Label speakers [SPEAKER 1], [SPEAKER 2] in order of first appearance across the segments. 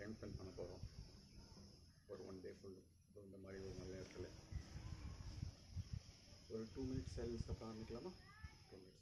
[SPEAKER 1] Time spend பண்ண போகிறோம் ஒரு ஒன் டே ஃபுல் இந்த மாதிரி ஒரு நல்ல இடத்துல ஒரு டூ மினிட்ஸ் சைலன்ஸ் அப்புறம் ஆரம்பிக்கலாமா டூ மினிட்ஸ்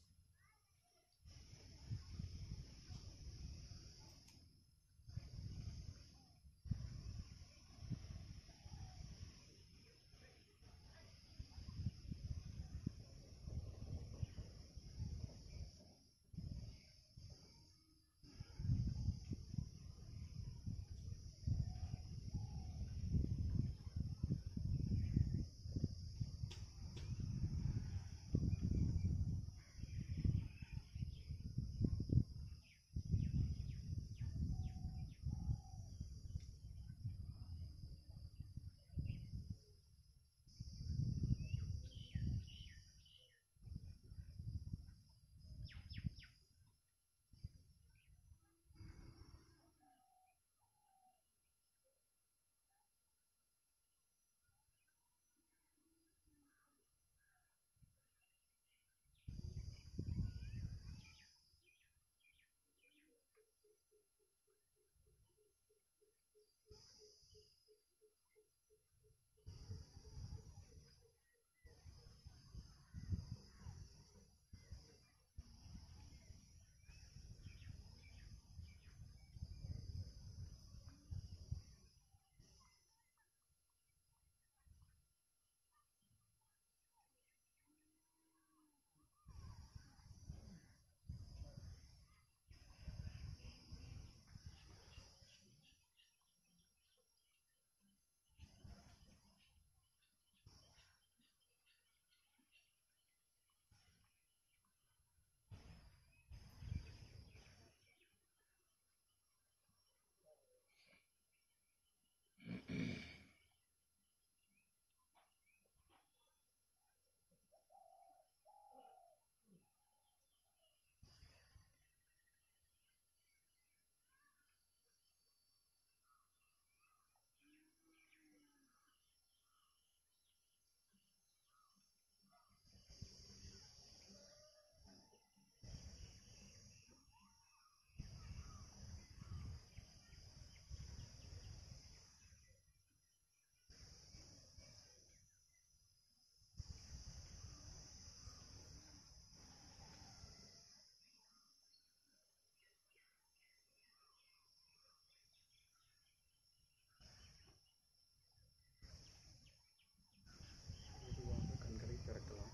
[SPEAKER 1] மெதுவாக கண்களை திறக்கலாம்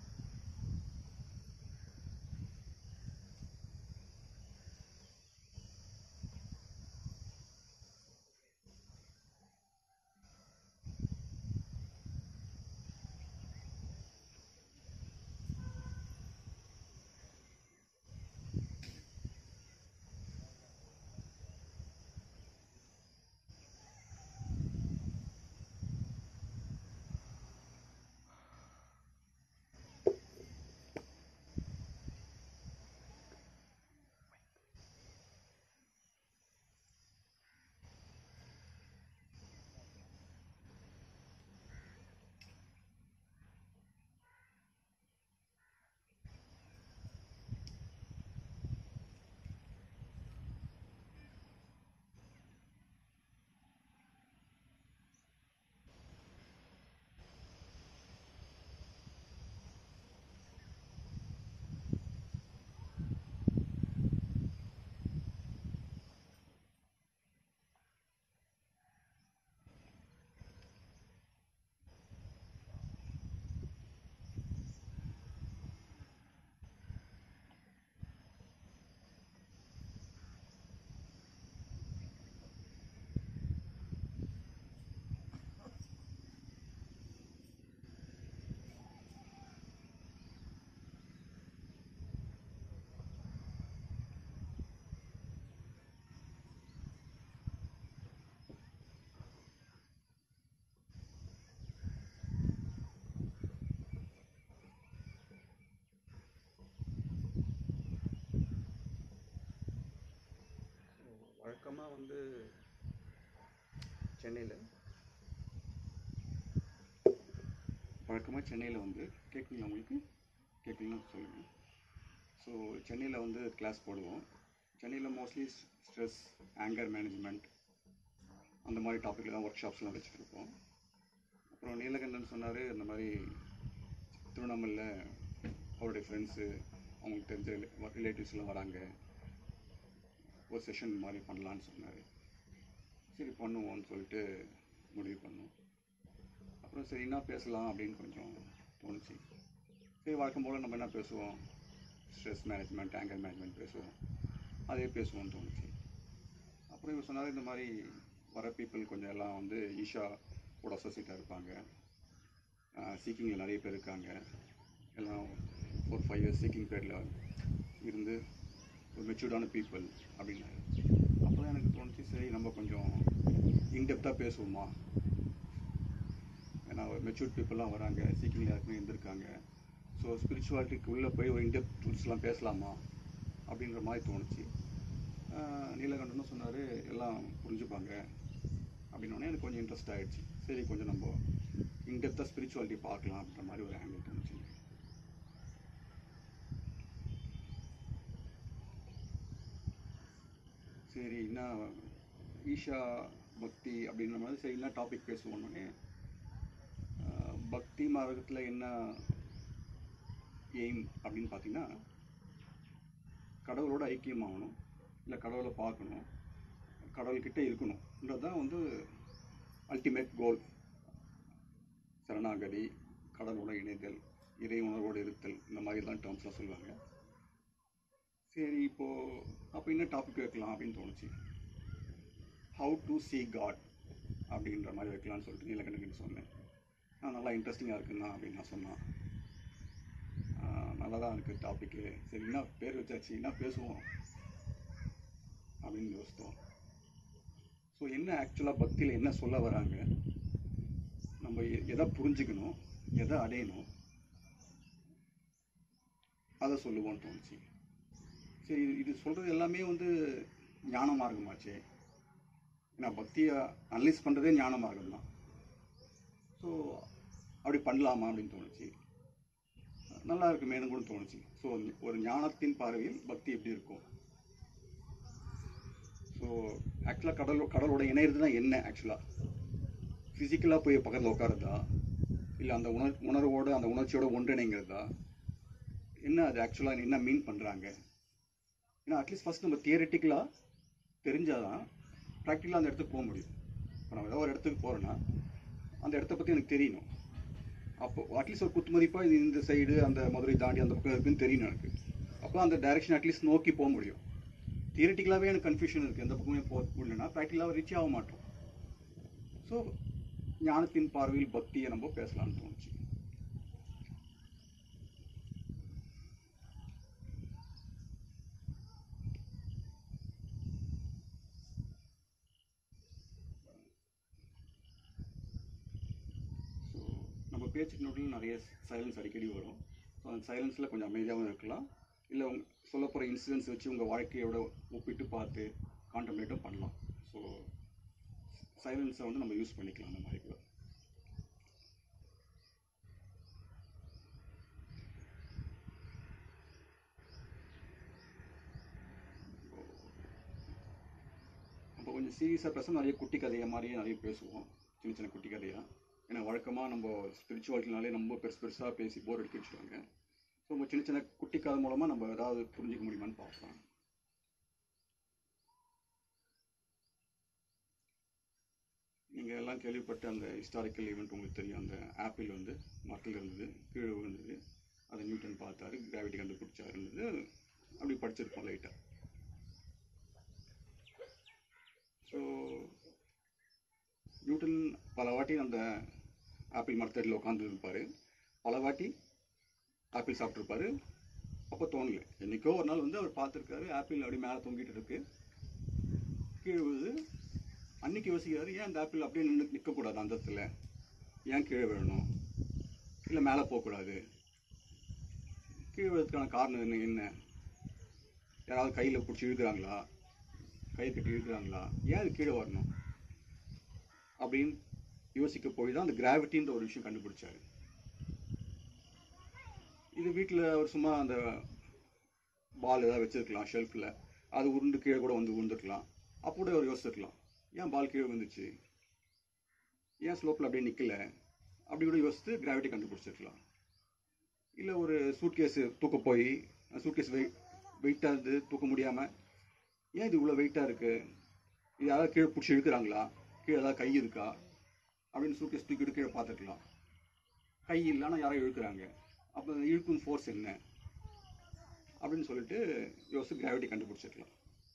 [SPEAKER 1] வழக்கமாக வந்து சென்னையில் வழக்கமாக சென்னையில் வந்து கேட்குங்களா உங்களுக்கு கேட்கலாம் சொல்லுங்கள் ஸோ சென்னையில் வந்து கிளாஸ் போடுவோம் சென்னையில் மோஸ்ட்லி ஸ்ட்ரெஸ் ஆங்கர் மேனேஜ்மெண்ட் அந்த மாதிரி டாப்பிக்கில் தான் ஒர்க் ஷாப்ஸ்லாம் வச்சுட்டு இருக்கோம் அப்புறம் நீலகண்டன் சொன்னார் இந்த மாதிரி திருவண்ணாமலையில் அவருடைய ஃப்ரெண்ட்ஸு அவங்களுக்கு தெரிஞ்ச ரிலேட்டிவ்ஸ்லாம் வராங்க ஒரு செஷன் மாதிரி பண்ணலான்னு சொன்னார் சரி பண்ணுவோம்னு சொல்லிட்டு முடிவு பண்ணோம் அப்புறம் சரி என்ன பேசலாம் அப்படின்னு கொஞ்சம் தோணுச்சு சரி வழக்கம் போல் நம்ம என்ன பேசுவோம் ஸ்ட்ரெஸ் மேனேஜ்மெண்ட் ஆங்கர் மேனேஜ்மெண்ட் பேசுவோம் அதே பேசுவோம்னு தோணுச்சு அப்புறம் இவர் சொன்னார் இந்த மாதிரி வர பீப்புள் கொஞ்சம் எல்லாம் வந்து ஈஷா கூட அசோசியேட்டாக இருப்பாங்க சீக்கிங்கில் நிறைய பேர் இருக்காங்க எல்லாம் ஃபோர் ஃபைவ் இயர்ஸ் சீக்கிங் பேரில் இருந்து ஒரு மெச்சூர்டான பீப்புள் அப்படின்னாரு அப்போ தான் எனக்கு தோணுச்சு சரி நம்ம கொஞ்சம் இன்டெப்த்தாக பேசுவோமா ஏன்னா மெச்சூர்ட் பீப்புளெலாம் வராங்க சீக்கிங்கில் யாருக்குமே இருந்திருக்காங்க ஸோ ஸ்பிரிச்சுவாலிட்டிக்கு உள்ளே போய் ஒரு இன்டெப்த் டூல்ஸ்லாம் பேசலாமா அப்படின்ற மாதிரி தோணுச்சு ஆஹ் நீலகண்டனும் சொன்னார் எல்லாம் புரிஞ்சுப்பாங்க அப்படின்னோடனே எனக்கு கொஞ்சம் இன்ட்ரெஸ்ட் ஆகிடுச்சு சரி கொஞ்சம் நம்ம இன்டெப்த்தாக ஸ்பிரிச்சுவாலிட்டி பார்க்கலாம் அப்படின்ற மாதிரி ஒரு ஆங்கிள் தோணுச்சு சரி என்ன ஈஷா பக்தி அப்படின்ற மாதிரி சரி என்ன டாபிக் பேசுவோன்னே பக்தி மார்க்கத்தில் என்ன எய்ம் அப்படின்னு பார்த்தீங்கன்னா கடவுளோட ஐக்கியமாகணும் இல்லை கடவுளை பார்க்கணும் கடவுள்கிட்ட இருக்கணும்ன்றது தான் வந்து அல்டிமேட் கோல் சரணாகதி கடவுளோட இணைதல் இறை உணர்வோடு இருத்தல் இந்த மாதிரி தான் டேர்ம்ஸ்லாம் சொல்லுவாங்க சரி இப்போது அப்போ என்ன டாபிக் வைக்கலாம் அப்படின்னு தோணுச்சு ஹவு டு see காட் அப்படின்ற மாதிரி வைக்கலாம்னு சொல்லிட்டு நீலகண்டகிட்ட சொன்னேன் ஆ நல்லா இன்ட்ரெஸ்டிங்காக இருக்குண்ணா அப்படின்னு நான் சொன்னான் ஆ, நல்லா தான் இருக்குது டாப்பிக்கு சரி என்ன பேர் வச்சாச்சு என்ன பேசுவோம் அப்படின்னு யோசித்தோம் ஸோ என்ன ஆக்சுவலாக பக்தியில் என்ன சொல்ல வராங்க நம்ம எ- எதை புரிஞ்சுக்கணும் எதை அடையணும் அதை சொல்லுவோம்னு தோணுச்சு சரி இது- இது சொல்கிறது எல்லாமே வந்து ஞான மார்க்கமாச்சே ஏன்னா பக்தியை அனலைஸ் பண்ணுறதே ஞான மார்க்கம் தான் ஸோ அப்படி பண்ணலாமா அப்படின்னு தோணுச்சு நல்லா இருக்குமேனு கூட தோணுச்சு ஸோ ஒரு ஞானத்தின் பார்வையில் பக்தி எப்படி இருக்கும் ஸோ ஆக்சுவலாக கடல் கடலோட இணையிறது தான் என்ன ஆக்சுவலாக ஃபிசிக்கலாக போய் பக்கத்தில் உட்காருதா இல்லை அந்த உணர் உணர்வோட அந்த உணர்ச்சியோட ஒன்றிணைங்கிறதா என்ன அது ஆக்சுவலாக என்ன மீன் பண்ணுறாங்க ஏன்னா அட்லீஸ்ட் ஃபஸ்ட் நம்ம தியரட்டிக்கலாக தெரிஞ்சாதான் ப்ராக்டிக்கலாக அந்த இடத்துக்கு போக முடியும் இப்போ நம்ம ஏதோ ஒரு இடத்துக்கு போகிறோன்னா அந்த இடத்த பற்றி எனக்கு தெரியணும் அப்போ அட்லீஸ்ட் ஒரு குத்து மதிப்பாக இது இந்த சைடு அந்த மதுரை தாண்டி அந்த பக்கம் இருக்குன்னு தெரியணும் எனக்கு அப்போ அந்த டைரக்ஷன் அட்லீஸ்ட் நோக்கி போக முடியும் தியரட்டிக்கலாகவே எனக்கு கன்ஃபியூஷன் இருக்குது எந்த பக்கமே போக முடியலன்னா ப்ராக்டிக்கலாக ரீச் ஆக மாட்டோம் ஸோ ஞானத்தின் பார்வையில் பக்தியை நம்ம பேசலாம்னு தோணுச்சு ஸோ நம்ம பேச்சுக்கு நோட்டில் நிறைய சைலன்ஸ் அடிக்கடி வரும் ஸோ அந்த சைலன்ஸில் கொஞ்சம் அமைதியாகவும் இருக்கலாம் இல்லை உங்க சொல்ல போகிற இன்சிடென்ட்ஸ் வச்சு உங்கள் வாழ்க்கையோட ஒப்பிட்டு பார்த்து கான்டம்ப்ளேட்டும் பண்ணலாம் ஸோ சைலன்ஸை வந்து நம்ம யூஸ் பண்ணிக்கலாம் அந்த மாதிரி கூட நம்ம கொஞ்சம் சீரியஸாக பேச நிறைய குட்டி கதையை மாதிரியே நிறைய பேசுவோம் சின்ன சின்ன குட்டி கதையாக ஏன்னா வழக்கமாக நம்ம ஸ்பிரிச்சுவாலிட்டினாலே ரொம்ப பெருசு பெருசாக பேசி போர் அடிக்க வச்சுருவாங்க ஸோ நம்ம சின்ன சின்ன குட்டி கதை மூலமாக நம்ம ஏதாவது புரிஞ்சிக்க முடியுமான்னு பார்க்கலாம் நீங்கள் எல்லாம் கேள்விப்பட்ட அந்த ஹிஸ்டாரிக்கல் ஈவெண்ட் உங்களுக்கு தெரியும் அந்த ஆப்பிள் வந்து மரத்தில் இருந்தது கீழே விழுந்தது அதை நியூட்டன் பார்த்தாரு கிராவிட்டி கண்டுபிடிச்சாருன்றது அப்படி படிச்சிருப்போம் லைட்டாக ஸோ நியூட்டன் பல வாட்டி அந்த ஆப்பிள் மரத்தடியில் உட்காந்துருப்பார் பல வாட்டி ஆப்பிள் சாப்பிட்ருப்பாரு அப்போ தோணல என்றைக்கோ ஒரு நாள் வந்து அவர் பார்த்துருக்காரு ஆப்பிள் அப்படி மேலே தொங்கிட்டு இருக்கு கீழே விழுது அன்னைக்கு யோசிக்கிறாரு ஏன் அந்த ஆப்பிள் அப்படியே நின்று நிற்கக்கூடாது அந்த இடத்துல ஏன் கீழே விழணும் இல்லை மேலே போகக்கூடாது கீழே விழுறதுக்கான காரணம் என்ன என்ன யாராவது கையில் பிடிச்சி இழுக்கிறாங்களா கை கட்டி இழுக்கிறாங்களா ஏன் அது கீழே வரணும் அப்படின்னு யோசிக்க போய் தான் அந்த கிராவிட்டின்ற ஒரு விஷயம் கண்டுபிடிச்சாரு இது வீட்டில் அவர் சும்மா அந்த பால் ஏதாவது வச்சிருக்கலாம் ஷெல்ஃபில் அது உருண்டு கீழே கூட வந்து விழுந்துருக்கலாம் அப்போ கூட அவர் யோசிச்சிருக்கலாம் ஏன் பால் கீழே விழுந்துச்சு ஏன் ஸ்லோப்பில் அப்படியே நிற்கல அப்படி கூட யோசித்து கிராவிட்டி கண்டுபிடிச்சிருக்கலாம் இல்லை ஒரு சூட்கேஸு தூக்க போய் சூட்கேஸ் வெயிட் வெயிட்டாக இருந்து தூக்க முடியாமல் ஏன் இது இவ்வளோ வெயிட்டாக இருக்குது இது யாராவது கீழே பிடிச்சி இழுக்கிறாங்களா கீழே ஏதாவது கை இருக்கா அப்படின்னு சூட்கேஸ் தூக்கிட்டு கீழே பார்த்துக்கலாம் கை இல்லைன்னா யாரோ இழுக்கிறாங்க அப்போ அந்த இழுக்கும் ஃபோர்ஸ் என்ன அப்படின்னு சொல்லிட்டு யோசிச்சு கிராவிட்டி கண்டுபிடிச்சிருக்கலாம்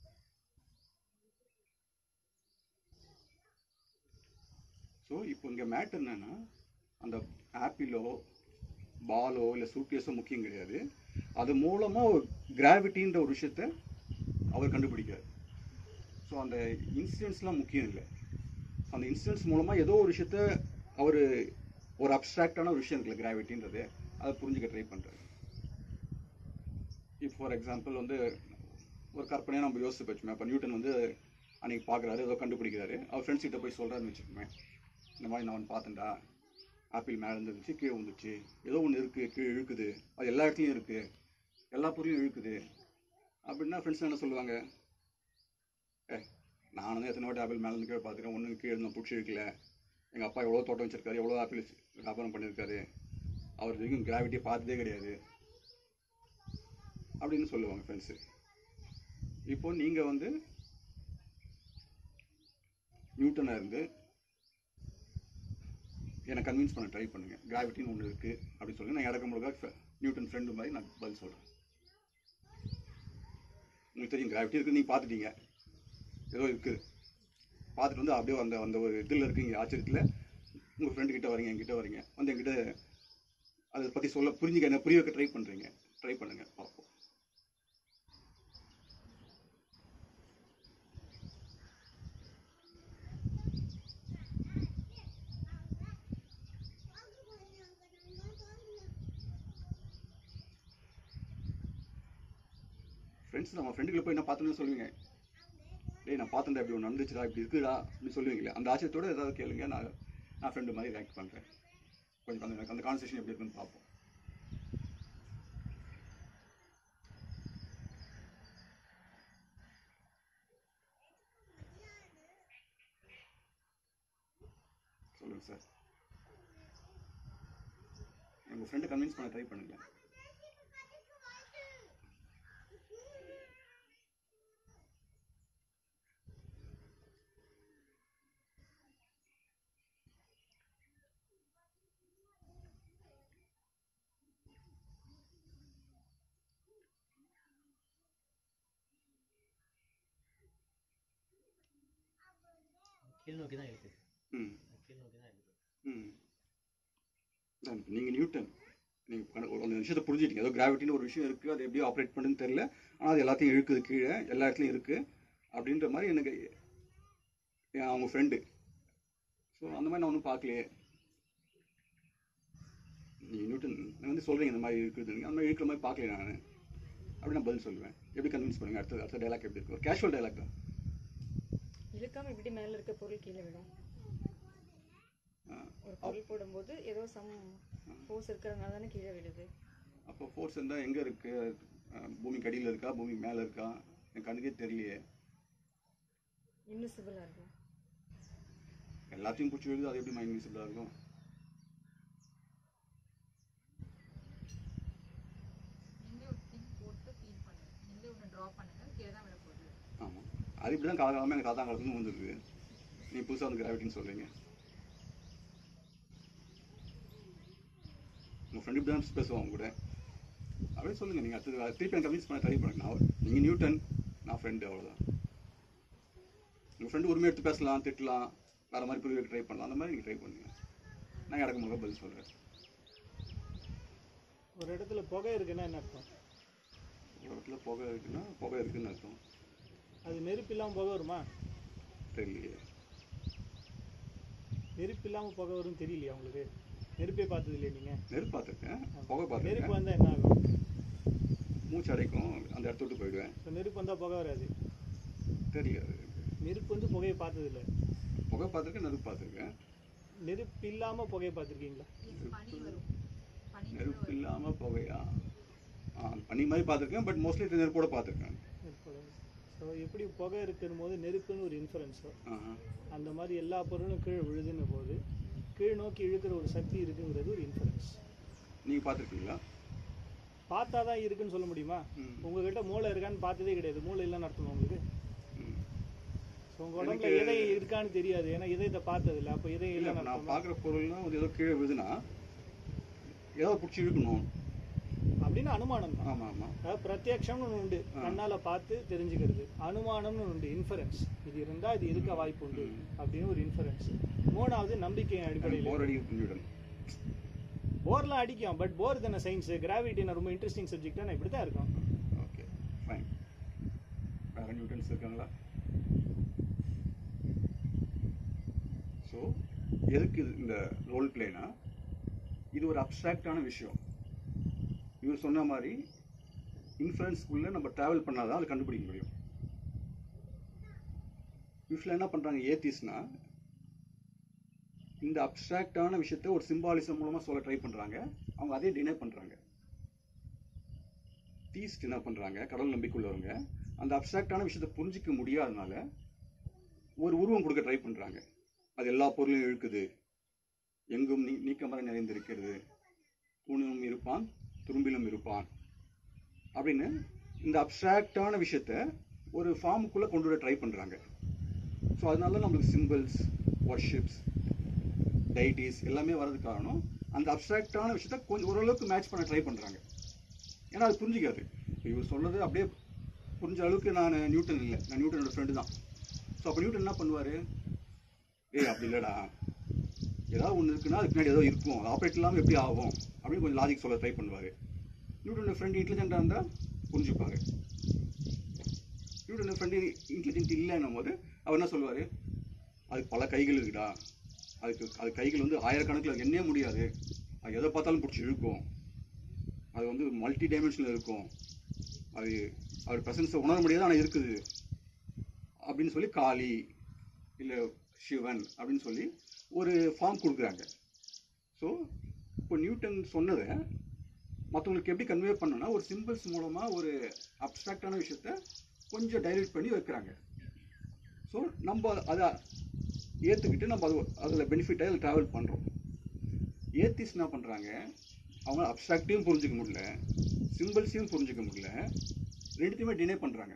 [SPEAKER 1] ஸோ இப்போ இங்கே மேட் என்னன்னா அந்த ஆப்பிளோ பாலோ இல்லை சூட்கேஸோ முக்கியம் கிடையாது அது மூலமாக கிராவிட்டின்ற ஒரு விஷயத்த அவர் கண்டுபிடிக்காரு ஸோ அந்த இன்சிடென்ட்ஸ்லாம் முக்கியம் இல்லை அந்த இன்சிடென்ட்ஸ் மூலமாக ஏதோ ஒரு விஷயத்த அவர் ஒரு அப்ட்ராக்டான ஒரு விஷயம் இருக்குல்ல கிராவிட்டின்றது அதை புரிஞ்சுக்க ட்ரை பண்ணுறாரு இப்போ ஃபார் எக்ஸாம்பிள் வந்து ஒரு கற்பனையாக நம்ம யோசிச்சு வச்சுமே அப்போ நியூட்டன் வந்து அன்னைக்கு பார்க்குறாரு ஏதோ கண்டுபிடிக்கிறாரு அவர் ஃப்ரெண்ட்ஸ் கிட்ட போய் சொல்கிறாருன்னு வச்சுக்கோமே இந்த மாதிரி நான் ஒன்று பார்த்தேன்டா ஆப்பிள் மேலே இருந்துச்சு கீழே வந்துச்சு ஏதோ ஒன்று இருக்குது கீழே இழுக்குது அது எல்லா இடத்துலையும் இருக்குது எல்லா பொருளையும் இழுக்குது அப்படின்னா ஃப்ரெண்ட்ஸ் என்ன சொல்லுவாங்க ஏ நான் வந்து எத்தனை வாட்டி ஆப்பிள் மேலே இருந்து கீழே பார்த்துருக்கேன் ஒன்றும் கீழே நான் பிடிச்சி இழுக்கல எங்கள் அப்பா எவ்வளோ தோட்டம் வச்சிருக்காரு எவ்வளோ ஆப்பிள் வியாபாரம் பண்ணியிருக்காரு அவர் இது வரைக்கும் கிராவிட்டியை பார்த்ததே கிடையாது அப்படின்னு சொல்லுவாங்க ஃப்ரெண்ட்ஸு இப்போ நீங்கள் வந்து நியூட்டனாக இருந்து என்னை கன்வின்ஸ் பண்ண ட்ரை பண்ணுங்கள் கிராவிட்டின்னு ஒன்று இருக்குது அப்படின்னு சொல்லி நான் இடக்க முழுக்க நியூட்டன் ஃப்ரெண்டு மாதிரி நான் பதில் சொல்கிறேன் உங்களுக்கு தெரியும் கிராவிட்டி இருக்குது நீங்கள் பார்த்துட்டீங்க ஏதோ இருக்குது பார்த்துட்டு வந்து அப்படியே அந்த அந்த ஒரு இதில் இருக்கீங்க ஆச்சரியத்தில் உங்கள் ஃப்ரெண்டு கிட்ட வரீங்க என்கிட்ட வரீங்க வந்து என்கிட்ட அதை பற்றி சொல்ல புரிஞ்சுக்க என்ன புரிய வைக்க ட்ரை பண்ணுறீங்க ட்ரை பண்ணுங்கள் பார்ப்போம் ஃப்ரெண்ட்ஸ் நம்ம ஃப்ரெண்டுகளை போய் என்ன பார்த்தோன்னு சொல்லுவீங்க டேய் நான் பார்த்தேன்டா இப்படி ஒன்று நடந்துச்சுடா இப்படி இருக்குடா அப்படின்னு சொல்லுவீங்களே அந்த ஆச்சரியத்தோட ஏதாவது கேளுங்க நான் நான் ஃப்ரெண்டு மாதிரி ரியாக்ட் பண்ணுறேன் கொஞ்சம் அந்த அந்த கான்வர்சேஷன் எப்படி இருக்குன்னு பார்ப்போம் சொல்லுங்க சார் உங்கள் ஃப்ரெண்டை கன்வின்ஸ் பண்ண ட்ரை பண்ணுங்க
[SPEAKER 2] கீழ் நோக்கி தான் இருக்கு
[SPEAKER 1] ம்
[SPEAKER 2] கீழ் நோக்கி தான் இருக்கு
[SPEAKER 1] ம் அதான் நீங்கள் நியூட்டன் நீங்கள் ஒரு அந்த விஷயத்தை புரிஞ்சுட்டீங்க ஏதோ கிராவிட்டின்னு ஒரு விஷயம் இருக்குது அது எப்படி ஆப்ரேட் பண்ணுன்னு தெரில ஆனால் அது எல்லாத்தையும் இழுக்குது கீழே எல்லா இடத்துலையும் இருக்குது அப்படின்ற மாதிரி எனக்கு என் அவங்க ஃப்ரெண்டு ஸோ அந்த மாதிரி நான் ஒன்றும் பார்க்கலையே நீங்கள் நியூட்டன் நீங்க வந்து சொல்கிறீங்க இந்த மாதிரி இருக்குது அந்த மாதிரி இருக்கிற மாதிரி பார்க்கல நான் அப்படி நான் பதில் சொல்லுவேன் எப்படி கன்வின்ஸ் பண்ணுங்க அடுத்த அடுத்த டைலாக் எப்படி இருக்கும் ஒரு கேஷுவல் டைலாக் தான்
[SPEAKER 3] இழுக்காம இப்படி மேல இருக்க பொருள் கீழே விடும்
[SPEAKER 1] ஆ,
[SPEAKER 3] ஒரு பொருள் போடும்போது ஏதோ சம் ஃபோர்ஸ் இருக்கிறதுனால தானே கீழே விடுது
[SPEAKER 1] அப்போ ஃபோர்ஸ் இருந்தால் எங்கே இருக்குது பூமிக்கு அடியில் இருக்கா பூமி மேலே இருக்கா எனக்கு கண்ணுக்கே தெரியலையே
[SPEAKER 3] இன்விசிபிளா இருக்கும்
[SPEAKER 1] எல்லாத்தையும் பிடிச்சி விழுது அது எப்படி இன்விசிபிளாக இருக்கும்
[SPEAKER 4] நீங்களே ஒரு திங் போட்டு ஃபீல் பண்ணுங்க நீங்களே ஒன்று ட்ரா பண்ணுங்க கீழே தான் விட போகுது
[SPEAKER 1] ஆமாம் அது இப்படி தான் காலகாலமாக எனக்கு தாத்தா காலத்துலேருந்து வந்துருக்கு நீ புதுசாக வந்து கிராவிட்டின்னு சொல்கிறீங்க உங்கள் ஃப்ரெண்டு இப்படி தான் பேசுவான் உங்க கூட அப்படியே சொல்லுங்கள் நீங்கள் அடுத்தது திருப்பி எனக்கு கன்வின்ஸ் பண்ண ட்ரை பண்ணுங்க நான் நீங்கள் நியூட்டன் நான் ஃப்ரெண்டு அவ்வளோதான் உங்கள் ஃப்ரெண்டு உரிமை எடுத்து பேசலாம் திட்டலாம் வேறு மாதிரி புரிய ட்ரை பண்ணலாம் அந்த மாதிரி நீங்கள் ட்ரை பண்ணுங்க நான் இடக்கு முழுக்க பதில் சொல்கிறேன்
[SPEAKER 5] ஒரு இடத்துல புகை இருக்குன்னா என்ன அர்த்தம்
[SPEAKER 1] ஒரு இடத்துல புகை இருக்குன்னா புகை இருக்குன்னு அர்த்தம்
[SPEAKER 5] அது நெருப்பு இல்லாமல் புகை வருமா
[SPEAKER 1] தெரியலையே
[SPEAKER 5] நெருப்பு இல்லாமல் புகை வரும்னு தெரியலையா உங்களுக்கு நெருப்பே பார்த்தது இல்லையா நீங்கள்
[SPEAKER 1] நெருப்பு பார்த்துருக்கேன் புகை
[SPEAKER 5] நெருப்பு
[SPEAKER 1] பார்த்துருக்கேன்
[SPEAKER 5] வந்தால் என்ன ஆகும்
[SPEAKER 1] மூச்சு அடைக்கும் அந்த இடத்த விட்டு போயிடுவேன்
[SPEAKER 5] இப்போ நெருப்பு வந்தால் புகை வராது
[SPEAKER 1] தெரியாது
[SPEAKER 5] நெருப்பு வந்து புகையை பார்த்தது இல்லை
[SPEAKER 1] புகை பார்த்துருக்கேன் நெருப்பு பார்த்துருக்கேன்
[SPEAKER 5] நெருப்பு இல்லாமல் புகையை பார்த்துருக்கீங்களா
[SPEAKER 4] பனி வரும் பனி கூட
[SPEAKER 1] நெருப்பு
[SPEAKER 4] வரும்
[SPEAKER 1] இல்லாமல் புகையா ஆ பனி மாதிரி பார்த்துருக்கேன் பட் மோஸ்ட்லி நெருப்போட பார்த்துருக்கேன்
[SPEAKER 5] நெருப்போட ஸோ எப்படி புகை இருக்கும் போது நெருப்புன்னு ஒரு இன்ஃபரன்ஸோ
[SPEAKER 1] ஆஹா.
[SPEAKER 5] அந்த மாதிரி எல்லா பொருளும் கீழே விழுதுன்னும் போது கீழ் நோக்கி இழுக்கிற ஒரு சக்தி இருக்குங்கிறது ஒரு இன்ஃபரன்ஸ்
[SPEAKER 1] நீங்க பார்த்துருக்கீங்களா
[SPEAKER 5] பார்த்தா தான் இருக்குன்னு சொல்ல முடியுமா
[SPEAKER 1] ம்.
[SPEAKER 5] உங்ககிட்ட மூளை இருக்கான்னு பார்த்ததே கிடையாது மூளை இல்லைன்னு அர்த்தம் உங்களுக்கு
[SPEAKER 1] ம்.
[SPEAKER 5] ஸோ உங்கள் உடம்புல
[SPEAKER 1] எனக்கு-
[SPEAKER 5] இதயம் இருக்கான்னு தெரியாது ஏன்னா இதயத்தை பார்த்தது இல்லை அப்போ இதயம்
[SPEAKER 1] இல்ல
[SPEAKER 5] இல்லைன்னு
[SPEAKER 1] இப்ப நான்
[SPEAKER 5] அர்த்தமா
[SPEAKER 1] பார்க்குற பொருள்லாம் வந்து ஏதோ கீழே விழுதுன்னா ஏதோ பிடிச்சி இழுக்கணும்
[SPEAKER 5] அப்படின்னு அனுமானம் தான்
[SPEAKER 1] ஆமா ஆமா
[SPEAKER 5] அதாவது பிரத்யக்ஷம்னு ஒன்று உண்டு
[SPEAKER 1] ஆ.
[SPEAKER 5] கண்ணால பார்த்து தெரிஞ்சுக்கிறது அனுமானம்னு ஒன்று உண்டு இன்ஃபரன்ஸ் இது இருந்தா இது இருக்க வாய்ப்பு உண்டு
[SPEAKER 1] ம்.
[SPEAKER 5] அப்படின்னு ஒரு இன்ஃபரன்ஸ் மூணாவது நம்பிக்கை அடிப்படையில்
[SPEAKER 1] போர் அடிக்க புரிஞ்சுவிடணும்
[SPEAKER 5] போர்லாம் அடிக்கும் பட் போர் தானே சயின்ஸ் கிராவிட்டி ரொம்ப இன்ட்ரெஸ்டிங் சப்ஜெக்ட் நான் இப்படி தான் இருக்கும்
[SPEAKER 1] ஓகே ஃபைன் வேற நியூட்டன்ஸ் இருக்காங்களா ஸோ எதுக்கு இது இந்த ரோல் பிளேனா இது ஒரு அப்ட்ராக்டான விஷயம் இவர் சொன்ன மாதிரி இன்ஃப்ளூயன்ஸ்குள்ளே நம்ம ட்ராவல் பண்ணாதான் அதை கண்டுபிடிக்க முடியும் யூஸ்வலாக என்ன பண்ணுறாங்க ஏத்திஸ்னா இந்த அப்ட்ராக்டான விஷயத்தை ஒரு சிம்பாலிசம் மூலமாக சொல்ல ட்ரை பண்ணுறாங்க அவங்க அதே டினை பண்ணுறாங்க தீஸ்ட் என்ன பண்ணுறாங்க கடவுள் நம்பிக்கை உள்ளவங்க அந்த அப்ட்ராக்டான விஷயத்தை புரிஞ்சிக்க முடியாதனால ஒரு உருவம் கொடுக்க ட்ரை பண்ணுறாங்க அது எல்லா பொருளையும் இழுக்குது எங்கும் நீ நீக்கமர நிறைந்திருக்கிறது தூணிலும் இருப்பான் துரும்பிலும் இருப்பான் அப்படின்னு இந்த அப்ட்ராக்டான விஷயத்த ஒரு ஃபார்முக்குள்ளே கொண்டு வர ட்ரை பண்ணுறாங்க ஸோ அதனால நம்மளுக்கு சிம்பிள்ஸ் வர்ஷிப்ஸ் டைட்டிஸ் எல்லாமே வர்றதுக்கு காரணம் அந்த அப்ட்ராக்டான விஷயத்த கொஞ்சம் ஓரளவுக்கு மேட்ச் பண்ண ட்ரை பண்ணுறாங்க ஏன்னா அது புரிஞ்சிக்காது இப்போ இவர் சொன்னது அப்படியே புரிஞ்ச அளவுக்கு நான் நியூட்டன் இல்லை நான் நியூட்டனோட ஃப்ரெண்டு தான் ஸோ அப்போ நியூட்டன் என்ன பண்ணுவார் ஏய் அப்படி இல்லைடா ஏதாவது ஒன்று இருக்குன்னா அதுக்கு பின்னாடி ஏதோ இருக்கும் அது ஆப்ரேட் இல்லாமல் எப்படி ஆகும் அப்படின்னு கொஞ்சம் லாஜிக் சொல்ல ட்ரை பண்ணுவார் நியூட்டனோட ஃப்ரெண்டு இன்டெலிஜென்ட்டாக இருந்தால் புரிஞ்சுப்பாங்க நியூட்டனோட ஃப்ரெண்டு இன்டெலிஜென்ட் இல்லைன்னும் போது அவர் என்ன சொல்லுவார் அதுக்கு பல கைகள் இருக்குடா அதுக்கு அது கைகள் வந்து ஆயிரக்கணக்கில் எண்ணே முடியாது அது எதை பார்த்தாலும் பிடிச்சி இழுக்கும் அது வந்து மல்டி டைமென்ஷனில் இருக்கும் அது அவர் ப்ரெசன்ஸை உணர முடியாது ஆனால் இருக்குது அப்படின்னு சொல்லி காளி இல்லை சிவன் அப்படின்னு சொல்லி ஒரு ஃபார்ம் கொடுக்குறாங்க ஸோ இப்போ நியூட்டன் சொன்னதை மற்றவங்களுக்கு எப்படி கன்வே பண்ணணும்னா ஒரு சிம்பிள்ஸ் மூலமாக ஒரு அப்ட்ராக்டான விஷயத்த கொஞ்சம் டைலூட் பண்ணி வைக்கிறாங்க ஸோ நம்ம அதை ஏற்றுக்கிட்டு நம்ம அது அதில் பெனிஃபிட்டாக அதில் ட்ராவல் பண்ணுறோம் ஏத்திஸ் என்ன பண்ணுறாங்க அவங்க அப்ட்ராக்டையும் புரிஞ்சுக்க முடியல சிம்பிள்ஸையும் புரிஞ்சுக்க முடியல ரெண்டுத்தையுமே டினை பண்ணுறாங்க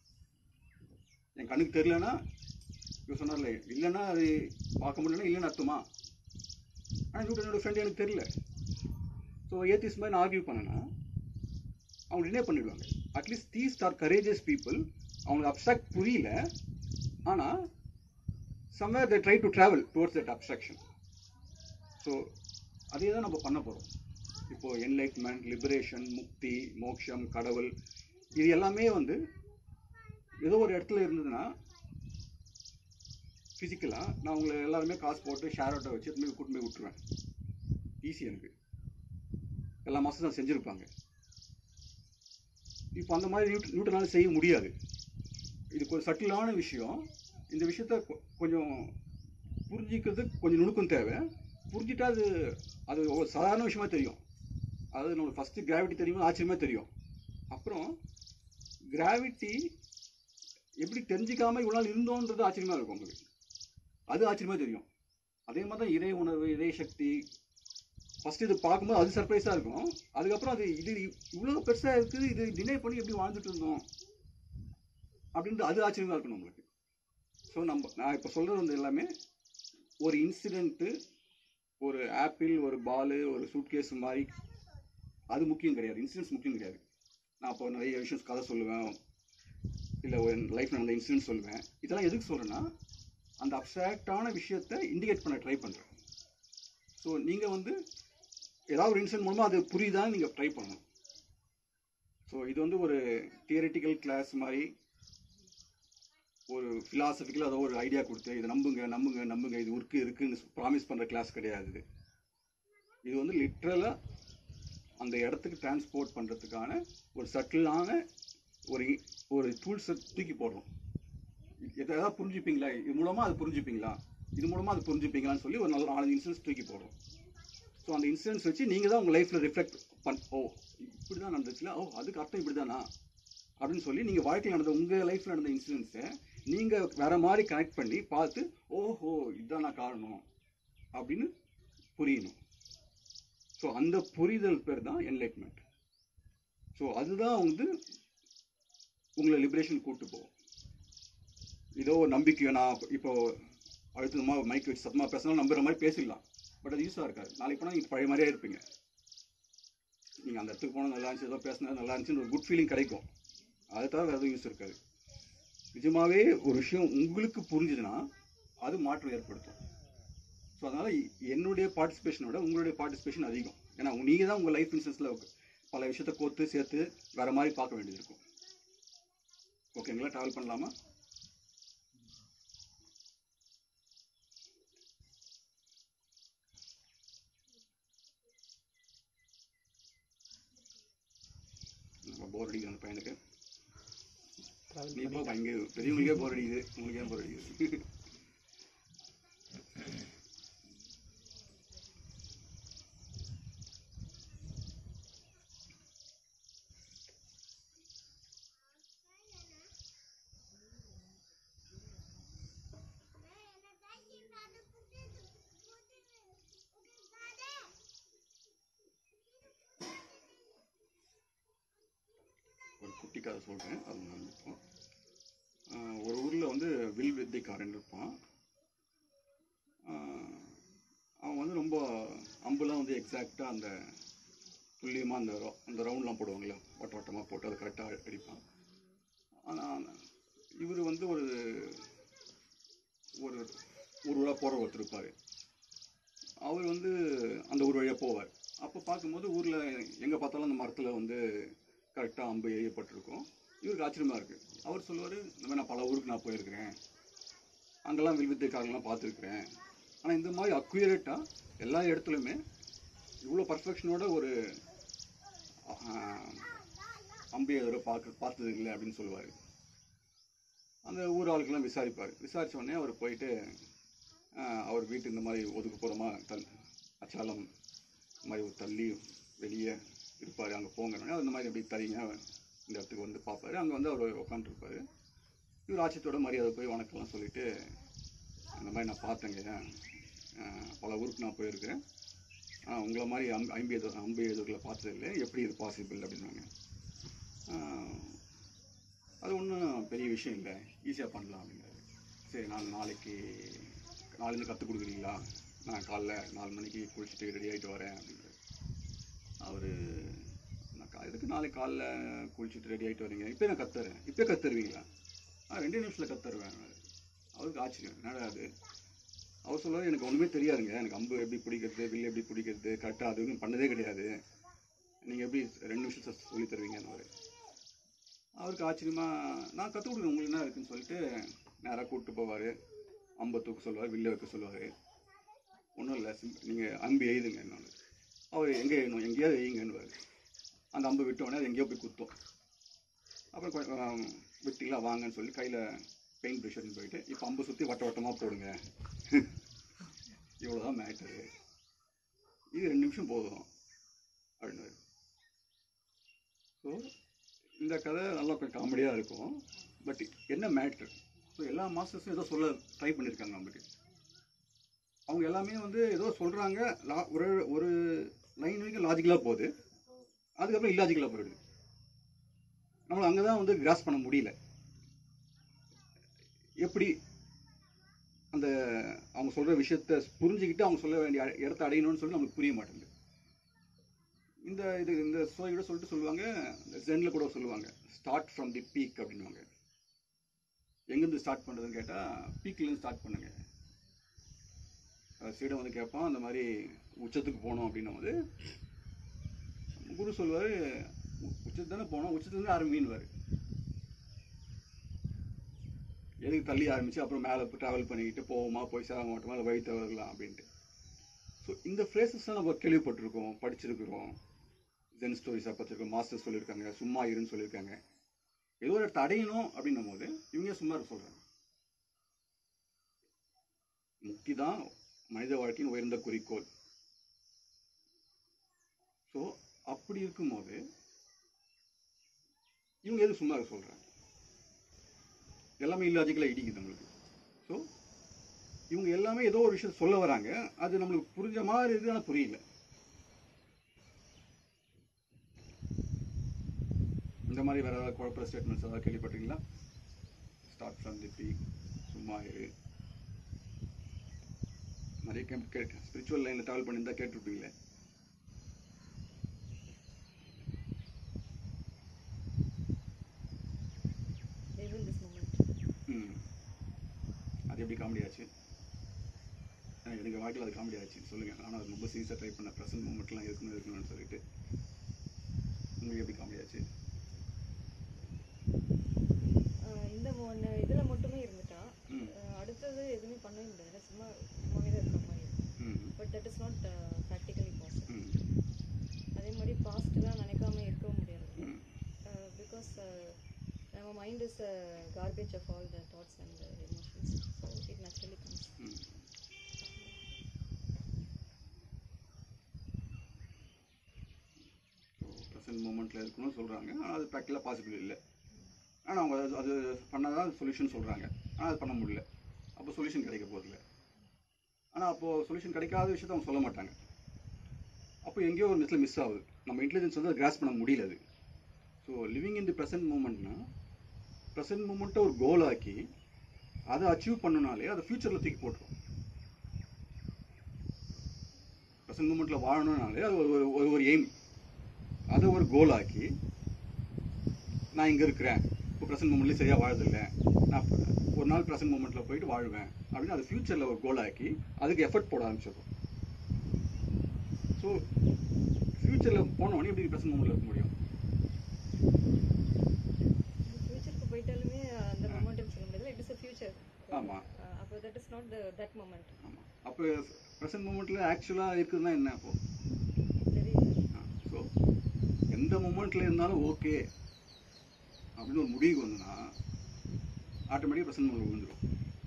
[SPEAKER 1] என் கண்ணுக்கு தெரியலனா இவர் சொன்னார்ல இல்லைன்னா அது பார்க்க முடியலன்னா இல்லைன்னு அர்த்தமா ஆனால் நியூட்டனோட ஃப்ரெண்ட் எனக்கு தெரியல ஸோ ஏத்திஸ் மாதிரி நான் ஆர்கியூ பண்ணேன்னா அவங்க டினை பண்ணிடுவாங்க at least these are courageous people அவங்களுக்கு அப்ட்ராக்ட் புரியல ஆனால் somewhere they try to travel towards that abstraction so அதே தான் நம்ம பண்ண போகிறோம் இப்போ என்லைட்மெண்ட் லிபரேஷன் முக்தி மோட்சம் கடவுள் இது எல்லாமே வந்து ஏதோ ஒரு இடத்துல இருந்ததுன்னா ஃபிசிக்கலாக நான் உங்களை எல்லாருமே காசு போட்டு ஷேர் ஆட்டோ வச்சு எடுத்துன்னு போய் கூட்டிட்டு போய் விட்டுருவேன் ஈஸி எனக்கு எல்லா மாதம் தான் செஞ்சுருப்பாங்க இப்போ அந்த மாதிரி நியூட் நியூட்டனால செய்ய முடியாது இது கொஞ்சம் சட்டிலான விஷயம் இந்த விஷயத்த கொ- கொஞ்சம் புரிஞ்சிக்கிறது கொஞ்சம் நுணுக்கம் தேவை புரிஞ்சிட்டா அது அது ஒரு சாதாரண விஷயமா தெரியும் அதாவது நம்மளுக்கு ஃபஸ்ட்டு கிராவிட்டி தெரியும் ஆச்சரியமா தெரியும் அப்புறம் கிராவிட்டி எப்படி தெரிஞ்சிக்காம இவ்வளோ நாள் இருந்தோன்றது ஆச்சரியமா இருக்கும் உங்களுக்கு அது ஆச்சரியமா தெரியும் அதே மாதிரி தான் இறை உணர்வு இறை சக்தி ஃபர்ஸ்ட் இது பார்க்கும்போது அது சர்ப்ரைஸாக இருக்கும் அதுக்கப்புறம் அது இது இவ்வளோ பெருசாக இருக்குது இது டினை பண்ணி எப்படி வாழ்ந்துட்டு இருந்தோம் அப்படின்றது அது ஆச்சரியமா இருக்கும் நம்மளுக்கு ஸோ நம்ம நான் இப்போ சொல்கிறது வந்து எல்லாமே ஒரு இன்சிடெண்ட்டு ஒரு ஆப்பிள் ஒரு பாலு ஒரு சூட்கேஸ் மாதிரி அது முக்கியம் கிடையாது இன்சிடென்ட்ஸ் முக்கியம் கிடையாது நான் இப்போ நிறைய விஷயம் கதை சொல்லுவேன் இல்லை ஒரு லைஃப்பில் நடந்த இன்சிடென்ட் சொல்லுவேன் இதெல்லாம் எதுக்கு சொல்கிறேன்னா அந்த அப்சாக்டான விஷயத்தை இண்டிகேட் பண்ண ட்ரை பண்ணுறேன் ஸோ நீங்கள் வந்து ஏதாவது ஒரு இன்சிடென்ட் மூலமாக அது புரியுதான்னு நீங்கள் ட்ரை பண்ணணும் ஸோ இது வந்து ஒரு தியரிட்டிக்கல் கிளாஸ் மாதிரி ஒரு ஃபிலாசபிக்கலாக ஏதோ ஒரு ஐடியா கொடுத்து இதை நம்புங்க நம்புங்க நம்புங்க இது ஒர்க்கு இருக்குன்னு ப்ராமிஸ் பண்ணுற கிளாஸ் கிடையாது இது இது வந்து லிட்ரலாக அந்த இடத்துக்கு டிரான்ஸ்போர்ட் பண்ணுறதுக்கான ஒரு சட்டிலான ஒரு இ- ஒரு டூல்ஸை தூக்கி போடுறோம் எதாவது புரிஞ்சுப்பீங்களா இது மூலமாக அது புரிஞ்சுப்பீங்களா இது மூலமாக அது புரிஞ்சுப்பீங்களான்னு சொல்லி ஒரு நல்ல நாலஞ்சு இன்சிடென்ட்ஸ் தூக்கி போடுறோம் ஸோ அந்த இன்சிடென்ட்ஸ் வச்சு நீங்கள் தான் உங்கள் லைஃப்பில் ரிஃப்ளெக்ட் பண் ஓ இப்படி தான் நடந்துச்சுல ஓ அதுக்கு அர்த்தம் இப்படி தானா அப்படின்னு சொல்லி நீங்கள் வாழ்க்கையில் நடந்த உங்கள் லைஃப்பில் நடந்த இன்சிடென்ட்ஸை நீங்கள் வேற மாதிரி கனெக்ட் பண்ணி பார்த்து ஓஹோ இதுதான் நான் காரணம் அப்படின்னு புரியணும் ஸோ அந்த புரிதல் பேர் தான் என்லைட்மெண்ட் ஸோ அதுதான் வந்து உங்களை லிபரேஷன் கூட்டு போகும் ஏதோ ஒரு நம்பிக்கை நான் இப்போ அழுத்தமா மைக் வச்சு சத்தமாக பேசினாலும் நம்புற மாதிரி பேசிடலாம் பட் அது யூஸாக இருக்காது நாளைக்கு போனால் நீங்கள் பழைய மாதிரியே இருப்பீங்க நீங்கள் அந்த இடத்துக்கு போனால் நல்லா இருந்துச்சு ஏதோ பேசினா நல்லா இருந்துச்சுன்னு ஒரு குட் ஃபீலிங் கிடைக்கும் அதை தவிர வேறு எதுவும் யூஸ் இருக்காது நிஜமாவே ஒரு விஷயம் உங்களுக்கு புரிஞ்சுதுன்னா அது மாற்றம் ஏற்படுத்தும் ஸோ அதனால் என்னுடைய பார்ட்டிசிபேஷனை விட உங்களுடைய பார்ட்டிசிபேஷன் அதிகம் ஏன்னா நீங்கள் தான் உங்கள் லைஃப் இன்சூரன்ஸில் பல விஷயத்த கோர்த்து சேர்த்து வேற மாதிரி பார்க்க வேண்டியது இருக்கும் ஓகேங்களா ட்ராவல் பண்ணலாமா நம்ம போர் அடிக்குது அந்த பையனுக்கு
[SPEAKER 5] ட்ராவல்
[SPEAKER 1] நீ போ இங்கே பெரியவங்களுக்கே போர் அடிக்குது உங்களுக்கு ஏன் போர் அடிக்குது ஒரு குட்டி கதை சொல்கிறேன் அது நான் இருப்போம் ஒரு ஊரில் வந்து வில் வித்தைக்காரன் இருப்பான் ஆஹ் அவன் வந்து ரொம்ப அம்புலாம் வந்து எக்ஸாக்டாக அந்த துல்லியமாக அந்த ரவு- அந்த ரவுண்ட்லாம் போடுவாங்கல்ல வட்ட வட்டமாக போட்டு அதை கரெக்டாக அடிப்பான் ஆனால் இவர் வந்து ஒரு ஒரு ஒரு ஊராக போகிற ஒருத்தர் இருப்பார் அவர் வந்து அந்த ஊர் வழியாக போவார் அப்போ பார்க்கும்போது ஊரில் எங்கே பார்த்தாலும் அந்த மரத்தில் வந்து கரெக்டாக அம்பு எய்யப்பட்டிருக்கும் இவருக்கு ஆச்சரியமாக இருக்குது அவர் சொல்லுவார் இந்த மாதிரி நான் பல ஊருக்கு நான் போயிருக்கிறேன் அங்கெல்லாம் வில்வித்தைக்காரங்களாம் பார்த்துருக்குறேன் ஆனால் இந்த மாதிரி அக்யூரேட்டாக எல்லா இடத்துலையுமே இவ்வளோ பர்ஃபெக்ஷனோட ஒரு ஆஹ், அம்பு எதிர பார்க்க பார்த்தது இல்லை அப்படின்னு சொல்லுவார் அந்த ஊர் ஆளுக்கெல்லாம் விசாரிப்பார் விசாரிச்ச உடனே அவர் போயிட்டு ஆஹ், அவர் வீட்டு இந்த மாதிரி ஒதுக்குப்புறமாக தல் அச்சாலம் இந்த மாதிரி ஒரு தள்ளி வெளியே இருப்பார் அங்கே போங்கன்னு அவர் இந்த மாதிரி எப்படி தரீங்க இந்த இடத்துக்கு வந்து பார்ப்பாரு அங்கே வந்து அவர் உட்காந்துருப்பாரு இவர் ஆச்சரியத்தோட மரியாதை போய் வணக்கம்லாம் சொல்லிட்டு இந்த மாதிரி நான் பார்த்தேங்க அஹ், பல ஊருக்கு நான் போயிருக்கிறேன் ஆனால் உங்களை மாதிரி அம் ஐம்பது எது அம்பு எதுகளை பார்த்தது இல்லை எப்படி இது பாசிபிள் அப்படின்னாங்க ஆஹ், அது ஒன்றும் பெரிய விஷயம் இல்லை ஈஸியாக பண்ணலாம் அப்படிங்கிறாரு சரி நான் நாளைக்கு நாளைக்கு கற்றுக் கொடுக்குறீங்களா நான் காலைல நாலு மணிக்கு குளிச்சுட்டு ரெடி ஆகிட்டு வரேன் அப்படிங்கிறாரு அவர் நான் கா- எதுக்கு நாளைக்கு காலைல குளிச்சுட்டு ரெடி ஆகிட்டு வரீங்க இப்போ நான் கத்துறேன் இப்போ கத்துருவீங்களா ஆ ரெண்டே நிமிஷத்தில் கத்துருவேன் அவருக்கு ஆச்சரியம் என்னடா அது அவர் சொல்லுவார் எனக்கு ஒன்றுமே தெரியாதுங்க எனக்கு அம்பு எப்படி பிடிக்கிறது வில் எப்படி பிடிக்கிறது கரெக்டாக அது ஒன்றும் பண்ணதே கிடையாது நீங்கள் எப்படி ரெண்டு நிமிஷத்தை சொல்லி தருவீங்கன்னு அவருக்கு ஆச்சரியமா நான் கற்றுக் கொடுக்குறேன் உங்களுக்கு என்ன இருக்குன்னு சொல்லிட்டு நேராக கூப்பிட்டு போவார் அம்பை தூக்க சொல்லுவார் வில்ல வைக்க சொல்லுவார் ஒன்றும் இல்லை சிம் நீங்கள் அம்பு எய்துங்க என்னொன்று அவர் எங்கே எய்யணும் எங்கேயாவது எய்யுங்கன்னுவார் அந்த அம்பு விட்ட உடனே அது எங்கேயோ போய் குத்தும் அப்புறம் கொ- ஆம், விட்டீங்களா வாங்கன்னு சொல்லி கையில் பெயிண்ட் ப்ரெஷர்னு போயிட்டு இப்போ அம்பு சுற்றி வட்ட வட்டமாக போடுங்க இவ்வளோதான் மேட்டரு இது ரெண்டு நிமிஷம் போதும் அப்படின்னு ஸோ இந்த கதை நல்லா கொஞ்சம் காமெடியாக இருக்கும் பட் என்ன மேட்ரு ஸோ எல்லா மாஸ்டர்ஸும் ஏதோ சொல்ல ட்ரை பண்ணியிருக்காங்க நமக்கு அவங்க எல்லாமே வந்து ஏதோ சொல்கிறாங்க லா ஒரு ஒரு லைன் வரைக்கும் லாஜிக்கலாக போகுது அதுக்கப்புறம் இல்லாஜிக்கலாக போயிடுது நம்மளை அங்கே தான் வந்து கிராஸ் பண்ண முடியல எப்படி அந்த அவங்க சொல்கிற விஷயத்த புரிஞ்சுக்கிட்டு அவங்க சொல்ல வேண்டிய அ- இடத்த அடையணும்னு சொல்லி நமக்கு புரிய மாட்டேங்குது இந்த இது இந்த ஸ்டோரியோட சொல்லிட்டு சொல்லுவாங்க இந்த ஜென்ல கூட சொல்லுவாங்க ஸ்டார்ட் ஃப்ரம் தி பீக் அப்படின்னுவாங்க எங்கேருந்து ஸ்டார்ட் பண்ணுறதுன்னு கேட்டால் பீக்லேருந்து ஸ்டார்ட் பண்ணுங்க சீடம் வந்து கேட்பான் அந்த மாதிரி உச்சத்துக்கு போகணும் அப்படின்னும் போது குரு சொல்லுவார் உச்சத்து தானே போனோம் உச்சத்துலேருந்து ஆரம்பின்னுவார் எதுக்கு தள்ளி ஆரம்பிச்சு அப்புறம் மேலே ட்ராவல் பண்ணிக்கிட்டு போவோமா போய் சேர மாட்டோமா இல்லை வழி தவறலாம் அப்படின்ட்டு ஸோ இந்த ஃப்ரேசஸ்லாம் நம்ம கேள்விப்பட்டிருக்கோம் படிச்சிருக்கிறோம் ஜென் ஸ்டோரிஸாக பார்த்துருக்கோம் மாஸ்டர் சொல்லியிருக்காங்க சும்மா இருன்னு சொல்லியிருக்காங்க ஏதோ ஒரு இடத்த அடையணும் அப்படின்னும் போது இவங்க சும்மா இருக்க சொல்கிறாங்க முக்தி தான் மனித வாழ்க்கையின் உயர்ந்த குறிக்கோள் ஸோ அப்படி இருக்கும்போது இவங்க எது சும்மா இருக்க சொல்கிறாங்க எல்லாமே இல்லாஜிக்கலாக இடிக்குது நம்மளுக்கு ஸோ இவங்க எல்லாமே ஏதோ ஒரு விஷயம் சொல்ல வராங்க அது நம்மளுக்கு புரிஞ்ச மாதிரி இருக்குது ஆனால் புரியல இந்த மாதிரி வேற ஏதாவது குழப்பற ஸ்டேட்மெண்ட்ஸ் ஏதாவது கேள்விப்பட்டிருக்கீங்களா ஸ்டார்ட் ஃப்ரம் தி பீக் சும்மா இரு நிறைய கேம் கேட்டு ஸ்பிரிச்சுவல் லைனில் ட்ராவல் பண்ணியிருந்தா கேட்டிருப்பீங்களே
[SPEAKER 3] live in this moment
[SPEAKER 1] ம் அது எப்படி காமெடி ஆச்சு எனக்கு எனக்கு வாழ்க்கையில் அது காமெடி ஆச்சு சொல்லுங்கள் ஆனால் அது ரொம்ப சீரியஸாக ட்ரை பண்ணேன் ப்ரெசன்ட் மூமெண்ட்லாம் இருக்கணும் இருக்கணும்னு சொல்லிட்டு உங்களுக்கு எப்படி காமெடி ஆச்சு
[SPEAKER 3] ஆஹ் இந்த ஒன்று இதில் மட்டுமே இருந்துட்டா
[SPEAKER 1] ம்
[SPEAKER 3] ஆஹ் அடுத்தது எதுவுமே பண்ணவே முடியாது சும்மா சும்மாவே தான் இருக்கிற மாதிரி இருக்கும்
[SPEAKER 1] hmm
[SPEAKER 3] but that is not practically possible
[SPEAKER 1] hmm
[SPEAKER 3] அதே மாதிரி பாஸ்ட்லாம் நினைக்காம இருக்கவும் முடியாது
[SPEAKER 1] ம்
[SPEAKER 3] பிகாஸ் நம்ம mind is garbage of all the thoughts and emotions so it naturally comes
[SPEAKER 1] hmm present மூமெண்ட்டில் இருக்கணும்னு சொல்கிறாங்க ஆனால் அது ப்ராக்டிக்கலாக பாசிபிள் இல்லை ஆனால் அவங்க அது அது பண்ணால் தான் சொல்யூஷன் சொல்கிறாங்க ஆனால் அது பண்ண முடியல அப்போ சொல்யூஷன் கிடைக்க போதில்லை ஆனால் அப்போது சொல்யூஷன் கிடைக்காத விஷயத்த அவங்க சொல்ல மாட்டாங்க அப்போ எங்கேயோ ஒரு மிஸ்ல மிஸ் ஆகுது நம்ம இன்டெலிஜென்ஸ் வந்து கிராஸ் பண்ண முடியல அது so living in the present மூமெண்ட்னா ப்ரெசன்ட் மூமெண்ட்டை ஒரு கோல் ஆக்கி அதை அச்சீவ் பண்ணனாலே அதை ஃப்யூச்சரில் தூக்கி போட்டுரும் ப்ரெசன்ட் மூமெண்ட்டில் வாழணும்னாலே அது ஒரு ஒரு- ஒரு ஒரு எய்ம் அதை ஒரு கோல் ஆக்கி நான் இங்கே இருக்கிறேன் இப்போ ப்ரெசன்ட் மூமெண்ட்லேயும் சரியாக வாழதில்லை நான் ஒரு நாள் ப்ரெசன்ட் மூமெண்ட்டில் போயிட்டு வாழ்வேன் அப்படின்னு அது ஃப்யூச்சரில் ஒரு கோல் ஆக்கி அதுக்கு எஃபர்ட் போட ஆரம்பிச்சிடும் ஸோ ஃப்யூச்சரில் போனவொடனே எப்படி ப்ரெசன்ட் மூமெண்ட்டில் இருக்க முடியும்
[SPEAKER 3] ஃபியூச்சருக்கு போயிட்டாலுமே அந்த மொமெண்டம் சொல்ல முடியாது இட் இஸ் அ ஃபியூச்சர்
[SPEAKER 1] ஆமா.
[SPEAKER 3] அப்போ that is not the that moment
[SPEAKER 1] ஆமாம் அப்போ ப்ரெசன்ட் மூமெண்ட்டில் ஆக்சுவலாக இருக்குதுன்னா என்ன அப்போது
[SPEAKER 3] தெரியல
[SPEAKER 1] ஸோ எந்த மூமெண்ட்டில் இருந்தாலும் ஓகே அப்படின்னு ஒரு முடிவுக்கு வந்துன்னா ஆட்டோமேட்டிக்காக ப்ரெசன்ட் மூமெண்ட் விழுந்துடும்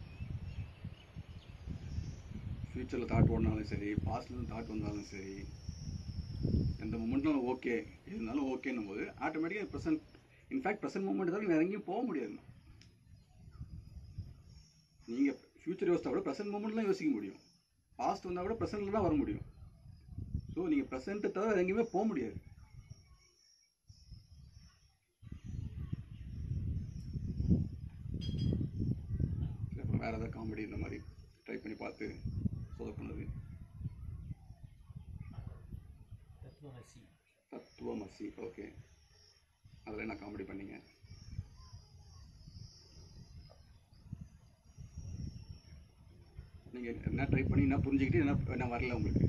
[SPEAKER 1] ஃப்யூச்சரில் தாட் ஓடினாலும் சரி பாஸ்ட்லேருந்து தாட் வந்தாலும் சரி எந்த மூமெண்ட்னாலும் ஓகே இருந்தாலும் ஓகேன்னும் போது ஆட்டோமேட்டிக்காக ப்ரெசன்ட் இன்ஃபேக்ட் ப்ரெசன்ட் மூமெண்ட் தான் வேறு எங்கேயும் போக முடியாது நீங்கள் ஃப்யூச்சர் யோசித்தா கூட ப்ரெசன்ட் மூமெண்ட்லாம் யோசிக்க முடியும் பாஸ்ட் வந்தால் கூட ப்ரெசென்ட்டில் தான் வர முடியும் ஸோ நீங்கள் ப்ரெசென்ட்டை தவிர வேற எங்கேயுமே போக முடியாது சரி, அப்புறம் வேறு ஏதாவது காமெடி இந்த மாதிரி ட்ரை பண்ணி பார்த்து சொதப்புனது
[SPEAKER 2] தத்துவமசி
[SPEAKER 1] தத்துவமசி ஓகே அதில் என்ன காமெடி பண்ணீங்க நீங்கள் என்ன ட்ரை பண்ணி என்ன புரிஞ்சுக்கிட்டு என்ன என்ன வரல உங்களுக்கு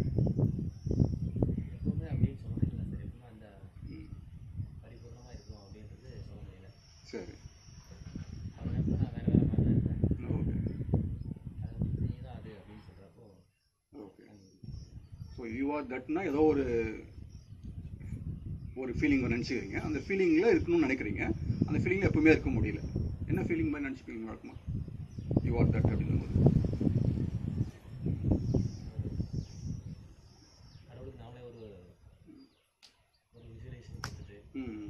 [SPEAKER 2] எப்பவுமே அப்படின்னு சொல்ல முடியல சார் எப்பவுமே அந்த
[SPEAKER 1] ம்
[SPEAKER 2] பரிபூர்ணமாக இருக்கும் அப்படின்றது சொல்ல முடியல
[SPEAKER 1] சரி
[SPEAKER 2] அவன் எப்போ நான் வேறு வேறு மாதிரி தான் இருந்தேன்
[SPEAKER 1] ஓகே
[SPEAKER 2] அது வந்து நீ தான் அது அப்படின்னு சொல்கிறப்போ
[SPEAKER 1] ஓகே ஸோ யூ ஆர் தட்னா ஏதோ ஒரு ஒரு ஃபீலிங் நினச்சிக்கிறீங்க அந்த ஃபீலிங்கில் இருக்கணும்னு நினைக்கிறீங்க அந்த ஃபீலிங்கில் எப்பவுமே இருக்க முடியல என்ன ஃபீலிங் மாதிரி நினச்சிப்பீங்க வழக்கமா யூ ஆர் தட் அப்படின்னும் போது
[SPEAKER 2] கடவுளுக்கு நாமளே ஒரு ஒரு விசுவலேஷன் கொடுத்துட்டு
[SPEAKER 1] ம்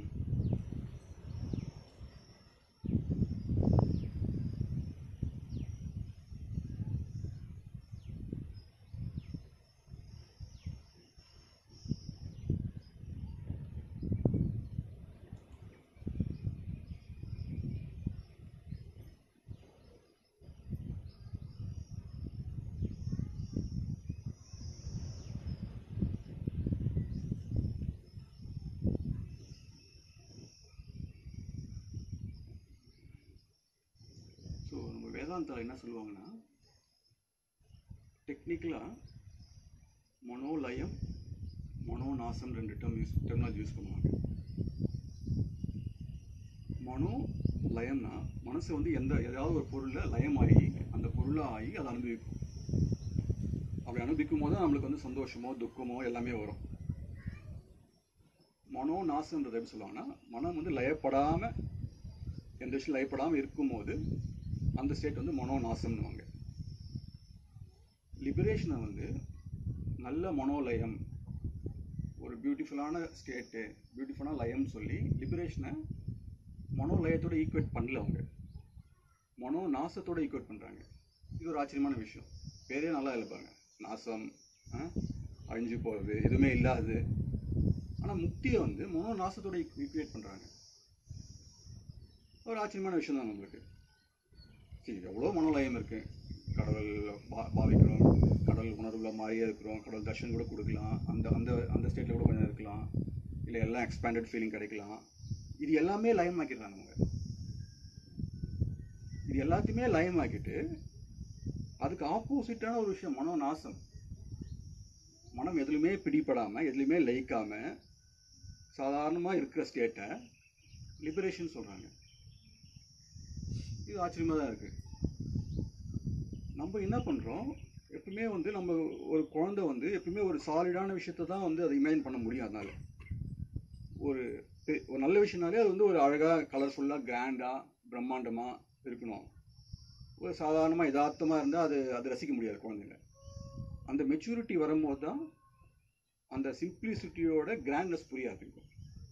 [SPEAKER 1] ஸோ நம்ம வேதாந்தால என்ன சொல்லுவாங்கன்னா டெக்னிக்கலாக மனோலயம் மனோநாசம் ரெண்டு டேர்ம் யூஸ் டெர்மினாலஜி யூஸ் பண்ணுவாங்க மனோ லயம்னா மனசு வந்து எந்த ஏதாவது ஒரு பொருளில் லயமாகி அந்த பொருளாக ஆகி அதை அனுபவிக்கும் அப்படி அனுபவிக்கும் போது தான் நம்மளுக்கு வந்து சந்தோஷமோ துக்கமோ எல்லாமே வரும் மனோ நாசம்ன்றது எப்படி சொல்லுவாங்கன்னா மனம் வந்து லயப்படாமல் எந்த விஷயம் லயப்படாமல் இருக்கும்போது அந்த ஸ்டேட் வந்து மனோ நாசம்னுவாங்க லிபரேஷனை வந்து நல்ல மனோலயம் ஒரு பியூட்டிஃபுல்லான ஸ்டேட்டு பியூட்டிஃபுல்லான லயம் சொல்லி லிபரேஷனை மனோ லயத்தோட ஈக்குவேட் பண்ணல அவங்க மனோ நாசத்தோட ஈக்குவேட் பண்ணுறாங்க இது ஒரு ஆச்சரியமான விஷயம் பேரே நல்லா எழுப்பாங்க நாசம் ஆ, அழிஞ்சு போகிறது எதுவுமே இல்லாது ஆனால் முக்தியை வந்து மனோ நாசத்தோட ஈக்குவேட் பண்ணுறாங்க ஒரு ஆச்சரியமான விஷயம் தான் நம்மளுக்கு சரி எவ்வளோ மனோலயம் இருக்கு கடவுள் பா பாவிக்கிறோம் கடவுள் உணர்வுல மாறியே இருக்கிறோம் கடவுள் தர்ஷன் கூட கொடுக்கலாம் அந்த அந்த அந்த ஸ்டேட்டில் கூட கொஞ்சம் இருக்கலாம் இல்லை எல்லாம் எக்ஸ்பேண்டட் ஃபீலிங் கிடைக்கலாம் இது எல்லாமே லயம் ஆக்கிடுறாங்க அவங்க இது எல்லாத்தையுமே லயம் ஆக்கிட்டு அதுக்கு ஆப்போசிட்டான ஒரு விஷயம் மனோ நாசம் மனம் எதுலையுமே பிடிபடாமல் எதுலையுமே லயிக்காம சாதாரணமாக இருக்கிற ஸ்டேட்டை லிபரேஷன் சொல்கிறாங்க இது ஆச்சரியமாக தான் இருக்குது நம்ம என்ன பண்ணுறோம் எப்பவுமே வந்து நம்ம ஒரு குழந்தை வந்து எப்பவுமே ஒரு சாலிடான விஷயத்தை தான் வந்து அதை இமேஜின் பண்ண முடியும் அதனால ஒரு பெ- ஒரு நல்ல விஷயம்னாலே அது வந்து ஒரு அழகாக கலர்ஃபுல்லாக கிராண்டாக பிரம்மாண்டமாக இருக்கணும் ஒரு சாதாரணமாக யதார்த்தமாக இருந்தால் அது அது ரசிக்க முடியாது குழந்தைங்க அந்த மெச்சூரிட்டி வரும்போது தான் அந்த சிம்பிளிசிட்டியோட கிராண்ட்னஸ் புரிய ஆரம்பிக்கும்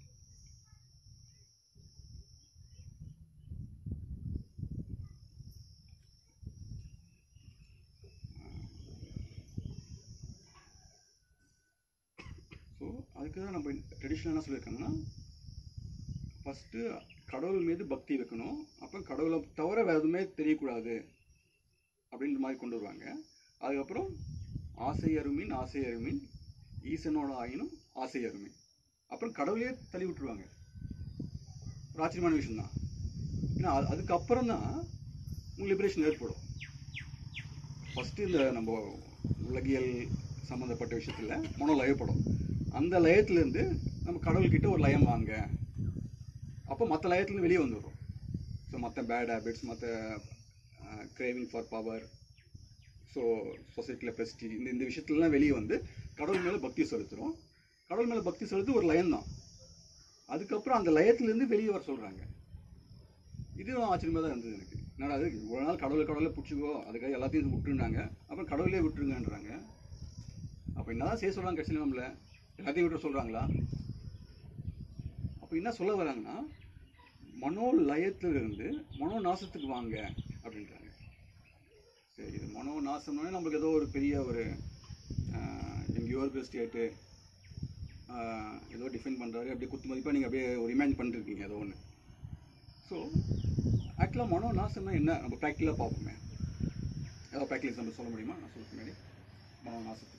[SPEAKER 1] ஸோ அதுக்கு தான் நம்ம ட்ரெடிஷ்னலாக என்ன சொல்லியிருக்காங்கன்னா ஃபஸ்ட்டு கடவுள் மீது பக்தி வைக்கணும் அப்போ கடவுளை தவிர வேறு எதுவுமே தெரியக்கூடாது அப்படின்ற மாதிரி கொண்டு வருவாங்க அதுக்கப்புறம் ஆசை அருமின் ஆசை அருமின் ஈசனோட ஆயினும் ஆசை அருமின் அப்புறம் கடவுளையே தள்ளி விட்டுருவாங்க ஒரு ஆச்சரியமான விஷயம்தான் ஏன்னா அது- அதுக்கப்புறம் தான் உங்களுக்கு லிபரேஷன் ஏற்படும் ஃபஸ்ட்டு இந்த நம்ம உலகியல் சம்மந்தப்பட்ட விஷயத்தில் மனோ லயப்படும் அந்த லயத்துலேருந்து நம்ம கடவுள்கிட்ட ஒரு லயம் வாங்க அப்போ மற்ற லயத்துலேருந்து வெளியே வந்துடுறோம் ஸோ மற்ற பேட் ஹேபிட்ஸ் மற்ற கிரேவிங் ஃபார் பவர் ஸோ சொசைட்டியில் பெஸ்டி இந்த இந்த விஷயத்துலலாம் வெளியே வந்து கடவுள் மேலே பக்தி செலுத்துகிறோம் கடவுள் மேலே பக்தி செலுத்து ஒரு லயம் தான் அதுக்கப்புறம் அந்த லயத்துலேருந்து வெளியே வர சொல்கிறாங்க இதுவும் ஆச்சரியமாக தான் இருந்தது எனக்கு என்னடா அது இவ்வளோ நாள் கடவுளை கடவுளை பிடிச்சிக்கோ அதுக்காக எல்லாத்தையும் விட்டுருந்தாங்க அப்புறம் கடவுளே விட்டுருங்கன்றாங்க அப்போ என்னதான் செய்ய சொல்கிறாங்க கட்சியில் நம்மள எல்லாத்தையும் விட்டு சொல்கிறாங்களா அப்போ என்ன சொல்ல வராங்கன்னா மனோ லயத்திலிருந்து மனோ நாசத்துக்கு வாங்க அப்படின்றாங்க சரி இது மனோ நாசம்னாலே நம்மளுக்கு ஏதோ ஒரு பெரிய ஒரு ஆஹ், எங்கேயோ இருக்கிற ஸ்டேட்டு ஏதோ டிஃபைன் பண்ணுறாரு அப்படியே குத்து மதிப்பாக நீங்கள் அப்படியே ஒரு இமேஜின் பண்ணிருக்கீங்க ஏதோ ஒன்று ஸோ ஆக்சுவலாக மனோ நாசம்னா என்ன நம்ம ப்ராக்டிக்கலாக பார்ப்போமே ஏதாவது ப்ராக்டிகல் எக்ஸாம்பிள் சொல்ல முடியுமா நான் சொல்ல முன்னாடி மனோ நாசத்துக்கு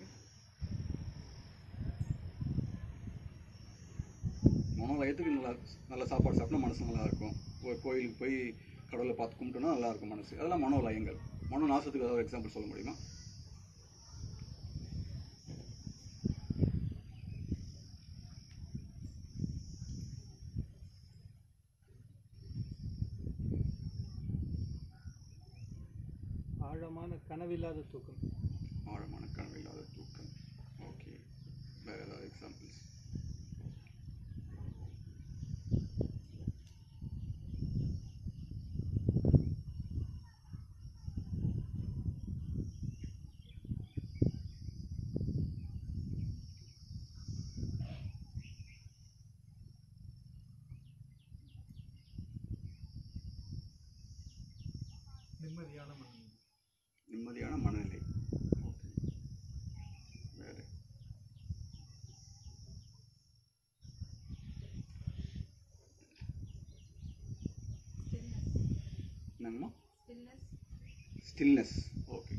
[SPEAKER 1] மனோ லயத்துக்கு நல்லா நல்ல சாப்பாடு சாப்பிட்டா மனசு நல்லா இருக்கும் ஒரு கோயிலுக்கு போய் கடவுளை பார்த்து கும்பிட்டோம்னா நல்லா இருக்கும் மனசு அதெல்லாம் மனோ லயங்கள் மனோ நாசத்துக்கு ஏதாவது எக்ஸாம்பிள் சொல்ல முடியுமா
[SPEAKER 5] ஆழமான கனவில்லாத தூக்கம்
[SPEAKER 1] ஆழமான கனவு இல்லாத தூக்கம் ஓகே வேற ஏதாவது எக்ஸாம்பிள்ஸ்
[SPEAKER 6] நிம்மதியான மனநிலை
[SPEAKER 1] நிம்மதியான மனநிலை ஓகே வேற
[SPEAKER 4] ஸ்டில்னஸ்
[SPEAKER 1] என்னங்கம்மா
[SPEAKER 4] ஸ்டில்னஸ்
[SPEAKER 1] ஸ்டில்னஸ் ஓகே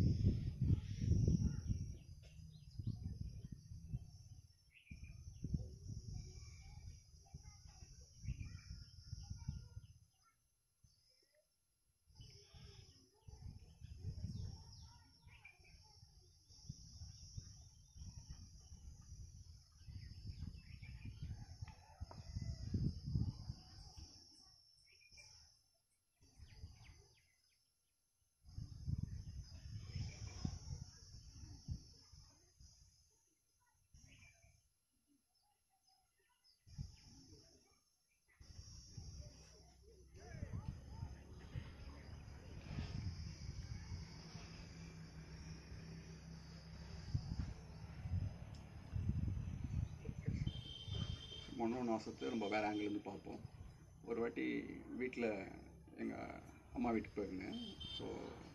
[SPEAKER 1] மனோ நாசத்தை நம்ம வேற angle இருந்து பார்ப்போம் ஒரு வாட்டி வீட்டில் எங்கள் அம்மா வீட்டுக்கு போயிருந்தேன் ஸோ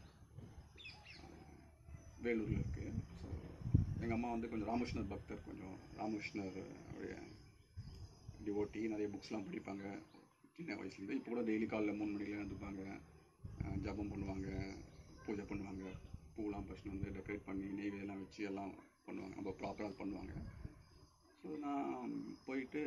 [SPEAKER 1] வேலூரில் இருக்குது ஸோ எங்கள் அம்மா வந்து கொஞ்சம் ராமகிருஷ்ணர் பக்தர் கொஞ்சம் ராமகிருஷ்ணர் உடைய டிவோட்டி நிறைய புக்ஸ்லாம் படிப்பாங்க சின்ன வயசுலேருந்து இப்போ கூட டெய்லி காலைல மூணு மணிக்கு எழுந்துப்பாங்க அஹ் ஜெபம் பண்ணுவாங்க பூஜை பண்ணுவாங்க பூலாம் ஃபஸ்ட்டு வந்து டெக்கரேட் பண்ணி நெய்வேலாம் வச்சு எல்லாம் பண்ணுவாங்க நம்ம ப்ராப்பராக பண்ணுவாங்க ஸோ நான் போயிட்டு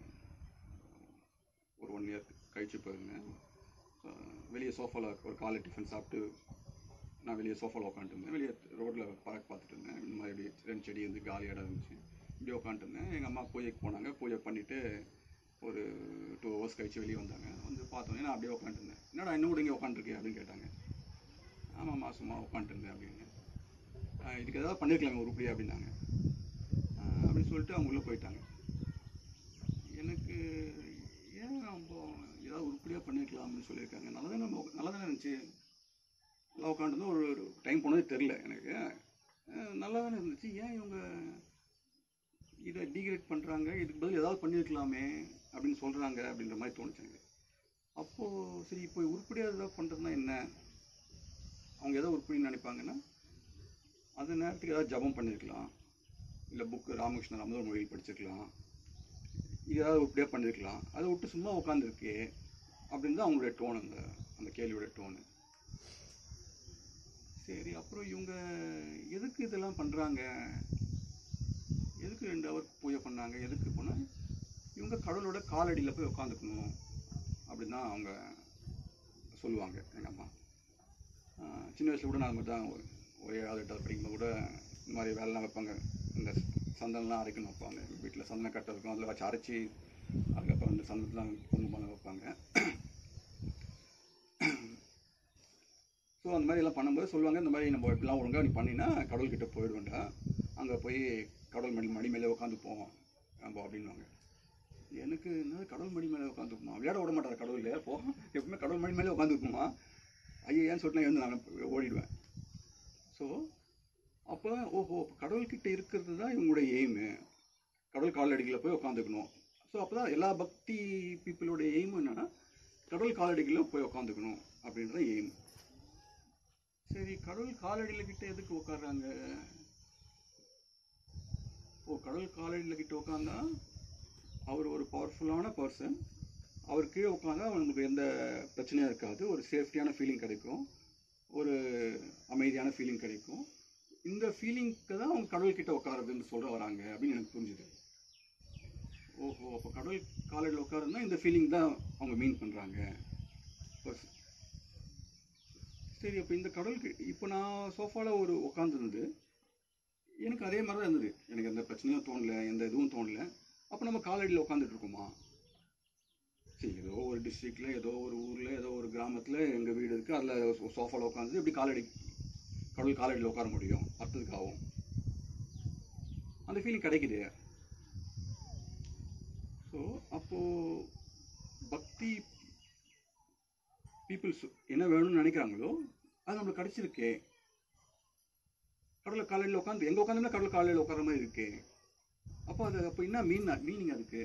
[SPEAKER 1] ஒரு ஒன் இயர் கழிச்சு போயிருந்தேன் வெளியே சோஃபாவில் ஒரு காலை டிஃபன் சாப்பிட்டு நான் வெளியே சோஃபாவில் உட்காந்துருந்தேன் வெளியே ரோட்டில் பார்க் பார்த்துட்டு இருந்தேன் இந்த மாதிரி இப்படி ரெண்டு செடி இருந்து காலி இடம் இருந்துச்சு இப்படி உட்காந்துருந்தேன் எங்கள் அம்மா பூஜைக்கு போனாங்க பூஜை பண்ணிவிட்டு ஒரு டூ ஹவர்ஸ் கழிச்சு வெளியே வந்தாங்க வந்து பார்த்தோன்னே நான் அப்படியே உட்காந்துருந்தேன் என்னடா இன்னும் கூட இங்கே உட்காந்துருக்கே அப்படின்னு கேட்டாங்க ஆமாம்மா சும்மா உட்காந்துருந்தேன் அப்படின்னு "ஆஹ் இதுக்கு ஏதாவது பண்ணியிருக்கலாங்க உருப்படியா அப்படின்னாங்க ஆஹ் அப்படின்னு சொல்லிட்டு அவங்க உள்ளே போயிட்டாங்க எனக்கு ஏன் நம்ம ஏதாவது உருப்படியாக பண்ணியிருக்கலாம்னு சொல்லியிருக்காங்க நல்லா தானே நம்ம நல்லா தானே இருந்துச்சு நல்லா உட்காந்துருந்தோம் ஒரு ஒரு டைம் போனதே தெரில எனக்கு அஹ் நல்லா தானே இருந்துச்சு ஏன் இவங்க இதை டீக்ரேட் பண்ணுறாங்க இதுக்கு பதில் ஏதாவது பண்ணியிருக்கலாமே அப்படின்னு சொல்கிறாங்க அப்படின்ற மாதிரி தோணுச்சு எனக்கு அப்போது சரி இப்போ உருப்படியாக ஏதாவது பண்ணுறதுனா என்ன அவங்க ஏதோ உருப்படின்னு நினைப்பாங்கன்னா அந்த நேரத்துக்கு ஏதாவது ஜபம் பண்ணியிருக்கலாம் இல்லை புக்கு ராமகிருஷ்ணன் அமுத மொழியில் படிச்சிருக்கலாம் இது ஏதாவது உருப்படியாக பண்ணியிருக்கலாம் அதை விட்டு சும்மா உட்காந்துருக்கே அப்படின்னு தான் அவங்களுடைய டோன் அந்த அந்த கேள்வியோட டோனு சரி அப்புறம் இவங்க எதுக்கு இதெல்லாம் பண்ணுறாங்க எதுக்கு ரெண்டு ஹவர் பூஜை பண்ணாங்க எதுக்கு போனால் இவங்க கடவுளோட காலடியில் போய் உட்காந்துக்கணும் அப்படின்னு தான் அவங்க சொல்லுவாங்க எங்கள் அம்மா ஆஹ் சின்ன வயசில் கூட நான் அது மாதிரி தான் ஒரு ஒரு ஏழாவது எட்டாவது படிக்கும்போது கூட இந்த மாதிரி வேலைலாம் வைப்பாங்க இந்த சந்தனம்லாம் அரைக்கணும் வைப்பாங்க வீட்டில் சந்தனம் கட்டை இருக்கும் அதில் வச்சு அரைச்சி அதுக்கப்புறம் இந்த சந்தனத்தெலாம் குங்குமம்லாம் வைப்பாங்க ஸோ அந்த மாதிரி எல்லாம் பண்ணும்போது சொல்லுவாங்க இந்த மாதிரி நம்ம இப்படிலாம் ஒழுங்காக நீ பண்ணினா கடவுள்கிட்ட போயிடுவேண்டா அங்கே போய் கடவுள் மடி மடி மேலே உட்காந்துப்போம் நம்ம அப்படின்வாங்க எனக்கு என்ன கடவுள் மடி மேலே உட்காந்துக்குமா விளையாட விட மாட்டார் கடவுள் போ எப்பவுமே கடவுள் மடி மேலே உட்காந்துக்குமா ஐயா ஏன்னு சொல்லிட்டு நான் எழுந்து நான் ஓடிடுவேன் ஸோ அப்போ ஓஹோ கடவுள்கிட்ட இருக்கிறது தான் இவங்களுடைய எய்மு கடவுள் காலடிகளில் போய் உட்காந்துக்கணும் ஸோ அப்போ தான் எல்லா பக்தி பீப்புளோட எய்ம் என்னன்னா கடவுள் காலடிகளில் போய் உட்காந்துக்கணும் அப்படின்ற எய்ம் சரி கடவுள் காலடியில் கிட்ட எதுக்கு உட்கார்றாங்க ஓ கடவுள் காலடியில் கிட்ட உட்காந்தா அவர் ஒரு பவர்ஃபுல்லான பர்சன் அவர் கீழே உட்காந்தா அவங்களுக்கு எந்த பிரச்சனையும் இருக்காது ஒரு சேஃப்டியான ஃபீலிங் கிடைக்கும் ஒரு அமைதியான ஃபீலிங் கிடைக்கும் இந்த ஃபீலிங்க்கு தான் அவங்க கடவுள்கிட்ட உட்காருதுன்னு சொல்ல வராங்க அப்படின்னு எனக்கு புரிஞ்சுது ஓஹோ அப்போ கடவுள் காலையில் உட்காருன்னா இந்த ஃபீலிங் தான் அவங்க மீன் பண்ணுறாங்க சரி அப்போ இந்த கடவுளுக்கு இப்போ நான் சோஃபாவில் ஒரு உட்காந்துருந்து எனக்கு அதே மாதிரி தான் இருந்தது எனக்கு எந்த பிரச்சனையும் தோணல எந்த இதுவும் தோணல அப்போ நம்ம காலடியில் உட்காந்துட்டு இருக்கோமா சரி ஏதோ ஒரு டிஸ்ட்ரிக்டில் ஏதோ ஒரு ஊரில் ஏதோ ஒரு கிராமத்தில் எங்கள் வீடு இருக்குது அதில் சோஃபாவில் உட்காந்து இப்படி காலடி கடவுள் காலடியில் உட்கார முடியும் அர்த்தத்துக்கு ஆகும் அந்த ஃபீலிங் கிடைக்குது ஸோ அப்போது பக்தி பீப்புள்ஸ் என்ன வேணும்னு நினைக்கிறாங்களோ அது நம்மளுக்கு கிடைச்சிருக்கே கடவுளை காலையில் உட்காந்து எங்கே உட்காந்தோம்னா கடவுள் காலையில் உட்கார மாதிரி இருக்கே அப்போ அது அப்போ என்ன மீன் மீனிங் அதுக்கு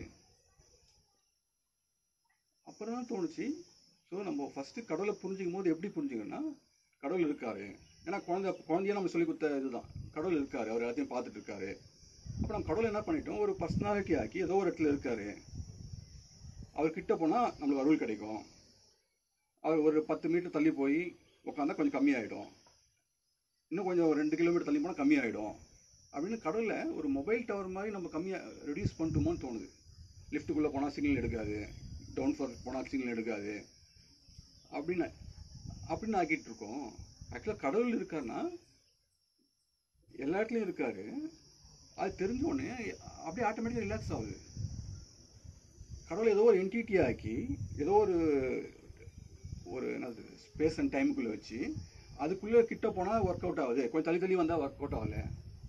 [SPEAKER 1] அப்புறம் தான் தோணுச்சு ஸோ நம்ம ஃபஸ்ட்டு கடவுளை புரிஞ்சுக்கும் போது எப்படி புரிஞ்சுக்கணும்னா கடவுள் இருக்காரு ஏன்னா குழந்தை குழந்தைய நம்ம சொல்லி கொடுத்த இதுதான் கடவுள் இருக்காரு அவர் எல்லாத்தையும் பார்த்துட்டு இருக்காரு அப்போ நம்ம கடவுளை என்ன பண்ணிட்டோம் ஒரு பர்சனாலிட்டி ஆக்கி ஏதோ ஒரு இடத்துல இருக்காரு அவர் கிட்ட போனால் நம்மளுக்கு அருள் கிடைக்கும் அவர் ஒரு பத்து மீட்டர் தள்ளி போய் உட்காந்தா கொஞ்சம் கம்மியாயிடும் இன்னும் கொஞ்சம் ஒரு ரெண்டு கிலோமீட்டர் தள்ளி போனால் கம்மியாயிடும் அப்படின்னு கடவுளை ஒரு மொபைல் டவர் மாதிரி நம்ம கம்மியாக ரெடியூஸ் பண்ணிட்டோமோன்னு தோணுது லிஃப்ட்டுக்குள்ளே போனால் சிக்னல் எடுக்காது டவுன் ஃபார் போனால் சிக்னல் எடுக்காது அப்படின்னு அப்படின்னு ஆக்கிட்டு இருக்கோம் ஆக்சுவலாக கடவுள் இருக்காருன்னா எல்லா இடத்துலையும் இருக்காரு அது தெரிஞ்ச உடனே அப்படியே ஆட்டோமேட்டிக்காக ரிலாக்ஸ் ஆகுது கடவுள் ஏதோ ஒரு என்டிட்டி ஆக்கி ஏதோ ஒரு ஒரு என்னது ஸ்பேஸ் அண்ட் டைமுக்குள்ளே வச்சு அதுக்குள்ளே கிட்ட போனால் ஒர்க் அவுட் ஆகுது கொஞ்சம் தள்ளி தள்ளி வந்தால் ஒர்க் அவுட் ஆகலை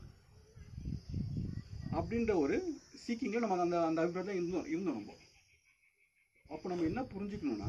[SPEAKER 1] அப்படின்ற ஒரு சீக்கிங்கில் நம்ம அந்த அந்த அபிப்பிராயத்தில் இருந்தோம் இருந்தோம் நம்ம அப்போ நம்ம என்ன புரிஞ்சுக்கணும்னா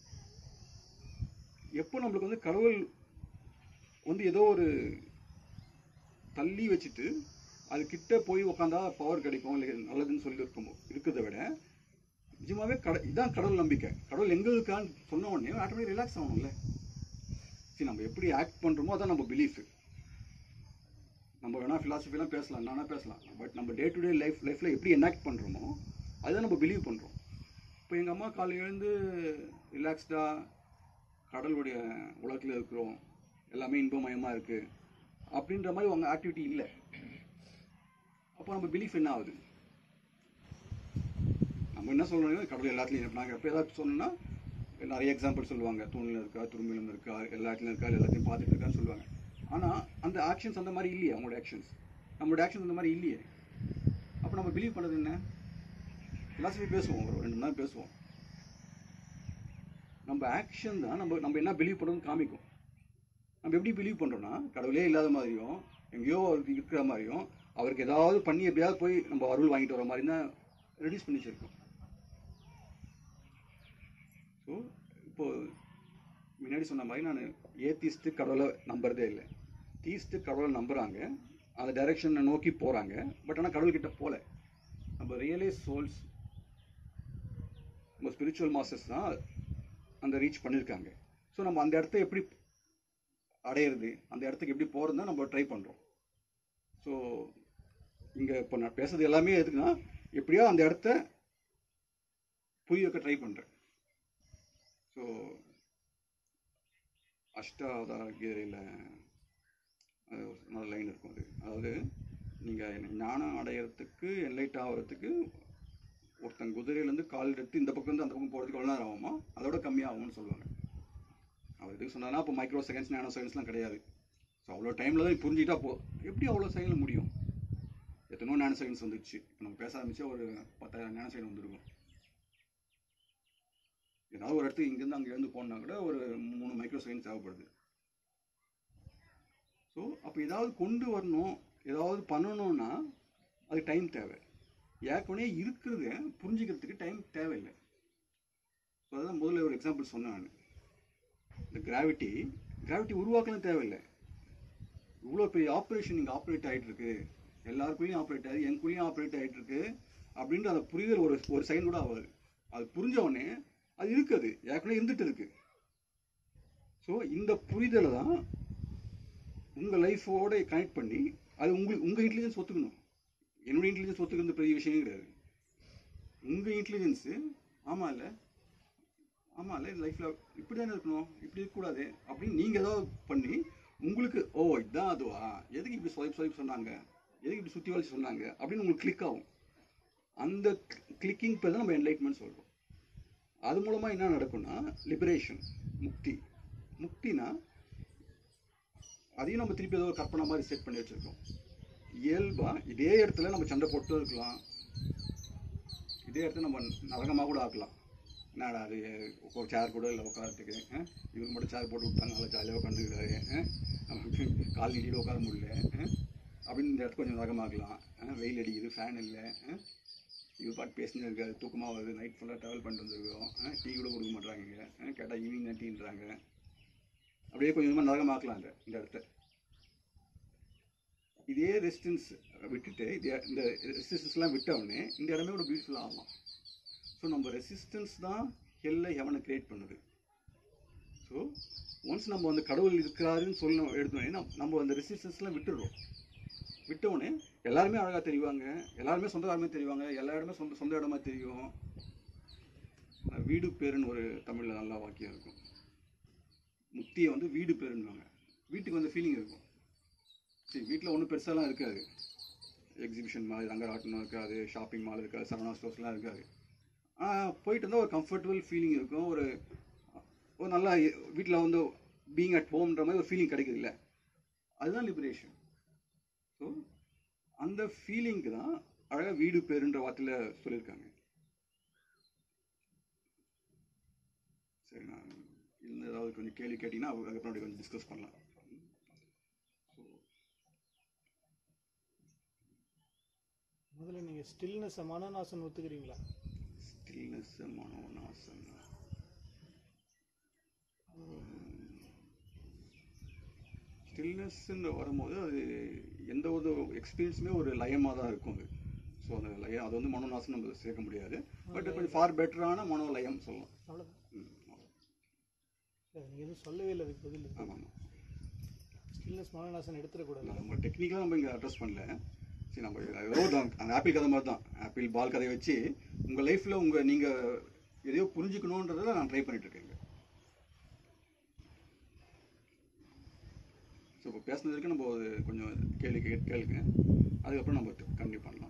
[SPEAKER 1] எப்போ நம்மளுக்கு வந்து கடவுள் வந்து ஏதோ ஒரு தள்ளி வச்சுட்டு அது கிட்ட போய் உட்காந்தா பவர் கிடைக்கும் இல்லை நல்லதுன்னு சொல்லி இருக்கும் இருக்கிறத விட நிஜமாவே கட இதான் கடவுள் நம்பிக்கை கடவுள் எங்க இருக்கான்னு சொன்ன உடனே ஆட்டோமேட்டிக் ரிலாக்ஸ் ஆகணும்ல சரி நம்ம எப்படி ஆக்ட் பண்றோமோ அதான் நம்ம பிலீஃப் நம்ம வேணா ஃபிலாசபிலாம் பேசலாம் நானா பேசலாம் பட் நம்ம டே டு டே லைஃப் லைஃப்ல எப்படி எனாக்ட் பண்றோமோ அதுதான் நம்ம பிலீவ் பண்றோம் இப்போ எங்க அம்மா காலையில் எழுந்து ரிலாக்ஸ்டா கடலுடைய உலகத்தில் இருக்கிறோம் எல்லாமே இன்பமயமா இருக்கு அப்படின்ற மாதிரி உங்க ஆக்டிவிட்டி இல்லை அப்போ நம்ம பிலீஃப் என்ன ஆகுது நம்ம என்ன சொல்றோம் கடவுள் எல்லாத்துலையும் நாங்கள் எப்போ ஏதாவது சொன்னோம்னா நிறைய எக்ஸாம்பிள் சொல்லுவாங்க தூணில் இருக்கா துரும்பிலும் இருக்கா எல்லா இடத்துலையும் இருக்கா எல்லாத்தையும் பார்த்துட்டு இருக்கான்னு சொல்லுவாங்க ஆனால் அந்த ஆக்ஷன்ஸ் அந்த மாதிரி இல்லையே அவங்களோட ஆக்ஷன்ஸ் நம்மளோட ஆக்ஷன்ஸ் அந்த மாதிரி இல்லையே அப்போ நம்ம பிலீவ் பண்ணது என்ன ஃபிலாசபி பேசுவோம் ஒரு ரெண்டு மணி நேரம் பேசுவோம் நம்ம ஆக்ஷன் தான் நம்ம நம்ம என்ன பிலீவ் பண்ணுறோம்னு காமிக்கும் நம்ம எப்படி பிலீவ் பண்ணுறோம்னா கடவுளே இல்லாத மாதிரியும் எங்கேயோ அவருக்கு இருக்கிற மாதிரியும் அவருக்கு ஏதாவது பண்ணி எப்படியாவது போய் நம்ம அருள் வாங்கிட்டு வர மாதிரி தான் ரெடியூஸ் பண்ணி வச்சிருக்கோம் ஸோ இப்போ முன்னாடி சொன்ன மாதிரி நான் ஏத்திஸ்ட்டு கடவுளை நம்புறதே இல்லை தீஸ்ட்டு கடவுளை நம்புறாங்க அந்த டைரக்ஷனை நோக்கி போறாங்க பட் ஆனால் கடவுள்கிட்ட போல நம்ம ரியலைஸ் சோல்ஸ் நம்ம ஸ்பிரிச்சுவல் மாஸ்டர்ஸ் தான் அந்த ரீச் பண்ணியிருக்காங்க ஸோ நம்ம அந்த இடத்த எப்படி அடையிறது அந்த இடத்துக்கு எப்படி போகிறது தான் நம்ம ட்ரை பண்ணுறோம் ஸோ இங்கே இப்போ நான் பேசுறது எல்லாமே எதுக்குன்னா எப்படியோ அந்த இடத்த புரிய வைக்க ட்ரை பண்ணுறேன் ஸோ அஷ்டாவதார கீதையில் அது ஒரு நல்ல லைன் இருக்கும் அது அதாவது நீங்கள் ஞானம் அடையிறதுக்கு என்லைட் ஆகிறதுக்கு ஒருத்தன் குதிரையிலேருந்து கால் எடுத்து இந்த பக்கம் இருந்து அந்த பக்கம் போகிறதுக்கு எவ்வளோ நேரம் ஆகுமா அதோட கம்மியாகும்னு சொல்லுவாங்க அவர் எதுக்கு சொன்னார்னா அப்போ மைக்ரோ செகண்ட்ஸ் நேனோ செகண்ட்ஸ்லாம் கிடையாது ஸோ அவ்வளோ டைமில் தான் புரிஞ்சுக்கிட்டா போ எப்படி அவ்வளோ செகண்டில் முடியும் எத்தனோ நேனோ செகண்ட்ஸ் வந்துச்சு இப்போ நம்ம பேச ஆரம்பிச்சா ஒரு பத்தாயிரம் நேனோ செகண்ட் வந்துருக்கும் ஏதாவது ஒரு இடத்துக்கு இங்கேருந்து அங்கே எழுந்து போனா கூட ஒரு மூணு மைக்ரோ செகண்ட் தேவைப்படுது ஸோ அப்போ ஏதாவது கொண்டு வரணும் ஏதாவது பண்ணணும்னா அது டைம் தேவை ஏற்கனவே இருக்கிறத புரிஞ்சுக்கிறதுக்கு டைம் தேவையில்லை ஸோ அதான் முதல்ல ஒரு எக்ஸாம்பிள் சொன்னேன் நான் இந்த கிராவிட்டி கிராவிட்டி உருவாக்கலாம் தேவையில்லை இவ்வளோ பெரிய ஆப்ரேஷன் இங்கே ஆப்ரேட் ஆகிட்டு இருக்கு எல்லாருக்குள்ளேயும் ஆப்ரேட் ஆகுது எங்களுக்குள்ளேயும் ஆப்ரேட் ஆகிட்டு இருக்கு அப்படின்ற அந்த புரிதல் ஒரு ஒரு செகண்ட் கூட ஆகாது அது புரிஞ்ச உடனே அது இருக்குது ஏற்கனவே இருந்துட்டு இருக்கு ஸோ இந்த புரிதலை தான் உங்கள் லைஃபோட கனெக்ட் பண்ணி அது உங்களுக்கு உங்கள் இன்டெலிஜென்ஸ் ஒத்துக்கணும் என்னுடைய இன்டெலிஜென்ஸ் ஒத்துக்கிறது பெரிய விஷயம் கிடையாது உங்கள் இன்டெலிஜென்ஸு ஆமாம் இல்லை ஆமாம் இல்லை லைஃப்பில் இப்படி தானே இருக்கணும் இப்படி இருக்கக்கூடாது அப்படின்னு நீங்கள் ஏதாவது பண்ணி உங்களுக்கு ஓ இதான் அதுவா எதுக்கு இப்படி ஸ்வைப் ஸ்வைப் சொன்னாங்க எதுக்கு இப்படி சுற்றி வளைச்சு சொன்னாங்க அப்படின்னு உங்களுக்கு கிளிக் ஆகும் அந்த கிளிக்கிங் பேர் தான் நம்ம என்லைட்மெண்ட் சொல்கிறோம் அது மூலமாக என்ன நடக்கும்னா லிபரேஷன் முக்தி முக்தினா அதையும் நம்ம திருப்பி ஏதோ ஒரு கற்பனை மாதிரி செட் பண்ணி வச்சுருக்கோம் இயல்பா இதே இடத்துல நம்ம சண்டை போட்டு இருக்கலாம் இதே இடத்துல நம்ம நரகமாக கூட ஆக்கலாம் என்னடா அது ஒரு சேர் கூட இல்லை உட்காரத்துக்கு அஹ், இவருக்கு மட்டும் சேர் போட்டு விட்டாங்க நல்லா ஜாலியாக உட்காந்துக்கிறாரு நமக்கு கால் நீட்டியில் உட்கார முடியல அஹ், அப்படின்னு இந்த இடத்துக்கு கொஞ்சம் நரகமாக்கலாம் அஹ், வெயில் அடிக்குது ஃபேன் இல்லை அஹ், இவர் பாட்டு பேசினே இருக்காரு தூக்கமாக வருது நைட் ஃபுல்லாக ட்ராவல் பண்ணிட்டு வந்திருக்கோம் அஹ், டீ கூட கொடுக்க மாட்டாங்க கேட்டால் ஈவினிங் தான் டீன்றாங்க அப்படியே கொஞ்சம் கொஞ்சமாக நரகமாக்கலாம் இந்த இந்த இடத்த இதே ரெசிஸ்டன்ஸ் விட்டுட்டு இது இந்த ரெசிஸ்டன்ஸ்லாம் விட்ட உடனே இந்த இடமே ஒரு பியூட்டிஃபுல் ஆகலாம் ஸோ நம்ம ரெசிஸ்டன்ஸ் தான் ஹெல்லை ஹெவனை கிரியேட் பண்ணுது ஸோ ஒன்ஸ் நம்ம அந்த கடவுள் இருக்கிறாருன்னு சொல்ல எடுத்தோடனே நம்ம நம்ம அந்த ரெசிஸ்டன்ஸ்லாம் விட்டுடுறோம் விட்ட உடனே எல்லாருமே அழகாக தெரிவாங்க எல்லாருமே சொந்தக்காரமே தெரிவாங்க எல்லா இடமே சொந்த சொந்த இடமா தெரியும் அஹ் வீடு பேருன்னு ஒரு தமிழில் நல்ல வாக்கியம் இருக்கும் முக்தியை வந்து வீடு பேருன்னுவாங்க வீட்டுக்கு வந்து ஃபீலிங் இருக்கும் சரி வீட்டில் ஒன்றும் பெருசாலாம் இருக்காது எக்ஸிபிஷன் மாதிரி ரங்கராட்டனம் இருக்காது ஷாப்பிங் மால் இருக்காது சரவணா ஸ்டோர்ஸ்லாம் இருக்காது ஆனால் போயிட்டு இருந்தால் ஒரு கம்ஃபர்டபுள் ஃபீலிங் இருக்கும் ஒரு ஒரு நல்லா வீட்டில் வந்து பீங் அட் ஹோம்ன்ற மாதிரி ஒரு ஃபீலிங் கிடைக்குது இல்லை அதுதான் லிபரேஷன் ஸோ அந்த ஃபீலிங்க்கு தான் அழகாக வீடு பேருன்ற வார்த்தையில் சொல்லியிருக்காங்க சரி நான் இன்னும் ஏதாவது கொஞ்சம் கேள்வி கேட்டிங்கன்னா அதுக்கப்புறம் அப்படி கொஞ்சம் டிஸ்கஸ் பண்ணலாம்
[SPEAKER 5] முதல்ல நீங்கள் ஸ்டில்னஸ் மனநாசன் ஒத்துக்கிறீங்களா
[SPEAKER 1] ஸ்டில்னஸ் மனோநாசம் ஸ்டில்னஸ்ன்னு வரும்போது அது எந்த ஒரு எக்ஸ்பீரியன்ஸுமே ஒரு லயமாக தான் இருக்கும் அது ஸோ அந்த லயம் அது வந்து மனோநாசம் நம்ம சேர்க்க முடியாது பட் கொஞ்சம் ஃபார் பெட்டரான மனோலயம் சொல்லலாம்
[SPEAKER 5] அவ்வளோதான்
[SPEAKER 1] ம்,
[SPEAKER 5] நீங்கள் எதுவும் சொல்லவே இல்லை அதுக்கு பதில்
[SPEAKER 1] ஆமாம் ஆமாம்
[SPEAKER 5] ஸ்டில்னஸ் மனநாசன் எடுத்துடக்கூடாது
[SPEAKER 1] நம்ம டெக்னிக்கலாக நம்ம இங்கே அட்ரஸ் பண்ணல சரி நம்ம ஏதோ தான் அந்த ஆப்பிள் கதை மாதிரி தான் ஆப்பிள் பால் கதையை வச்சு உங்கள் லைஃப்பில் உங்கள் நீங்கள் எதையோ புரிஞ்சுக்கணுன்றதை நான் ட்ரை பண்ணிட்டு இருக்கேன் இங்க. ஸோ இப்போ பேசுனது வரைக்கும் நம்ம ஒரு கொஞ்சம் கேள்வி கே கேளுங்க அதுக்கப்புறம் நம்ம கண்டினியூ பண்ணலாம்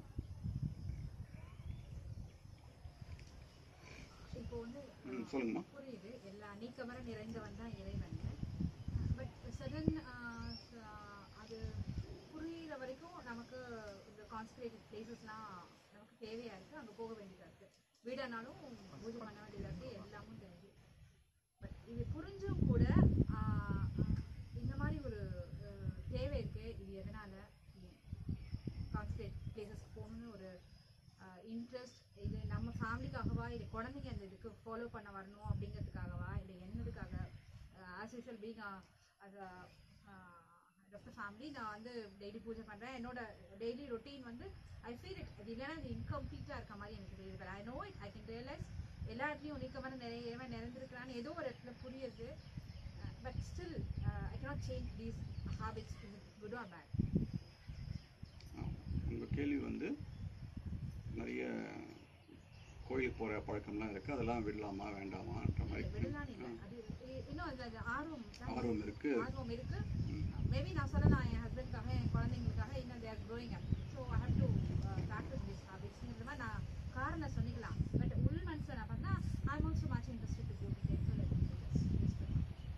[SPEAKER 4] இப்போ வந்து
[SPEAKER 1] ம் சொல்லுங்கம்மா
[SPEAKER 4] புரியுது எல்லா நீக்கமர நிறைந்தவன் தான் இறைவன் பட் சடன் அது புரியுற வரைக்கும் நமக்கு இந்த கான்சன்ட்ரேட்டட் பிளேசஸ்லாம் நமக்கு தேவையா இருக்கு அங்க போக வேண்டியதா இருக்கு வீடானாலும் பூஜை பண்ண வேண்டியதா இருக்கு எல்லாமும் தெரியுது பட் இது புரிஞ்சும் கூட ஆஹ், ஆஹ், இந்த மாதிரி ஒரு அஹ், தேவை இருக்கு இது எதனால கான்சன்ட்ரேட் பிளேசஸ் போகணும்னு ஒரு இன்ட்ரெஸ்ட் இது நம்ம ஃபேமிலிக்காகவா இல்லை குழந்தைங்க அந்த இதுக்கு ஃபாலோ பண்ண வரணும் அப்படிங்கிறதுக்காகவா இல்லை என்னதுக்காக ஆஸ் யூஷுவல் பீங் அது ஆஃப் த ஃபேமிலி நான் வந்து டெய்லி பூஜை பண்ணுறேன் என்னோட டெய்லி ரொட்டீன் வந்து ஐ ஃபீல் இட் அது இல்லைன்னா இது இன்கம்ப்ளீட்டாக இருக்க மாதிரி எனக்கு தெரியுது but I know it I can realise எல்லா இடத்துலையும் நீக்கமான நிறைய இறைவன் நிறைந்திருக்கிறான்னு ஏதோ ஒரு இடத்துல புரியுது but still I cannot change these habits good or bad
[SPEAKER 1] உங்கள் கேள்வி வந்து நிறைய கோயிலுக்கு போகிற பழக்கம்லாம் இருக்குது அதெல்லாம் விடலாமா வேண்டாமான்ற மாதிரி
[SPEAKER 4] விடலான்னு இல்லை அது இ- இன்னும் அந்த அந்த ஆர்வம் தான்
[SPEAKER 1] ஆர்வம் இருக்குது
[SPEAKER 4] ஆர்வம் இருக்கு மேபி நான் சொல்லலாம் என் ஹஸ்பண்ட்காக என் குழந்தைங்களுக்காக இன்னும் they're growing up so I have to practise this ஹாபிட்ஸ்ங்கிற மாதிரி நான் காரணம் சொல்லிக்கலாம் பட் உள் மனசில் நான் பண்ணால் I am also much interested to go to temple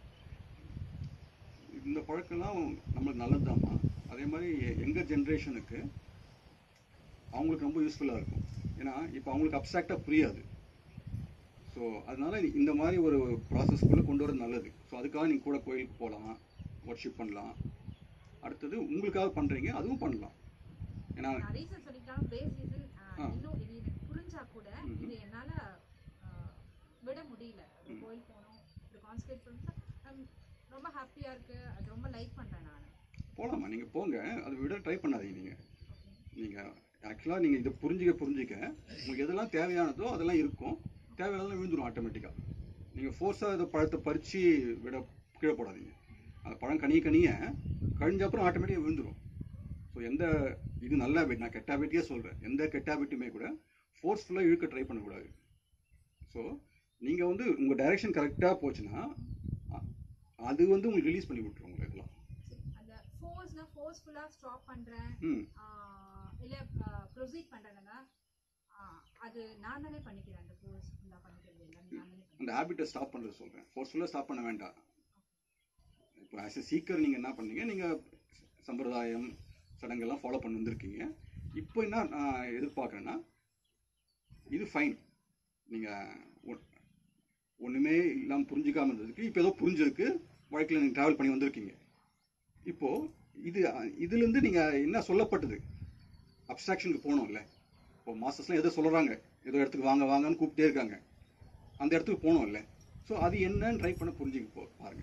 [SPEAKER 1] இந்த பழக்கம்லாம் நம்மளுக்கு நல்லதுதாம்மா அதே மாதிரி எங்கள் ஜென்ரேஷனுக்கு அவங்களுக்கு ரொம்ப யூஸ்ஃபுல்லாக இருக்கும் ஏன்னா இப்போ அவங்களுக்கு அப்சாக்டாக புரியாது ஸோ அதனால இந்த மாதிரி ஒரு ப்ராசஸ்க்குள்ளே கொண்டு வரது நல்லது ஸோ அதுக்காக நீங்கள் கூட கோயிலுக்கு போகலாம் ஒர்ஷிப் பண்ணலாம் அடுத்தது உங்களுக்காக பண்ணுறீங்க அதுவும் பண்ணலாம் ஏன்னா
[SPEAKER 4] நான் ரீசன் சொல்லிட்டாலும் பேஸ் ரீசன்
[SPEAKER 1] ஆ.
[SPEAKER 4] இன்னும் இது எனக்கு புரிஞ்சா கூட
[SPEAKER 1] ம்ஹும்.
[SPEAKER 4] இது என்னால் விட முடியல ஒரு கோயில் போகணும் ஒரு கான்சன்ட்ரேட் பண்ணா ரொம்ப ஹாப்பியாக இருக்கு அது ரொம்ப லைக் பண்ணுறேன் நான்
[SPEAKER 1] போகலாமா நீங்கள் போங்க அதை விட ட்ரை பண்ணாதீங்க நீங்கள் நீங்கள் ஆக்சுவலாக நீங்கள் இதை புரிஞ்சிக்க புரிஞ்சிக்க உங்களுக்கு எதெல்லாம் தேவையானதோ அதெல்லாம் இருக்கும் தேவையானதெல்லாம் விழுந்துடும் ஆட்டோமேட்டிக்காக நீங்கள் ஃபோர்ஸாக இதை பழத்தை பறித்து விட கீழே போடாதீங்க அந்த பழம் கனிய கனிய கழிஞ்ச அப்புறம் ஆட்டோமேட்டிக்காக விழுந்துடும் ஸோ எந்த இது நல்ல habit நான் கெட்ட ஹேபிட்டே சொல்கிறேன் எந்த கெட்ட ஹேபிட்டுமே கூட ஃபோர்ஸ்ஃபுல்லாக இழுக்க ட்ரை பண்ணக்கூடாது ஸோ நீங்கள் வந்து உங்கள் டைரெக்ஷன் கரெக்டாக போச்சுன்னா அ- அது வந்து உங்களுக்கு ரிலீஸ் பண்ணி விட்டுரும் உங்களை இதெல்லாம்
[SPEAKER 4] அந்த ஃபோர்ஸ்னா ஃபோர்ஸ்ஃபுல்லாக ஸ்டாப் பண்ணுறேன்
[SPEAKER 1] ம்
[SPEAKER 4] இல்லை ப்ரொசீட் பண்ணுறேன்னா அது நான் தானே பண்ணிக்கிறேன் அந்த ஃபோர்ஸ் ஃபுல்லாக பண்ணிக்கிறது எல்லாமே நான் தானே
[SPEAKER 1] அந்த ஹேபிட்டை ஸ்டாப் பண்ணுறது சொல்கிறேன் ஃபோர்ஸ்ஃபுல்லாக ஸ்டாப் பண்ண வேண்டாம் இப்போ ஆஸ் எ சீக்கர் நீங்கள் என்ன பண்ணீங்க நீங்கள் சம்பிரதாயம் சடங்கெல்லாம் ஃபாலோ பண்ணி வந்திருக்கீங்க இப்போ என்ன நான் எதிர்பார்க்குறேன்னா இது ஃபைன் நீங்கள் ஒன்றுமே இல்லாமல் புரிஞ்சிக்காம இருந்ததுக்கு இப்போ ஏதோ புரிஞ்சதுக்கு வாழ்க்கையில் நீங்கள் ட்ராவல் பண்ணி வந்திருக்கீங்க இப்போது இது இதுலேருந்து நீங்கள் என்ன சொல்லப்பட்டது அப்ஸ்ட்ராக்ஷனுக்கு போகணும்ல இப்போ மாஸ்டர்ஸ்லாம் எதோ சொல்கிறாங்க ஏதோ இடத்துக்கு வாங்க வாங்கன்னு கூப்பிட்டே இருக்காங்க அந்த இடத்துக்கு போகணும்ல ஸோ அது என்னன்னு ட்ரை பண்ண புரிஞ்சுக்க போ பாருங்க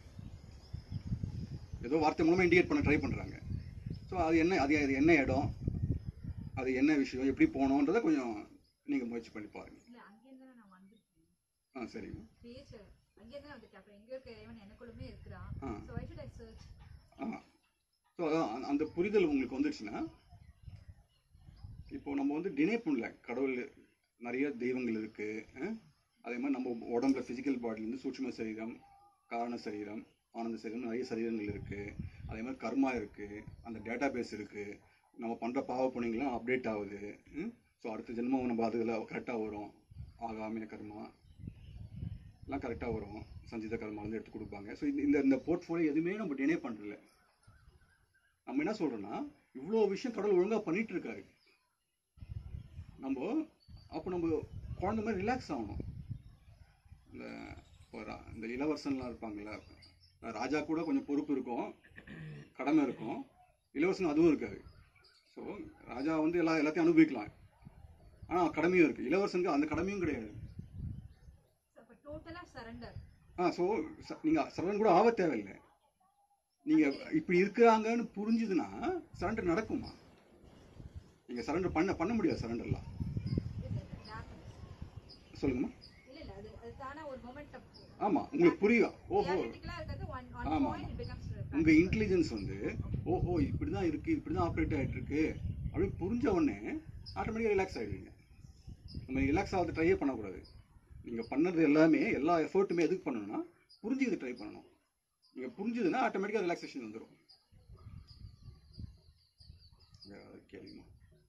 [SPEAKER 1] ஏதோ வார்த்தை மூலமாக இண்டிகேட் பண்ண ட்ரை பண்ணுறாங்க ஸோ அது என்ன அது அது என்ன இடம் அது என்ன விஷயம் எப்படி போகணுன்றதை கொஞ்சம் நீங்கள் முயற்சி பண்ணி பாருங்க
[SPEAKER 4] இல்லை அங்கேருந்து தானே நான் வந்திருக்கேன்
[SPEAKER 1] ஆ சரிங்க
[SPEAKER 4] கிரியேச்சர் அங்கேருந்து தான் வந்திருக்கேன் அப்புறம் எங்கே இருக்க இறைவன் எனக்குள்ளுமே இருக்கிறான்
[SPEAKER 1] ah
[SPEAKER 4] so I should I search
[SPEAKER 1] ah so அதான் அந்த- அந்த புரிதல் உங்களுக்கு வந்துடுச்சுன்னா இப்போ நம்ம வந்து டினே பண்ணல கடவுள் நிறைய தெய்வங்கள் இருக்கு அஹ்? அதே மாதிரி நம்ம உடம்புல ஃபிசிக்கல் பாடியிலேருந்து சூட்சும சரீரம் காரண சரீரம் ஆனந்த சரீரம் நிறைய சரீரங்கள் இருக்கு அதே மாதிரி கர்மா இருக்கு அந்த டேட்டா பேஸ் இருக்கு நம்ம பண்ற பாவ புண்ணியங்கள்லாம் அப்டேட் ஆகுது ஸோ அடுத்த ஜென்மம் நம்ம அதில் கரெக்டாக வரும் ஆகாமிய கர்மா எல்லாம் கரெக்டாக வரும் சஞ்சித கர்மா வந்து எடுத்து கொடுப்பாங்க ஸோ இந்த இந்த போர்ட்ஃபோலியோ எதுவுமே நம்ம டினே பண்ணுறதில்ல நம்ம என்ன சொல்றோம்னா இவ்வளோ விஷயம் கடவுள் ஒழுங்கா பண்ணிட்டு இருக்காரு நம்ம அப்போ நம்ம குழந்தை மாதிரி ரிலாக்ஸ் ஆகணும் இந்த இப்போ ரா- இந்த இளவரசன்லாம் இருப்பாங்கல்ல ராஜா கூட கொஞ்சம் பொறுப்பு இருக்கும் கடமை இருக்கும் இளவரசன் அதுவும் இருக்காது ஸோ ராஜா வந்து எல்லா எல்லாத்தையும் அனுபவிக்கலாம் ஆனால் கடமையும் இருக்கு இளவரசனுக்கு அந்த கடமையும் கிடையாது
[SPEAKER 4] அப்போ டோட்டலாக சரண்டர்
[SPEAKER 1] ஆ ஸோ நீங்கள் சரண் கூட ஆக தேவையில்லை நீங்கள் இப்படி இருக்கிறாங்கன்னு புரிஞ்சுதுன்னா சரண்டர் நடக்குமா நீங்கள் சரண்டர் பண்ண பண்ண முடியாது சரண்டர்லாம்
[SPEAKER 4] இல்ல இல்ல it happens.
[SPEAKER 1] சொல்லுங்கம்மா
[SPEAKER 4] இல்ல இல்ல அது அது தானா ஒரு மொமெண்ட்
[SPEAKER 1] ஆமாம் உங்களுக்கு புரியும் ஓஹோ
[SPEAKER 4] தியரிட்டிக்கலா இருக்கிறது ஒன் ஒன்
[SPEAKER 1] ஆமா,
[SPEAKER 4] பாயிண்ட் இட் பிகம்ஸ்
[SPEAKER 1] உங்கள் இன்டெலிஜென்ஸ் வந்து ஓஹோ இப்படி தான் இருக்குது இப்படி தான் ஆப்ரேட் ஆகிட்டு இருக்கு அப்படின்னு புரிஞ்ச உடனே ஆட்டோமேட்டிக்காக ரிலாக்ஸ் ஆகிடுவீங்க நம்ம ரிலாக்ஸ் ஆகிறது ட்ரையே பண்ணக்கூடாது நீங்கள் பண்ணது எல்லாமே எல்லா எஃபர்ட்டுமே எதுக்கு பண்ணணும்னா புரிஞ்சுக்கிது ட்ரை பண்ணணும் நீங்கள் புரிஞ்சுதுன்னா ஆட்டோமேட்டிக்காக ரிலாக்ஸேஷன் வந்துடும் வேறு ஏதாவது கேளுங்கம்மா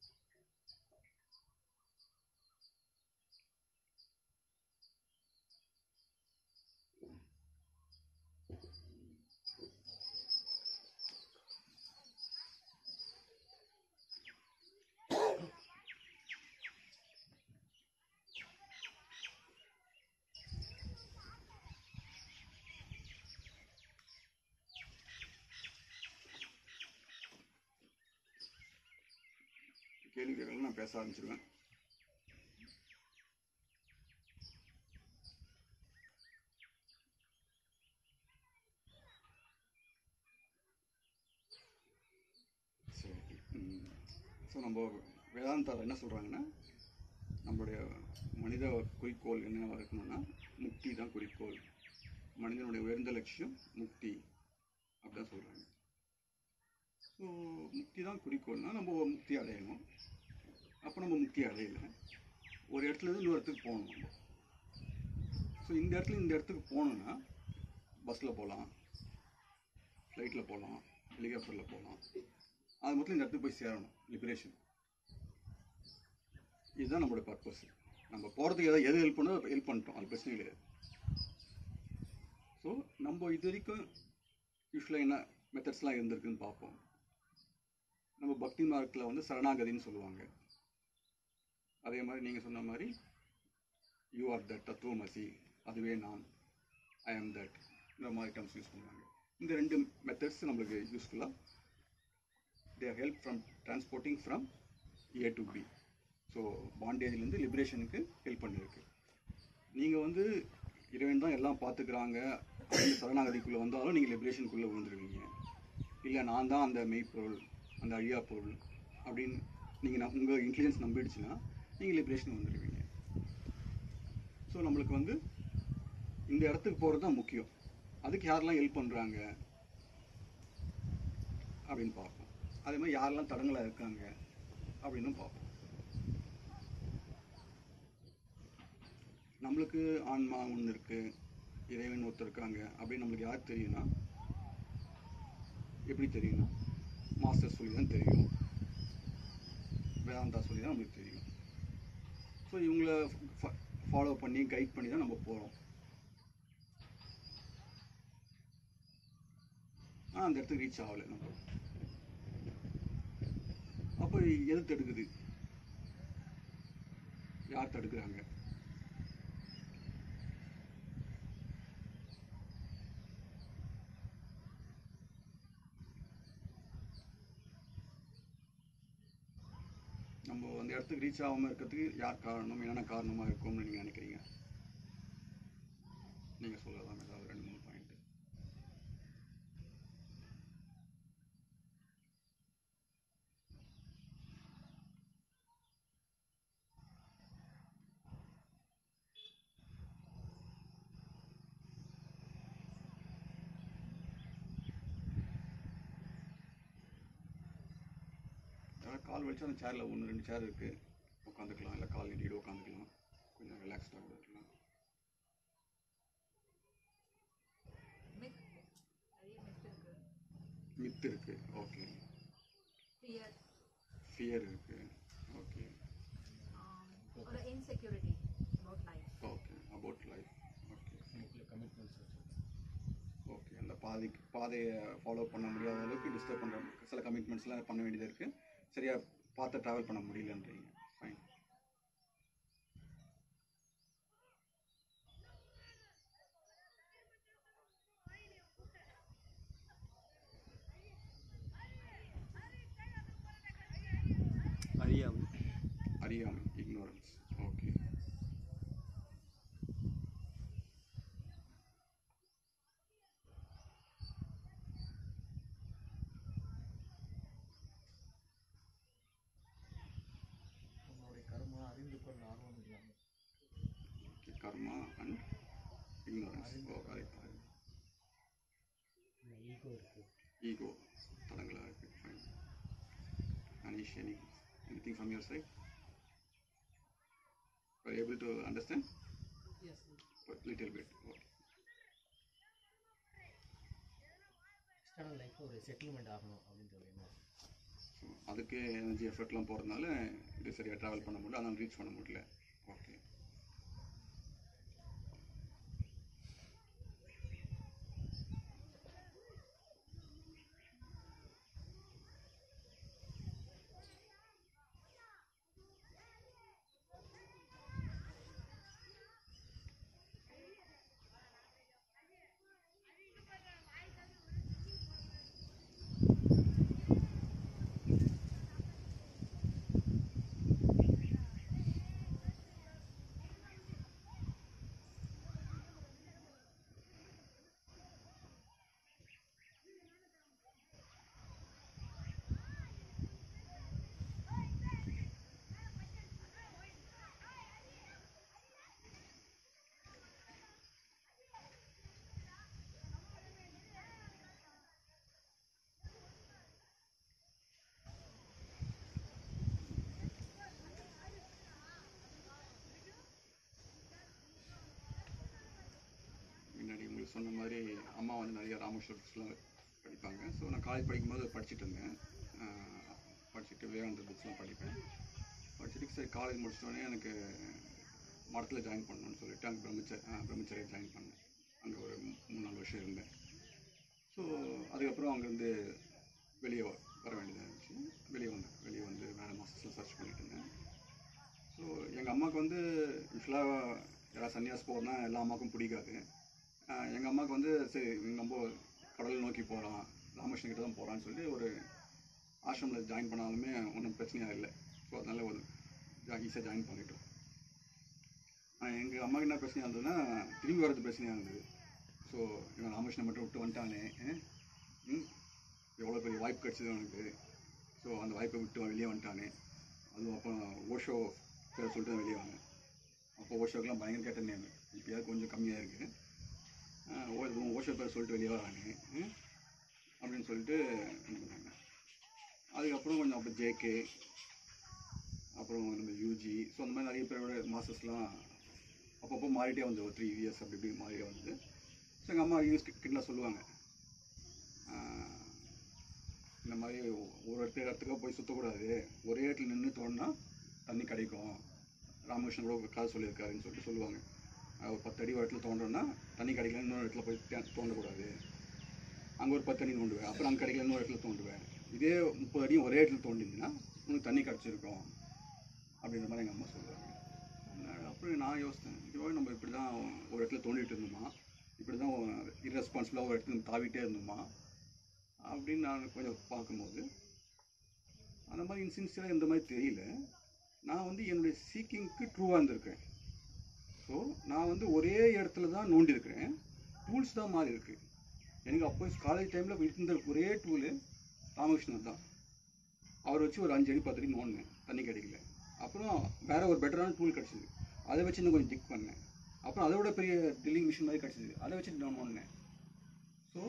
[SPEAKER 1] கேள்வி கேட்கலாம் நான் பேச ஆரம்பிச்சிருவேன் சரி ஸோ நம்ம வேதாந்தாவில் என்ன சொல்கிறாங்கன்னா நம்மளுடைய மனித குறிக்கோள் என்னவா இருக்கணும்னா முக்தி தான் குறிக்கோள் மனிதனுடைய உயர்ந்த லட்சியம் முக்தி அப்படிதான் சொல்கிறாங்க ஸோ முக்தி தான் குறிக்கோள்னா நம்ம முக்தி அடையணும் அப்போ நம்ம முக்தி அடையல ஒரு இடத்துல இருந்து இன்னொரு இடத்துக்கு போகணும் நம்ம ஸோ இந்த இடத்துல இந்த இடத்துக்கு போகணுன்னா பஸ்ஸில் போகலாம் ஃப்ளைட்டில் போகலாம் ஹெலிகாப்டரில் போகலாம் அது மொத்தம் இந்த இடத்துக்கு போய் சேரணும் லிபரேஷன் இதுதான் நம்மளோட பர்பஸ் நம்ம போகிறதுக்கு ஏதாவது எது ஹெல்ப் பண்ணோ ஹெல்ப் பண்ணிட்டோம் அது பிரச்சனை கிடையாது ஸோ நம்ம இது வரைக்கும் யூஸ்வலாக என்ன மெத்தட்ஸ்லாம் இருந்திருக்குன்னு பார்ப்போம் நம்ம பக்தி மார்க்கில் வந்து சரணாகதின்னு சொல்லுவாங்க அதே மாதிரி நீங்கள் சொன்ன மாதிரி யூ ஆர் தட் தத்துவமசி அதுவே நான் ஐ ஆம் தட் இந்த மாதிரி டர்ம்ஸ் யூஸ் பண்ணுவாங்க இந்த ரெண்டு மெத்தட்ஸ் நம்மளுக்கு யூஸ்ஃபுல்லாக they help from transporting from A to B so பாண்டேஜ்லேருந்து லிபரேஷனுக்கு ஹெல்ப் பண்ணியிருக்கு நீங்கள் வந்து இறைவன் தான் எல்லாம் பார்த்துக்கிறாங்க அந்த சரணாகதிக்குள்ளே வந்தாலும் நீங்கள் லிபரேஷனுக்குள்ளே விழுந்துருவீங்க இல்லை நான் தான் அந்த மெய்ப்பொருள் அந்த அழியா பொருள் அப்படின்னு நீங்கள் உங்கள் இன்டெலிஜென்ஸ் நம்பிடுச்சுன்னா நீங்கள் லிபரேஷன் வந்துடுவீங்க ஸோ நம்மளுக்கு வந்து இந்த இடத்துக்கு போகிறது தான் முக்கியம் அதுக்கு யாரெல்லாம் ஹெல்ப் பண்ணுறாங்க அப்படின்னு பார்ப்போம் அதே மாதிரி யாரெல்லாம் தடங்களாக இருக்காங்க அப்படின்னும் பார்ப்போம் நம்மளுக்கு ஆன்மா ஒன்று இருக்குது இறைவன் ஒருத்தர் இருக்காங்க அப்படின்னு நம்மளுக்கு யார் தெரியும்னா எப்படி தெரியும்னா மாஸ்டர் சொல்லி தான் தெரியும் வேதாந்தா சொல்லி தான் நம்மளுக்கு தெரியும் ஸோ இவங்கள ஃபாலோ பண்ணி கைட் பண்ணி தான் நம்ம போகிறோம் ஆனால் அந்த இடத்துக்கு ரீச் ஆகலை நம்ம அப்போ எது தடுக்குது யார் தடுக்கிறாங்க நம்ம அந்த இடத்துக்கு ரீச் ஆகாமல் இருக்கிறதுக்கு யார் காரணம் என்னென்ன காரணமாக இருக்கும்னு நீங்கள் நினைக்கிறீங்க நீங்கள் சொல்லலாம் ஏதாவது ரெண்டு மூணு பாயிண்ட் யாராவது கால் வலிச்சா அந்த சேரில் ஒன்று ரெண்டு சேர் இருக்குது உட்காந்துக்கலாம் இல்லை கால் நீட்டிட்டு உட்காந்துக்கலாம் கொஞ்சம் ரிலாக்ஸ்டாக கூட இருக்கலாம்
[SPEAKER 4] மித் நிறைய மித் இருக்கு
[SPEAKER 1] மித்து இருக்குது ஓகே
[SPEAKER 4] ஃபியர்
[SPEAKER 1] ஃபியர் இருக்குது ஓகே
[SPEAKER 4] ஒரு insecurity about life
[SPEAKER 1] okay about life okay
[SPEAKER 2] commitments
[SPEAKER 1] okay அந்த பாதைக்கு பாதையை ஃபாலோ பண்ண முடியாத அளவுக்கு டிஸ்டர்ப் பண்ணுற சில கமிட்மெண்ட்ஸ்லாம் பண்ண வேண்டியது இருக்குது சரியாக பார்த்து ட்ராவல் பண்ண முடியலன்றீங்க ஃபைன்
[SPEAKER 6] அழியாமை
[SPEAKER 1] அறியாமை ignorance okay ignorance oh correct
[SPEAKER 2] ego இருக்குது
[SPEAKER 1] ஈகோ தடங்களாக இருக்குது fine Anish any anything from your side are able to understand little bit okay
[SPEAKER 2] external life ஒரு செட்டில்மெண்ட் ஆகணும் அப்படின்ற ஒரு எண்ணம்
[SPEAKER 1] ஸோ அதுக்கு எனர்ஜி எஃபர்ட்லாம் போகிறதுனால இது சரியாக ட்ராவல் பண்ண முடியல அதனால் ரீச் பண்ண முடியல ஓகே முன்னாடி உங்களுக்கு சொன்ன மாதிரி அம்மா வந்து நிறைய ராமேஸ்வரத்துலாம் படிப்பாங்க ஸோ நான் காலேஜ் படிக்கும்போது படிச்சுட்டு இருந்தேன் ஆஹ் படிச்சுட்டு விவேகானந்த புக்ஸ்லாம் படிப்பேன் படிச்சுட்டு சரி காலேஜ் முடிச்சிட்டோடனே எனக்கு மடத்தில் ஜாயின் பண்ணணும்னு சொல்லிட்டு அங்கே பிரம்மச்சர் பிரம்மச்சரியை ஜாயின் பண்ணேன் அங்கே ஒரு மூ- மூணு நாலு வருஷம் இருந்தேன் ஸோ அதுக்கப்புறம் அங்கேருந்து வெளியே வ- வர வேண்டியதாக இருந்துச்சு வெளியே வந்தேன் வெளியே வந்து வேறு மாதத்தில் சர்ச் பண்ணிட்டு இருந்தேன் ஸோ எங்கள் அம்மாவுக்கு வந்து யூஸ்வலாக யாராவது சன்னியாஸ் போகிறனா எல்லா அம்மாவுக்கும் பிடிக்காது எங்கள் அம்மாவுக்கு வந்து சரி நம்ம கடல் நோக்கி போகலாம் ராமகிருஷ்ணன் கிட்ட தான் போகிறான்னு சொல்லி ஒரு ஆசிரமில் ஜாயின் பண்ணாலுமே ஒன்றும் பிரச்சனையாக இல்லை ஸோ அதனால் ஒரு ஈஸியாக ஜாயின் பண்ணிட்டோம் எங்கள் அம்மாவுக்கு என்ன பிரச்சனையாக இருந்ததுன்னா திரும்பி வரது பிரச்சனையாக இருந்தது ஸோ இவன் ராமகிருஷ்ணன் மட்டும் விட்டு வந்துட்டானே அஹ், ம் எவ்வளோ பெரிய வாய்ப்பு கிடச்சிது அவனுக்கு ஸோ அந்த வாய்ப்பை விட்டு வெளியே வந்துட்டானே அதுவும் அப்போ ஓஷோ பேர் சொல்லிட்டு தான் வெளியே வந்தேன் அப்போ ஓஷோக்கெலாம் பயங்கர கேட்ட நேம் இப்போயாவது கொஞ்சம் கம்மியாக இருக்குது ஓ இதுவும் ஓஷோ பேர் சொல்லிட்டு வெளியே வராங்க ம், அப்படின்னு சொல்லிட்டு இது பண்ணாங்க அதுக்கப்புறம் கொஞ்சம் அப்போ ஜேகே அப்புறம் நம்ம யூஜி ஸோ அந்த மாதிரி நிறைய பேரோட மாஸ்டர்ஸ்லாம் அப்பப்போ மாறிட்டே வந்து ஒரு த்ரீ இயர்ஸ் அப்படி இப்படி மாறிட்டே வந்து ஸோ எங்கள் அம்மா யூஸ் கிட்ட சொல்லுவாங்க ஆஹ், இந்த மாதிரி ஒரு இடத்துல இடத்துக்காக போய் சுற்றக்கூடாது ஒரே இடத்துல நின்று தோணுனா தண்ணி கிடைக்கும் ராமகிருஷ்ணன் கூட ஒரு கதை சொல்லியிருக்காருன்னு சொல்லிட்டு சொல்லுவாங்க அஹ் ஒரு பத்து அடி ஒரு இடத்துல தோன்றோன்னா தண்ணி கிடைக்கல இன்னொரு இடத்துல போய் தே- தோண்டக்கூடாது அங்கே ஒரு பத்து அடி தோண்டுவேன் அப்புறம் அங்கே கிடைக்கல இன்னொரு இடத்துல தோண்டுவேன் இதே முப்பது அடியும் ஒரே இடத்துல தோண்டிருந்தீங்கன்னா உனக்கு தண்ணி கிடச்சிருக்கும் அப்படின்ற மாதிரி எங்கள் அம்மா சொல்லுவாங்க அதனால அப்புறம் நான் யோசித்தேன் இதுவாக நம்ம இப்படி தான் ஒரு இடத்துல தோண்டிட்டு இருந்தோமா இப்படி தான் இரஸ்பான்சிபிளாக ஒரு இடத்துல தாவிட்டே இருந்தோமா அப்படின்னு நான் கொஞ்சம் பார்க்கும்போது அந்த மாதிரி இன்சின்சியராக இந்த மாதிரி தெரியல நான் வந்து என்னுடைய சீக்கிங்க்கு ட்ரூவாக இருந்திருக்கேன் ஸோ நான் வந்து ஒரே இடத்துல தான் நோண்டியிருக்கிறேன் டூல்ஸ் தான் மாறி இருக்கு எனக்கு அப்போ காலேஜ் டைமில் இருந்த ஒரே டூலு ராமகிருஷ்ணன் தான் அவர் வச்சு ஒரு அஞ்சு அடி பத்து அடி நோண்டினேன் தண்ணி கிடைக்கல அப்புறம் வேற ஒரு பெட்டரான டூல் கிடச்சிது அதை வச்சு இன்னும் கொஞ்சம் டிக் பண்ணேன் அப்புறம் அதை விட பெரிய ட்ரில்லிங் மிஷின் மாதிரி கிடச்சிது அதை வச்சு நான் நோண்டினேன் ஸோ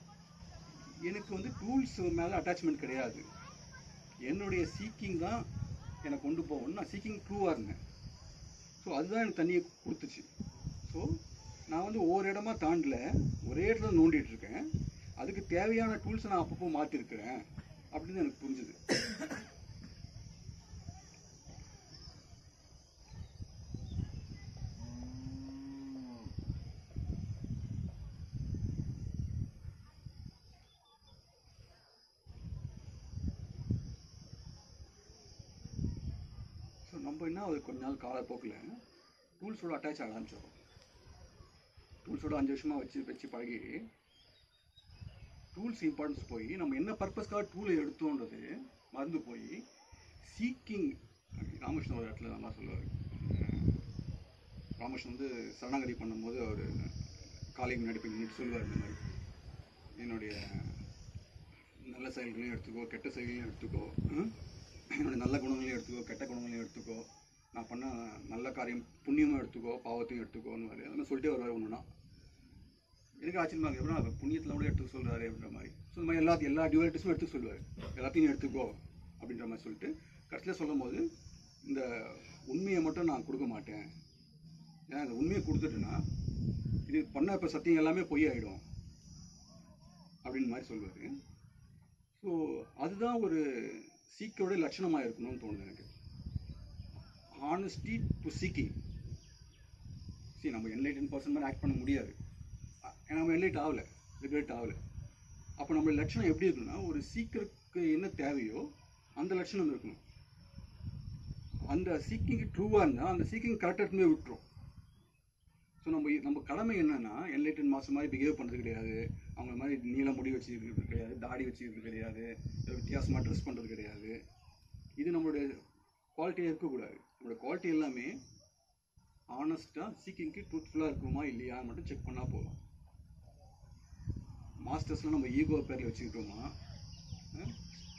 [SPEAKER 1] எனக்கு வந்து டூல்ஸ் மேலே அட்டாச்மெண்ட் கிடையாது என்னுடைய சீக்கிங் தான் என்னை கொண்டு போகணும் நான் சீக்கிங் ட்ரூவாக இருந்தேன் ஸோ அதுதான் எனக்கு தண்ணியை கொடுத்துச்சு ஸோ நான் வந்து ஒவ்வொரு இடமா தாண்டல ஒரே இடத்துல நோண்டிட்டு இருக்கேன் அதுக்கு தேவையான டூல்ஸை நான் அப்பப்போ மாற்றிருக்கிறேன் அப்படின்னு எனக்கு புரிஞ்சுது ஸோ நம்ம என்ன ஒரு கொஞ்ச நாள் காலப்போக்கில் டூல்ஸோட அட்டாச் ஆக ஆரம்பிச்சிடும் டூல்ஸோட அஞ்சு வருஷமாக வச்சு வச்சு பழகி டூல்ஸ் இம்பார்ட்டன்ஸ் போய் நம்ம என்ன பர்பஸ்க்காக டூலை எடுத்தோன்றது மறந்து போய் சீக்கிங் ராமகிருஷ்ணன் ஒரு இடத்துல நல்லா சொல்லுவார் ராமகிருஷ்ணன் வந்து சரணாகதி பண்ணும்போது அவர் காலை முன்னாடி போய் நின்று சொல்லுவார் இந்த மாதிரி என்னுடைய நல்ல செயல்களையும் எடுத்துக்கோ கெட்ட செயல்களையும் எடுத்துக்கோ ம்? என்னுடைய நல்ல குணங்களையும் எடுத்துக்கோ கெட்ட குணங்களையும் எடுத்துக்கோ நான் பண்ண நல்ல காரியம் புண்ணியமும் எடுத்துக்கோ பாவத்தையும் எடுத்துக்கோன்னு வரையும் அதெல்லாம் சொல்லிட்டே வருவார் ஒன்றுனா எனக்கு ஆச்சரியமா இருக்கு எப்படின்னா அவர் புண்ணியத்தில் கூட எடுத்து சொல்றாரு அப்படின்ற மாதிரி ஸோ இந்த மாதிரி எல்லா எல்லா டியூரலிட்டிஸும் எடுத்து சொல்லுவார் எல்லாத்தையும் நீ எடுத்துக்கோ அப்படின்ற மாதிரி சொல்லிட்டு கடைசியில் சொல்லும்போது இந்த உண்மையை மட்டும் நான் கொடுக்க மாட்டேன் ஏன்னா இந்த உண்மையை கொடுத்துட்டேன்னா இது பண்ண இப்போ சத்தியம் எல்லாமே பொய் ஆகிடும் அப்படின்னு மாதிரி சொல்லுவார் ஸோ அதுதான் ஒரு சீக்கோட லட்சணமாக இருக்கணும்னு தோணுது எனக்கு ஹானஸ்டி டு சீக்கிங் சரி நம்ம என்லைட்டன் பர்சன் மாதிரி ஆக்ட் பண்ண முடியாது அ- நம்ம என்லைட் ஆகலை லிபரேட் ஆகலை அப்போ நம்ம லட்சணம் எப்படி இருக்குன்னா ஒரு சீக்கருக்கு என்ன தேவையோ அந்த லட்சணம் இருக்கணும் அந்த சீக்கிங் ட்ரூவாக இருந்தால் அந்த சீக்கிங் கரெக்டாக எடுத்துமே விட்டுரும் ஸோ நம்ம நம்ம கடமை என்னன்னா என்லைட்டன் மாதம் மாதிரி பிஹேவ் பண்ணுறது கிடையாது அவங்க மாதிரி நீள முடி வச்சுக்கிறது கிடையாது தாடி வச்சுக்கிறது கிடையாது இல்ல வித்தியாசமாக ட்ரெஸ் பண்ணுறது கிடையாது இது நம்மளுடைய குவாலிட்டியாக இருக்கக்கூடாது நம்மளோட குவாலிட்டி எல்லாமே ஆனஸ்ட்டாக சீக்கிங்க்கு ட்ரூத்ஃபுல்லாக இருக்குமா இல்லையா மட்டும் செக் பண்ணால் போதும் மாஸ்டர்ஸ்லாம் நம்ம ஈகோ பேரில் வச்சுக்கிட்டோமா அஹ்?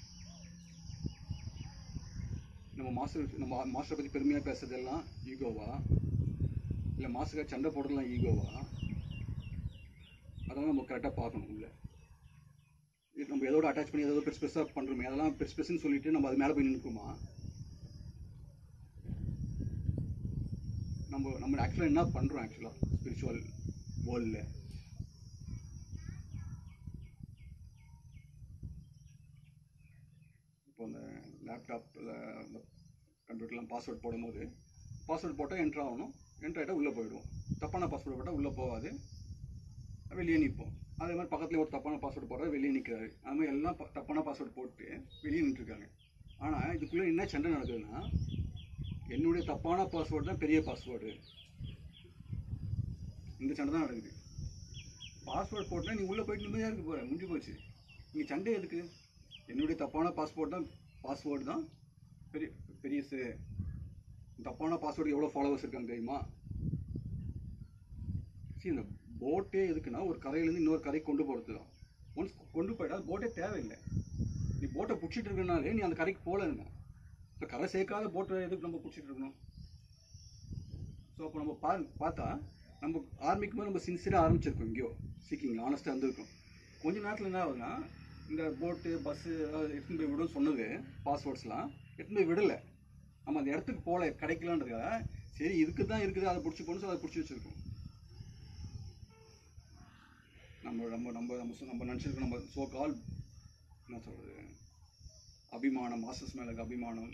[SPEAKER 1] நம்ம மாஸ்டர் நம்ம மாஸ்டரை பற்றி பெருமையாக பேசுறதெல்லாம் ஈகோவா இல்லை மாஸ்டருக்காக சண்டை போடுறதெல்லாம் ஈகோவா அதெல்லாம் நம்ம கரெக்டாக பார்க்கணும் உள்ள இது நம்ம எதோட அட்டாச் பண்ணி ஏதோ பெருசு பெருசாக பண்ணுறோமே அதெல்லாம் பெருசு பெருசுன்னு சொல்லிட்டு நம்ம அது மேலே போய் நின்றுக்குமா நம்ம நம்ம ஆக்சுவலாக என்ன பண்ணுறோம் ஆக்சுவலாக ஸ்பிரிச்சுவல் வேர்ல்டில் இப்போ இந்த லேப்டாப்பில் இந்த கம்ப்யூட்டர்லாம் பாஸ்வேர்ட் போடும்போது பாஸ்வேர்ட் போட்டால் என்ட்ரு ஆகணும் என்ட்ரு ஆகிட்டா உள்ளே போயிடும் தப்பான பாஸ்வேர்டு போட்டால் உள்ளே போகாது வெளியே நிற்போம் அதே மாதிரி பக்கத்துலேயே ஒரு தப்பான பாஸ்வேர்டு போடுறது வெளியே நிற்கிறாரு அது மாதிரி எல்லாம் ப- தப்பான பாஸ்வேர்டு போட்டு வெளியே நின்றுருக்காங்க ஆனால் இதுக்குள்ளே என்ன சண்டை நடக்குதுன்னா என்னுடைய தப்பான பாஸ்வேர்டு தான் பெரிய பாஸ்வேர்டு இந்த சண்டை தான் நடக்குது பாஸ்வேர்டு போட்டால் நீ உள்ளே போயிட்டு நிம்மதியாக இருக்க போகிற முடிஞ்சு போச்சு இங்கே சண்டை எதுக்கு என்னுடைய தப்பான பாஸ்போர்ட் தான் பாஸ்வேர்டு தான் பெரிய பெரியசு தப்பான பாஸ்வேர்டு எவ்வளோ ஃபாலோவர்ஸ் இருக்காங்க தெரியுமா சரி இந்த போட்டே எதுக்குன்னா ஒரு கரையிலேருந்து இன்னொரு கரைக்கு கொண்டு போகிறது தான் ஒன்ஸ் கொண்டு போயிட்டா போட்டே தேவையில்லை நீ போட்டை பிடிச்சிட்டு இருக்கனாலே நீ அந்த கரைக்கு போகலன்னு இப்போ கரை சேர்க்காத போட்டை எதுக்கு நம்ம பிடிச்சிட்டு இருக்கணும் ஸோ அப்போ நம்ம பா பார்த்தா நம்ம ஆரம்பிக்கும் போது நம்ம சின்சியராக ஆரம்பிச்சிருக்கோம் எங்கேயோ சீக்கிங் ஆனஸ்ட்டாக இருந்திருக்கோம் கொஞ்ச நேரத்தில் என்ன ஆகுதுன்னா இந்த போட்டு பஸ்ஸு எடுத்துன்னு போய் விடும் சொன்னது பாஸ்வேர்ட்ஸ்லாம் எடுத்துன்னு போய் விடலை நம்ம அந்த இடத்துக்கு போகல கிடைக்கலன்றதுக்காக சரி இதுக்கு தான் இருக்குது அதை பிடிச்சி போகணும் அதை பிடிச்சி வச்சுருக்கோம் நம்ம நம்ம நம்ம நம்ம சொ- நம்ம நினச்சிருக்கோம் நம்ம ஸோ கால் என்ன சொல்கிறது அபிமானம் மாஸ்டர்ஸ் மேலே இருக்க அபிமானம்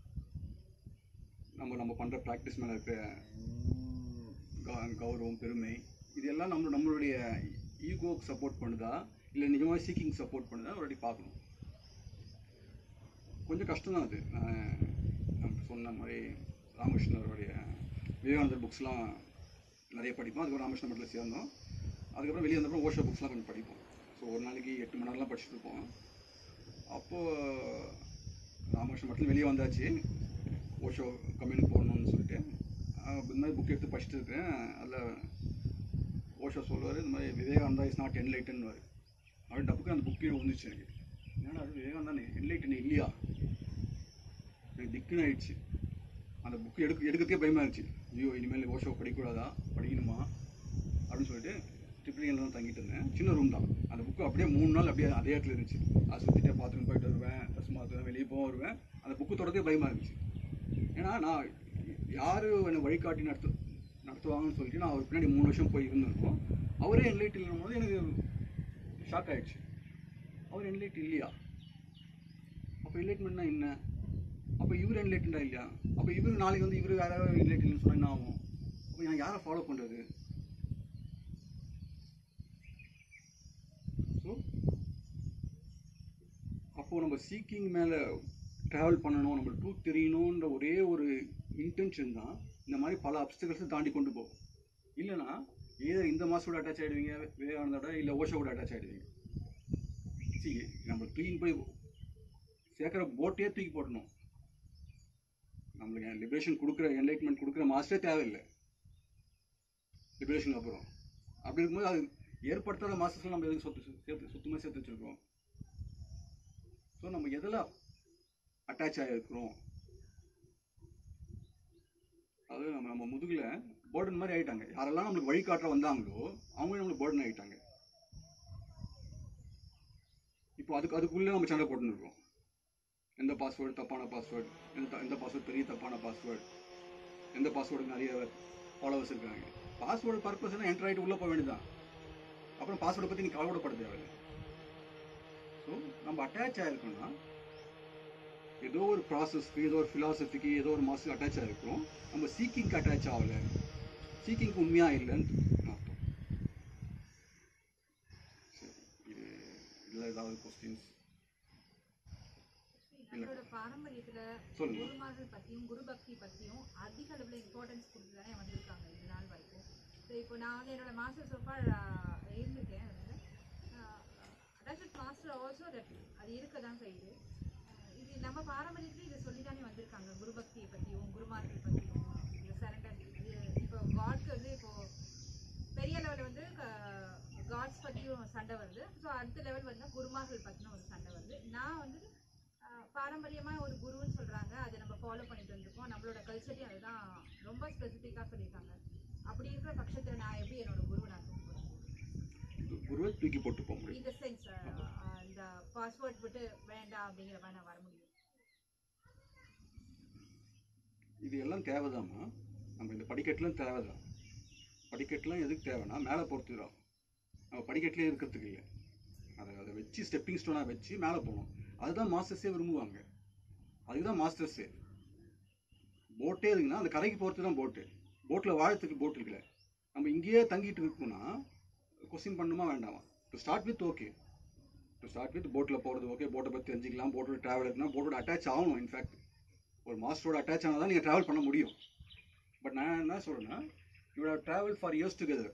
[SPEAKER 1] நம்ம நம்ம பண்ணுற ப்ராக்டிஸ் மேலே இருக்க க- கௌரவம் பெருமை இதெல்லாம் நம்ம நம்மளுடைய ஈகோக்கு சப்போர்ட் பண்ணுதா இல்லை நிஜமாக சீக்கிங் சப்போர்ட் பண்ணுதா ஒரு வாட்டி பார்க்கணும் கொஞ்சம் கஷ்டம் தான் அது நான் நம்ம சொன்ன மாதிரி ராமகிருஷ்ணருடைய விவேகானந்தர் புக்ஸ்லாம் நிறைய படிப்போம் அதுக்கப்புறம் ராமகிருஷ்ண மட்டில் சேர்ந்தோம் அதுக்கப்புறம் வெளியே வந்தப்பறம் ஓஷோ புக்ஸ்லாம் கொஞ்சம் படிப்போம் ஸோ ஒரு நாளைக்கு எட்டு மணி நேரம்லாம் படிச்சுட்டு இருப்போம் அப்போது ராமகிருஷ்ண மட்டில் வெளியே வந்தாச்சு ஓஷோ கம்யூனிக் போகணும்னு சொல்லிட்டு ஆஹ் இந்த மாதிரி புக் எடுத்து படிச்சுட்டு இருக்கேன் அதில் ஓஷோ சொல்லுவார் இந்த மாதிரி விவேகானந்தா இஸ் நாட் என்லைட்டன்வார் அப்படி டப்புக்கு அந்த புக்கே வந்துச்சு எனக்கு என்னடா அது விவேகானந்தா என்லைட்டன் இல்லையா எனக்கு திக்குன்னு ஆயிடுச்சு அந்த புக்கு எடுக்க எடுக்கிறதுக்கே பயமா இருந்துச்சு ஐயோ இனிமேல் ஓஷோ படிக்கக்கூடாதா படிக்கணுமா அப்படின்னு சொல்லிட்டு ட்ரிபிள் தான் தங்கிட்டு இருந்தேன் சின்ன ரூம் தான் அந்த புக்கு அப்படியே மூணு நாள் அப்படியே அதே இடத்துல இருந்துச்சு அதை சுற்றிட்டே பாத்ரூம் போயிட்டு வருவேன் ட்ரெஸ் மாற்றுவேன் வெளியே போக வருவேன் அந்த புக்கு தொடர்ந்தே பயமா இருந்துச்சு ஏன்னா நான் யார் என்னை வழிகாட்டி நடத்து நடத்துவாங்கன்னு சொல்லிட்டு நான் அவர் பின்னாடி மூணு வருஷம் போய் இருந்திருக்கோம் அவரே என்லைட் இல்லைன்னும் போது எனக்கு ஷாக் ஆயிடுச்சு அவர் என்லைட் இல்லையா அப்போ என்லைட்மெண்ட்னா என்ன அப்போ இவர் என்லைட்டண்டா இல்லையா அப்போ இவர் நாளைக்கு வந்து இவர் வேற என்லைட் இல்லைன்னு சொன்னா என்ன ஆகும் அப்போ நான் யாரை ஃபாலோ பண்ணுறது ஸோ அப்போது நம்ம சீக்கிங் மேலே ட்ராவல் பண்ணணும் நம்ம ட்ரூத் தெரியணுன்ற ஒரே ஒரு இன்டென்ஷன் தான் இந்த மாதிரி பல அப்டக்கல்ஸை தாண்டி கொண்டு போகும் இல்லைன்னா ஏதோ இந்த மாதத்தோட அட்டாச் ஆகிடுவீங்க விவேகானந்தோட இல்லை ஓஷோவோட அட்டாச் ஆகிடுவீங்க சி நம்ம தூக்கி போய் சேர்க்குற போட்டே தூக்கி போடணும் நம்மளுக்கு லிபரேஷன் கொடுக்குற என்லைட்மெண்ட் கொடுக்குற மாஸ்டரே தேவையில்லை லிபரேஷன் அப்புறம் அப்படி இருக்கும்போது அது ஏற்படுத்தாத மாஸ்டர்ஸ்லாம் நம்ம எதுக்கு சொத்து சேர்த்து சுத்தமாக சேர்த்து வச்சுருக்கோம் ஸோ நம்ம எதில் அட்டாச் ஆகிருக்கிறோம் அதாவது நம்ம நம்ம முதுகில் பேர்டன் மாதிரி ஆயிட்டாங்க யாரெல்லாம் நம்மளுக்கு வழிகாட்ட வந்தாங்களோ அவங்க நம்மளுக்கு பேர்டன் ஆயிட்டாங்க இப்போ அதுக்கு அதுக்குள்ளே நம்ம சண்டை போட்டுன்னு இருக்கோம் எந்த பாஸ்வேர்டு தப்பான பாஸ்வேர்டு எந்த த- எந்த பாஸ்வேர்டு பெரிய தப்பான பாஸ்வேர்டு எந்த பாஸ்வேர்டுக்கு நிறைய ஃபாலோவர்ஸ் இருக்காங்க பாஸ்வேர்டு பர்பஸ்னா என்டர் ஆகிட்டு உள்ளே போக வேண்டியதுதான் அப்புறம் பாஸ்வேர்டை பற்றி நீ கவலைப்பட தேவையில்லை ஸோ நம்ம அட்டாச் ஆயிருக்கோம்னா ஏதோ ஒரு ப்ராசஸ்க்கு ஏதோ ஒரு ஃபிலாசபிக்கு ஏதோ ஒரு மாசுக்கு அட்டாச் ஆகிருக்கும் நம்ம சீக்கிங்க்கு அட்டாச் ஆகலை சீக்கிங்க்கு உண்மையாக இல்லைன்னு அர்த்தம் சரி இது இதில் ஏதாவது கொஸ்டின்ஸ்
[SPEAKER 4] நம்மளோட பாரம்பரியத்துல
[SPEAKER 1] சொல்லுங்க.
[SPEAKER 4] குருமார்கள் பத்தியும் குரு பக்தி பத்தியும் அதிக அளவுல இம்பார்ட்டன்ஸ் கொடுத்து தானே வந்திருக்காங்க இது நாள் வரைக்கும் ஸோ இப்போ நான் வந்து என்னோட மாஸ்டர் சோஃபார் இருந்திருக்கேன் அட்டாச் மாஸ்டர் ஆல்சோ தட் அது இருக்க தான் செய்யுது அஹ் இது நம்ம பாரம்பரியத்துல இதை சொல்லி தானே வந்திருக்காங்க குரு பக்தியை பத்தியும் குருமார்கள் பத்தியும் இந்த சரண்டர் இது இப்போ காட்க்கு வந்து இப்போ பெரிய லெவலில் வந்து காட்ஸ் பற்றியும் சண்டை வருது ஸோ அடுத்த லெவல் வந்து குருமார்கள் பற்றின ஒரு சண்டை வருது நான் வந்து ஆஹ், பாரம்பரியமா ஒரு குருன்னு சொல்றாங்க அதை நம்ம ஃபாலோ பண்ணிட்டு வந்திருக்கோம் நம்மளோட கல்ச்சரையும் அதுதான் ரொம்ப ஸ்பெசிஃபிக்காக சொல்லியிருக்காங்க அப்படி இருக்கிற பட்சத்தில் நான் எப்படி என்னோட குருவை நான் கூப்பிடுவேன்
[SPEAKER 1] குருவை தூக்கி போட்டு போக முடியும்
[SPEAKER 4] இந்த சென்ஸ் இந்த பாஸ்வேர்ட் விட்டு வேண்டாம் அப்படிங்கிற மாதிரி நான் வர முடியும்
[SPEAKER 1] இது எல்லாம் தேவைதாம்மா நம்ம இந்த படிக்கட்டுலாம் தேவைதான் படிக்கட்டுலாம் எதுக்கு தேவைன்னா மேலே பொறுத்துக்கிறோம் நம்ம படிக்கட்டுலேயே இருக்கிறதுக்கு இல்லை அதை அதை வச்சு ஸ்டெப்பிங் ஸ்டோனாக வச்சு மேலே போகணும் அதுதான் மாஸ்டர்ஸே விரும்புவாங்க அதுக்கு தான் மாஸ்டர்ஸே போட்டே இருக்குன்னா அந்த கரைக்கு போகிறது தான் போட்டு போட்டில் வாழத்துக்கு போட் இருக்குல்ல நம்ம இங்கேயே தங்கிட்டு இருக்கோம்னா கொஸ்டின் பண்ணுமா வேண்டாமா to start with okay to start with போட்டில் போகிறது ஓகே போட்டை பற்றி தெரிஞ்சுக்கலாம் போட்டோட ட்ராவல் இருக்குன்னா போட்டோட அட்டாச் ஆகணும் இன்ஃபேக்ட் ஒரு மாஸ்டரோட அட்டாச் ஆனால் தான் நீங்கள் ட்ராவல் பண்ண முடியும் பட் நான் என்ன சொல்கிறேன்னா you have travel for years together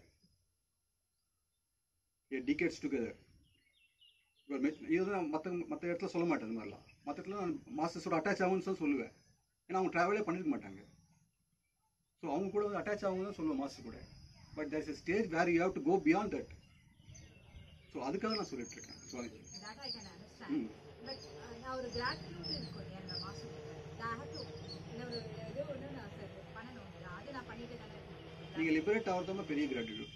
[SPEAKER 1] a decades together இதுதான் மற்ற மற்ற இடத்துல சொல்ல மாட்டேன் இந்த மாதிரிலாம் மற்ற இடத்துல நான் மாஸ்டர்ஸோட அட்டாச் ஆகும்னு தான் சொல்லுவேன் ஏன்னா அவங்க ட்ராவலே பண்ணிருக்க மாட்டாங்க ஸோ அவங்க கூட வந்து அட்டாச் ஆகும் தான் சொல்லுவேன் மாஸ்டர் கூட but there is a stage where you have to go beyond that so அதுக்காக நான் சொல்லிட்டு இருக்கேன் so
[SPEAKER 4] that I can understand. But uh, நான் ஒரு gratitude இருக்கும் இல்லையா அந்த மாஸ்டர் நான் ஹேவ் டு என்ன ஒரு ஏதோ ஒன்று நான் சார் பண்ணணும் இல்லையா? அது நான் பண்ணிட்டு தானே இருக்கேன்
[SPEAKER 1] நீங்கள் லிபரேட் ஆகிறதாம பெரிய கிராட்டிடியூட்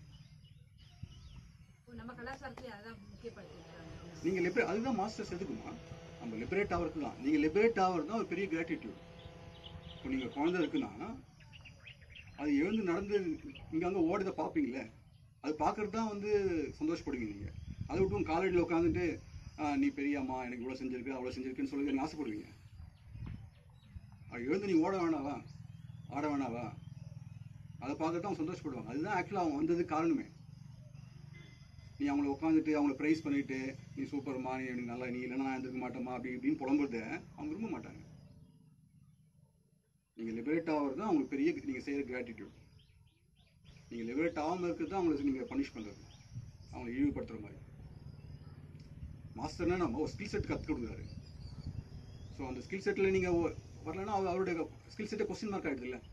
[SPEAKER 4] இப்போ நம்ம கலாச்சாரத்துல அதான் முக்கியப்படுத்திருக்காங்க
[SPEAKER 1] நீங்கள் லிபரேட் அதுதான் மாஸ்டர்ஸ் எதுக்குமா நம்ம லிபரேட் ஆகிறது தான் நீங்கள் லிபரேட் ஆகிறது தான் ஒரு பெரிய கிராட்டிடியூட் இப்போ நீங்கள் குழந்தை இருக்குன்னா அது எழுந்து நடந்து இங்கே அங்கே ஓடுறத பார்ப்பீங்களே அது பார்க்கறது தான் வந்து சந்தோஷப்படுவீங்க நீங்கள் அதை விட்டு உங்கள் காலேஜில் உட்காந்துட்டு நீ பெரிய அம்மா எனக்கு இவ்வளோ செஞ்சிருக்கு அவ்வளோ செஞ்சிருக்குன்னு சொல்லி நீங்கள் ஆசைப்படுவீங்க அது எழுந்து நீ ஓட வேணாவா ஆட வேணாவா அதை பார்க்கறது தான் அவங்க சந்தோஷப்படுவாங்க அதுதான் ஆக்சுவலாக அவங்க வந்ததுக்கு காரணமே நீ அவங்கள உட்காந்துட்டு அவங்கள ப்ரைஸ் பண்ணிட்டு நீ சூப்பர்மா நீ எனக்கு நல்லா நீ இல்லைன்னா நான் இருந்திருக்க மாட்டேமா அப்படி இப்படின்னு புலம்புறத அவங்க விரும்ப மாட்டாங்க நீங்கள் லிபரேட் ஆகிறது தான் அவங்களுக்கு பெரிய நீங்கள் செய்கிற கிராட்டிடியூட் நீங்கள் லிபரேட் ஆகாமல் இருக்கிறது தான் அவங்களுக்கு நீங்கள் பனிஷ் பண்ணுறது அவங்களை இழிவுபடுத்துகிற மாதிரி மாஸ்டர்னா நம்ம ஒரு ஸ்கில் செட் கற்றுக் கொடுக்குறாரு ஸோ அந்த ஸ்கில் செட்டில் நீங்கள் வரலன்னா அவர் அவருடைய ஸ்கில் செட்டை கொஸ்டின் மார்க் ஆகிடுது இல்லை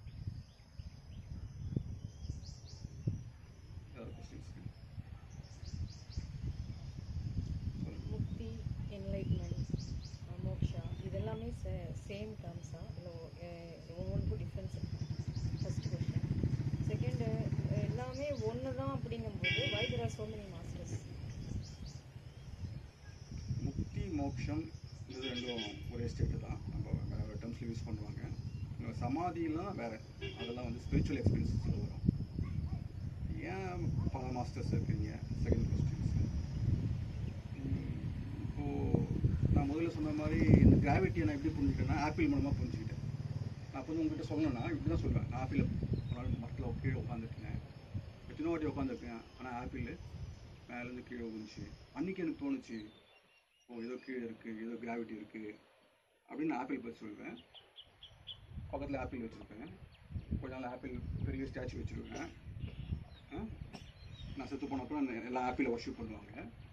[SPEAKER 3] முக்தி என்லைட்மெண்ட் மோக்ஷா இதெல்லாமே சேம் டேர்ம்ஸா இல்லை ஒவ்வொன்றுக்கும் டிஃப்ரென்ஸ் ஃபர்ஸ்ட் கொஸ்டின் செகண்டு எல்லாமே ஒன்று தான் அப்படிங்கும்போது why there are so many masters
[SPEAKER 1] முக்தி மோக்ஷம் இது ரெண்டும் ஒரே ஸ்டேட்டு தான் நம்ம வேறு வேறு டேர்ம்ஸில் யூஸ் பண்ணுவாங்க இந்த சமாதிலாம் வேறு அதெல்லாம் வந்து ஸ்பிரிச்சுவல் எக்ஸ்பீரியன்ஸில் வரும் ஏன் பல மாஸ்டர்ஸ் இருக்கீங்க செகண்ட் கொஸ்டின்ஸ் இப்போது நான் முதல்ல சொன்ன மாதிரி இந்த கிராவிட்டியை நான் எப்படி புரிஞ்சுக்கிட்டேன்னா ஆப்பிள் மூலமாக புரிஞ்சுக்கிட்டேன் நான் அப்போ வந்து உங்ககிட்ட சொல்லணும்னா இப்படி தான் சொல்லுவேன் நான் ஆப்பிள் ஒரு நாள் மரத்தில் கீழே உட்காந்துருக்கேன் எத்தனை வாட்டி உட்காந்துருக்கேன் ஆனால் ஆப்பிள் மேலேருந்து கீழே விழுந்துச்சு அன்றைக்கி எனக்கு தோணுச்சு ஓ ஏதோ கீழே இருக்குது ஏதோ கிராவிட்டி இருக்குது அப்படின்னு நான் ஆப்பிள் பற்றி சொல்லுவேன் பக்கத்தில் ஆப்பிள் வச்சுருப்பேன் கொஞ்ச நாள் ஆப்பிள் பெரிய ஸ்டாச்சு வச்சுருவேன் ஆ? நான் செத்து போனப்போ எல்லாம் ஆப்பிளை ஒர்ஷிப் பண்ணுவாங்க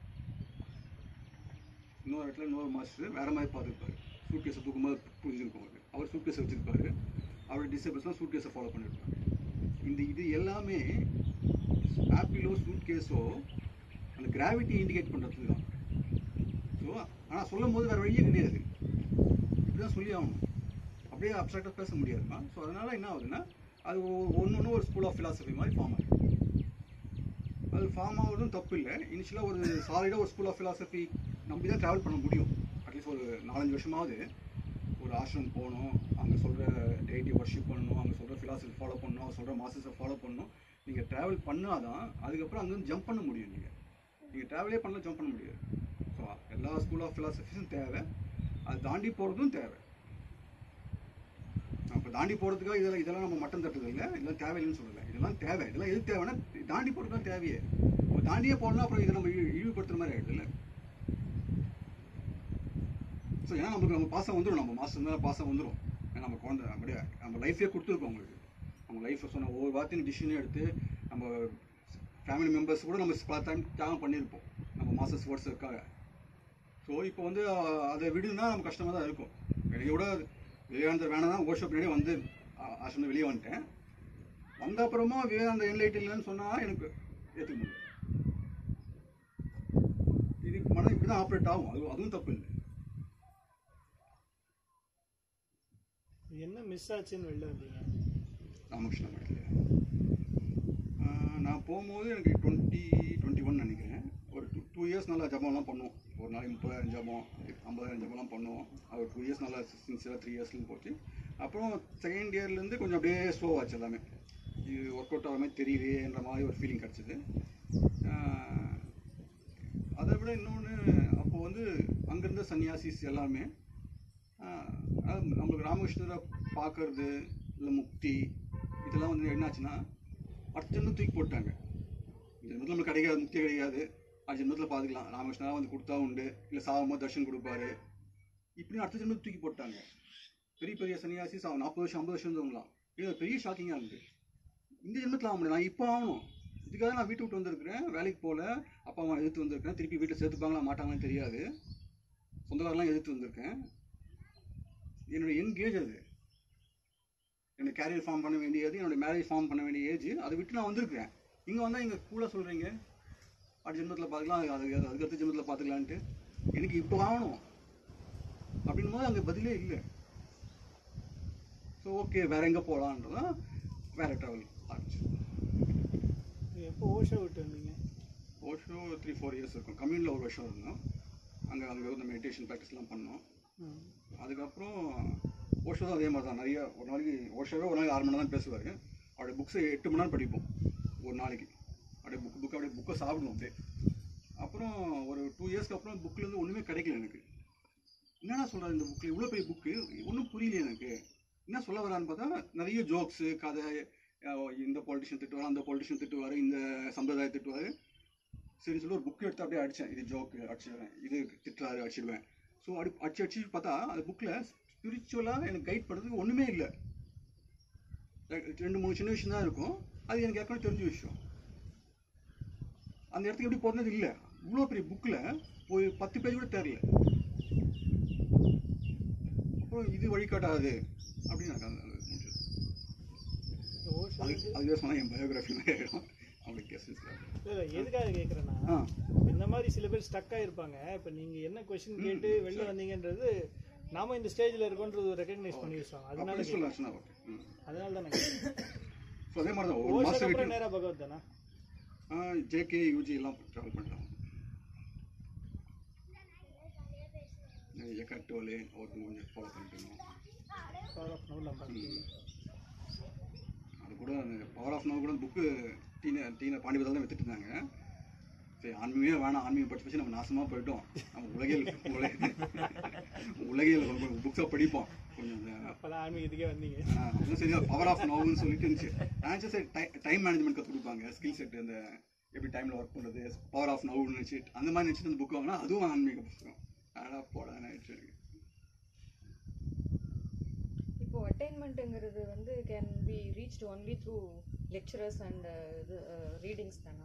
[SPEAKER 1] இன்னொரு இடத்துல இன்னொரு மாஸ்டர் வேறு மாதிரி பார்த்துருப்பாரு சூட் கேஸை தூக்கும்போது புரிஞ்சிருக்கும் அவருக்கு அவர் சூட் கேஸை வச்சுருப்பாரு அவரோட டிசபிள்ஸ்லாம் சூட் கேஸை ஃபாலோ பண்ணியிருப்பாங்க இந்த இது எல்லாமே ஆப்பிளோ சூட் கேஸோ அந்த கிராவிட்டி இண்டிகேட் பண்ணுறதுக்கு தான் ஸோ ஆனால் சொல்லும் போது வேறு வழியே கிடையாது இப்படி தான் சொல்லி ஆகணும் அப்படியே அப்சாக்டாக பேச முடியாதுமா ஸோ அதனால் என்ன ஆகுதுன்னா அது ஒன்று ஒன்று ஒரு ஸ்கூல் ஆஃப் philosophy மாதிரி ஃபார்ம் ஆகும் அது ஃபார்ம் ஆகுறதும் தப்பு இல்லை இனிஷியலாக ஒரு சாலிடாக ஒரு ஸ்கூல் ஆஃப் philosophy நம்பி தான் ட்ராவல் பண்ண முடியும் அட்லீஸ்ட் ஒரு நாலஞ்சு வருஷமாவது ஒரு ஆசிரம் போகணும் அவங்க சொல்கிற டெய்ட்டி ஒர்ஷிப் பண்ணணும் அவங்க சொல்கிற philosophy ஃபாலோ பண்ணணும் அவங்க சொல்கிற மாஸ்டர்ஸை ஃபாலோ பண்ணணும் நீங்கள் ட்ராவல் பண்ணாதான் அதுக்கப்புறம் அங்கேருந்து ஜம்ப் பண்ண முடியும் நீங்கள் நீங்கள் ட்ராவலே பண்ணல ஜம்ப் பண்ண முடியாது ஸோ எல்லா ஸ்கூல் ஆஃப் philosophies தேவை அது தாண்டி போகிறதும் தேவை அப்போ தாண்டி போகிறதுக்காக இதெல்லாம் இதெல்லாம் நம்ம மட்டம் தட்டுறது இல்லை இதெல்லாம் தேவையில்லைன்னு சொல்லலை இதெல்லாம் தேவை இதெல்லாம் எது தேவைன்னா தாண்டி போகிறது தான் தேவையே இப்போ தாண்டியே போகணும்னா அப்புறம் இதை நம்ம இழி- இழிவுபடுத்துற மாதிரி ஆகிடுதுல்ல ஸோ ஏன்னா நமக்கு நம்ம பாசம் வந்துடும் நம்ம மாதம் மேலே பாசம் வந்துடும் ஏன்னா நம்ம குழந்தை அப்படியே நம்ம லைஃபே கொடுத்துருக்கோம் அவங்களுக்கு நம்ம லைஃப்பை சொன்ன ஒவ்வொரு வார்த்தையும் டிசிஷனே எடுத்து நம்ம ஃபேமிலி மெம்பர்ஸ் கூட நம்ம பல டைம் தியாகம் பண்ணியிருப்போம் நம்ம மாஸ்டர்ஸ் வேர்ட்ஸுக்காக ஸோ இப்போ வந்து அஹ், அதை விடுனா நம்ம கஷ்டமாக தான் இருக்கும் வெளியோட விவேகானந்தர் வேணாம் தான் ஓஷோ பின்னாடி வந்து ஆசிரமம் வெளியே வந்துட்டேன் வந்த அப்புறமா விவேகானந்தர் என்லைட் இல்லைன்னு சொன்னால் எனக்கு ஏற்றுக்க முடியும் இது மனம் இப்படி தான் ஆப்ரேட் ஆகும் அது அதுவும் தப்பு இல்லை
[SPEAKER 5] என்ன மிஸ் ஆச்சுன்னு வெளில வந்தீங்க
[SPEAKER 1] ராமகிருஷ்ண மடத்தில் நான் போகும்போது எனக்கு டுவெண்ட்டி டுவெண்ட்டி ஒன் நினைக்கிறேன் ஒரு டூ டூ இயர்ஸ் நல்லா ஜபம்லாம் பண்ணுவோம் ஒரு நாளைக்கு முப்பதாயிரம் ஜபம் ஐம்பதாயிரம் ஜபம்லாம் பண்ணுவோம் அது டூ இயர்ஸ் நல்லா சின்சியராக த்ரீ இயர்ஸ்லேருந்து போச்சு அப்புறம் செகண்ட் இயர்லேருந்து கொஞ்சம் அப்படியே ஸ்லோ ஆச்சு எல்லாமே இது ஒர்க் அவுட் ஆகிற மாதிரி தெரியலையேன்ற மாதிரி ஒரு ஃபீலிங் கிடச்சிது அதை விட இன்னொன்று அப்போ வந்து அங்கேருந்த சன்னியாசிஸ் எல்லாமே ஆஹ் அதாவது நம்மளுக்கு ராமகிருஷ்ணரை பார்க்கறது இல்லை முக்தி இதெல்லாம் வந்து என்னாச்சுன்னா அடுத்த ஜென்மம் தூக்கி போட்டாங்க இந்த ஜென்மத்தில் நம்மளுக்கு கிடைக்காது முக்தி கிடைக்காது அடுத்த ஜென்மத்தில் பார்த்துக்கலாம் ராமகிருஷ்ணா வந்து கொடுத்தா உண்டு இல்லை சாகும்போது தர்ஷன் கொடுப்பாரு இப்படி அடுத்த ஜென்மத்தை தூக்கி போட்டாங்க பெரிய பெரிய சன்னியாசி சா நாற்பது வருஷம் ஐம்பது வருஷம் இருந்தவங்களாம் இது பெரிய ஷாக்கிங்காக இருந்தது இந்த ஜென்மத்தில் ஆக முடியாது நான் இப்போ ஆகணும் இதுக்காக நான் வீட்டு விட்டு வந்திருக்கிறேன் வேலைக்கு போகல அப்பா அம்மா எதிர்த்து வந்திருக்கேன் திருப்பி வீட்டில் சேர்த்துப்பாங்களா மாட்டாங்களான்னு தெரியாது சொந்தக்காரெல்லாம் எதிர்த்து வந்திருக்கேன் என்னோட எங்கேஜ் அது என்னோட கேரியர் ஃபார்ம் பண்ண வேண்டிய ஏஜ் என்னோட மேரேஜ் ஃபார்ம் பண்ண வேண்டிய ஏஜ் அதை விட்டு நான் வந்திருக்கிறேன் இங்கே வந்தால் இங்கே கூலாக சொல்கிறீங்க அடுத்த ஜென்மத்தில் பார்த்துக்கலாம் அது அதுக்கு அதுக்கு அடுத்த ஜென்மத்தில் பார்த்துக்கலான்ட்டு எனக்கு இப்போ ஆகணும் அப்படின்னும் போது அங்கே பதிலே இல்லை ஸோ ஓகே வேற எங்கே போகலான்றதான் வேற ட்ராவல் ஆரம்பிச்சு
[SPEAKER 5] எப்போ ஓஷோ விட்டு வந்தீங்க
[SPEAKER 1] ஓஷோ த்ரீ ஃபோர் இயர்ஸ் இருக்கும் கம்யூனில் ஒரு வருஷம் இருந்தோம் அங்கே அங்கே வந்து மெடிடேஷன் ப்ராக்டிஸ்லாம் பண்ணோம்
[SPEAKER 5] ம்.
[SPEAKER 1] அதுக்கப்புறம் ஓஷோ தான் அதே மாதிரி தான் நிறைய ஒரு நாளைக்கு ஓஷோவே ஒரு நாளைக்கு ஆறு மணி நேரம் தான் பேசுவார் அவருடைய புக்ஸை எட்டு மணி நேரம் படிப்போம் ஒரு நாளைக்கு அப்படியே புக் புக் அப்படியே புக்கை சாப்பிடுவோம் அப்படியே அப்புறம் ஒரு டூ இயர்ஸ்க்கு அப்புறம் புக்லேருந்து ஒன்றுமே கிடைக்கல எனக்கு என்னடா சொல்கிறாரு இந்த புக்கில் இவ்வளோ பெரிய புக்கு ஒன்றும் புரியல எனக்கு என்ன சொல்ல வரான்னு பார்த்தா நிறைய ஜோக்ஸு கதை அஹ் இந்த பொலிட்டிஷியன் திட்டுவார் அந்த பொலிட்டிஷியன் திட்டுவார் இந்த சம்பிரதாயம் திட்டுவார் சரி சொல்லி ஒரு புக் எடுத்து அப்படியே அடித்தேன் இது ஜோக்கு அடிச்சிடுவேன் இது திட்டுறாரு அடிச்சிடுவேன் ஸோ அடி அடிச்சு அடிச்சு பார்த்தா அந்த புக்கில் ஸ்பிரிச்சுவலாக எனக்கு கைட் பண்ணுறதுக்கு ஒன்றுமே இல்லை ரெண்டு மூணு சின்ன விஷயம் தான் இருக்கும் அது எனக்கு ஏற்கனவே தெரிஞ்ச விஷயம் அந்த இடத்துக்கு எப்படி போகிறது இல்லை இவ்வளோ பெரிய புக்கில் ஒரு பத்து பேஜ் கூட தெரியல அப்புறம் இது வழிகாட்டாது அப்படின்னு எனக்கு அந்த அது முடிஞ்சது
[SPEAKER 5] இந்த ஓஷோ
[SPEAKER 1] அது அதுவே சொன்னால் என் பயோகிராஃபி ஆகிடும் அப்படி கேசஸ்
[SPEAKER 5] இல்லை இல்லை எதுக்காக கேட்குறேன்னா
[SPEAKER 1] ஆ
[SPEAKER 5] இந்த மாதிரி சில பேர் ஸ்டக் ஆயிருப்பாங்க இப்போ நீங்க என்ன கொஸ்டின் கேட்டு வெளில வந்தீங்கன்றது நாம இந்த ஸ்டேஜ்ல இருக்கோன்றது ரெக்கக்னைஸ் பண்ணி வச்சோம் அதனால
[SPEAKER 1] அப்படி
[SPEAKER 5] கேக்குறேன்.
[SPEAKER 1] சொல்லலாம் சொன்னா ஓகே ம்
[SPEAKER 5] அதனால தான்
[SPEAKER 1] ஸோ அதே மாதிரி தான் ஒரு
[SPEAKER 5] ஓஷோக்கு
[SPEAKER 1] மாதம்
[SPEAKER 5] அப்புறம்
[SPEAKER 1] விட்டு
[SPEAKER 5] நேரா பகவத் தானா
[SPEAKER 1] ஜேகே யூஜி எல்லாம் ட்ராவல் பண்ணுறோம் எக்கட் டோலே ஒருத்தங்க கொஞ்சம் ஃபாலோ பண்ணிட்டு இருந்தோம்
[SPEAKER 5] பவர் ஆஃப் நவுல பார்த்தீங்க
[SPEAKER 1] அது கூட அந்த பவர் ஆஃப் நவ் கூட புக்கு டீன டீன பாண்டிபதால் தான் வித்துட்டு இருந்தாங்க சரி ஆன்மீகமே வேணாம் ஆன்மீகம் படிச்சு படிச்சு நம்ம நாசமாக போயிட்டோம் நம்ம உலகில் உலக உலகில் புக்ஸை படிப்போம் கொஞ்சம் இந்த
[SPEAKER 5] அப்பதான் ஆன்மீகத்துக்கே வந்தீங்க
[SPEAKER 1] ஆ, அதான் சரியா பவர் ஆஃப் நோவுன்னு சொல்லிட்டு இருந்துச்சு நான் சரி டைம் மேனேஜ்மெண்ட் கற்றுக் கொடுப்பாங்க ஸ்கில் செட் அந்த எப்படி டைமில் ஒர்க் பண்ணுறது பவர் ஆஃப் நோவுன்னு நினச்சிட்டு அந்த மாதிரி நினச்சிட்டு அந்த புக் வாங்கினா அதுவும் ஆன்மீக புத்தகம் அடா போடான்னு ஆயிடுச்சு எனக்கு
[SPEAKER 3] இப்போ அட்டைன்மெண்ட்டுங்கிறது வந்து can be reached only through lecturers and இது ரீடிங்ஸ் தானா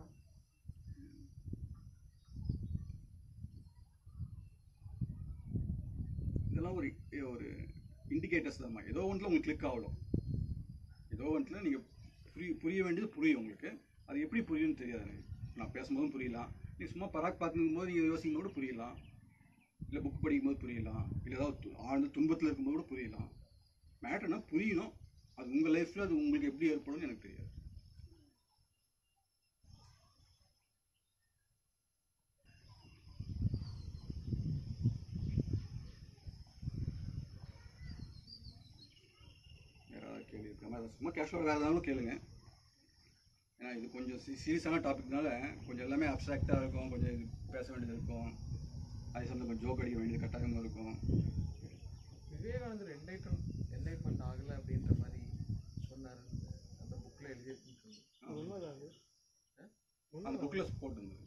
[SPEAKER 1] இதெல்லாம் ஒரு ஒரு இண்டிகேட்டர்ஸ் தான் ஏதோ ஒன்றில் உங்களுக்கு கிளிக் ஆகணும் ஏதோ ஒன்றில் நீங்கள் புரிய புரிய வேண்டியது புரியும் உங்களுக்கு அது எப்படி புரியும்னு தெரியாது எனக்கு நான் பேசும்போதும் புரியலாம் நீங்கள் சும்மா பராக் பார்த்துக்கும் போது நீங்கள் யோசிக்கும் போது புரியலாம் இல்லை புக் படிக்கும் போது புரியலாம் இல்லை ஏதாவது து- ஆழ்ந்த துன்பத்தில் இருக்கும்போது கூட புரியலாம் மேட்டர்னா புரியணும் அது உங்கள் லைஃப்பில் அது உங்களுக்கு எப்படி ஏற்படும்னு எனக்கு தெரியாது வேற ஏதாவது கேள்வி இருக்காம அதை சும்மா கேஷுவலாக வேறு ஏதாவது கேளுங்க ஏன்னா இது கொஞ்சம் சீரியஸான டாபிக்னால கொஞ்சம் எல்லாமே அப்ட்ராக்டாக இருக்கும் கொஞ்சம் இது பேச வேண்டியது இருக்கும் அதே சமயம் கொஞ்சம் ஜோக் அடிக்க வேண்டியது கட்டாயமாக இருக்கும்
[SPEAKER 6] விவேகானந்தர் என்லைட்டன் என்லைட்மெண்ட் ஆகலை அப்படின்ற மாதிரி சொன்னார் அந்த புக்கில் எழுதியிருக்குன்னு சொல்லி
[SPEAKER 5] உண்மைதான் அது
[SPEAKER 1] அந்த
[SPEAKER 5] உண்மைதான்.
[SPEAKER 1] புக்கில் போட்டிருந்தது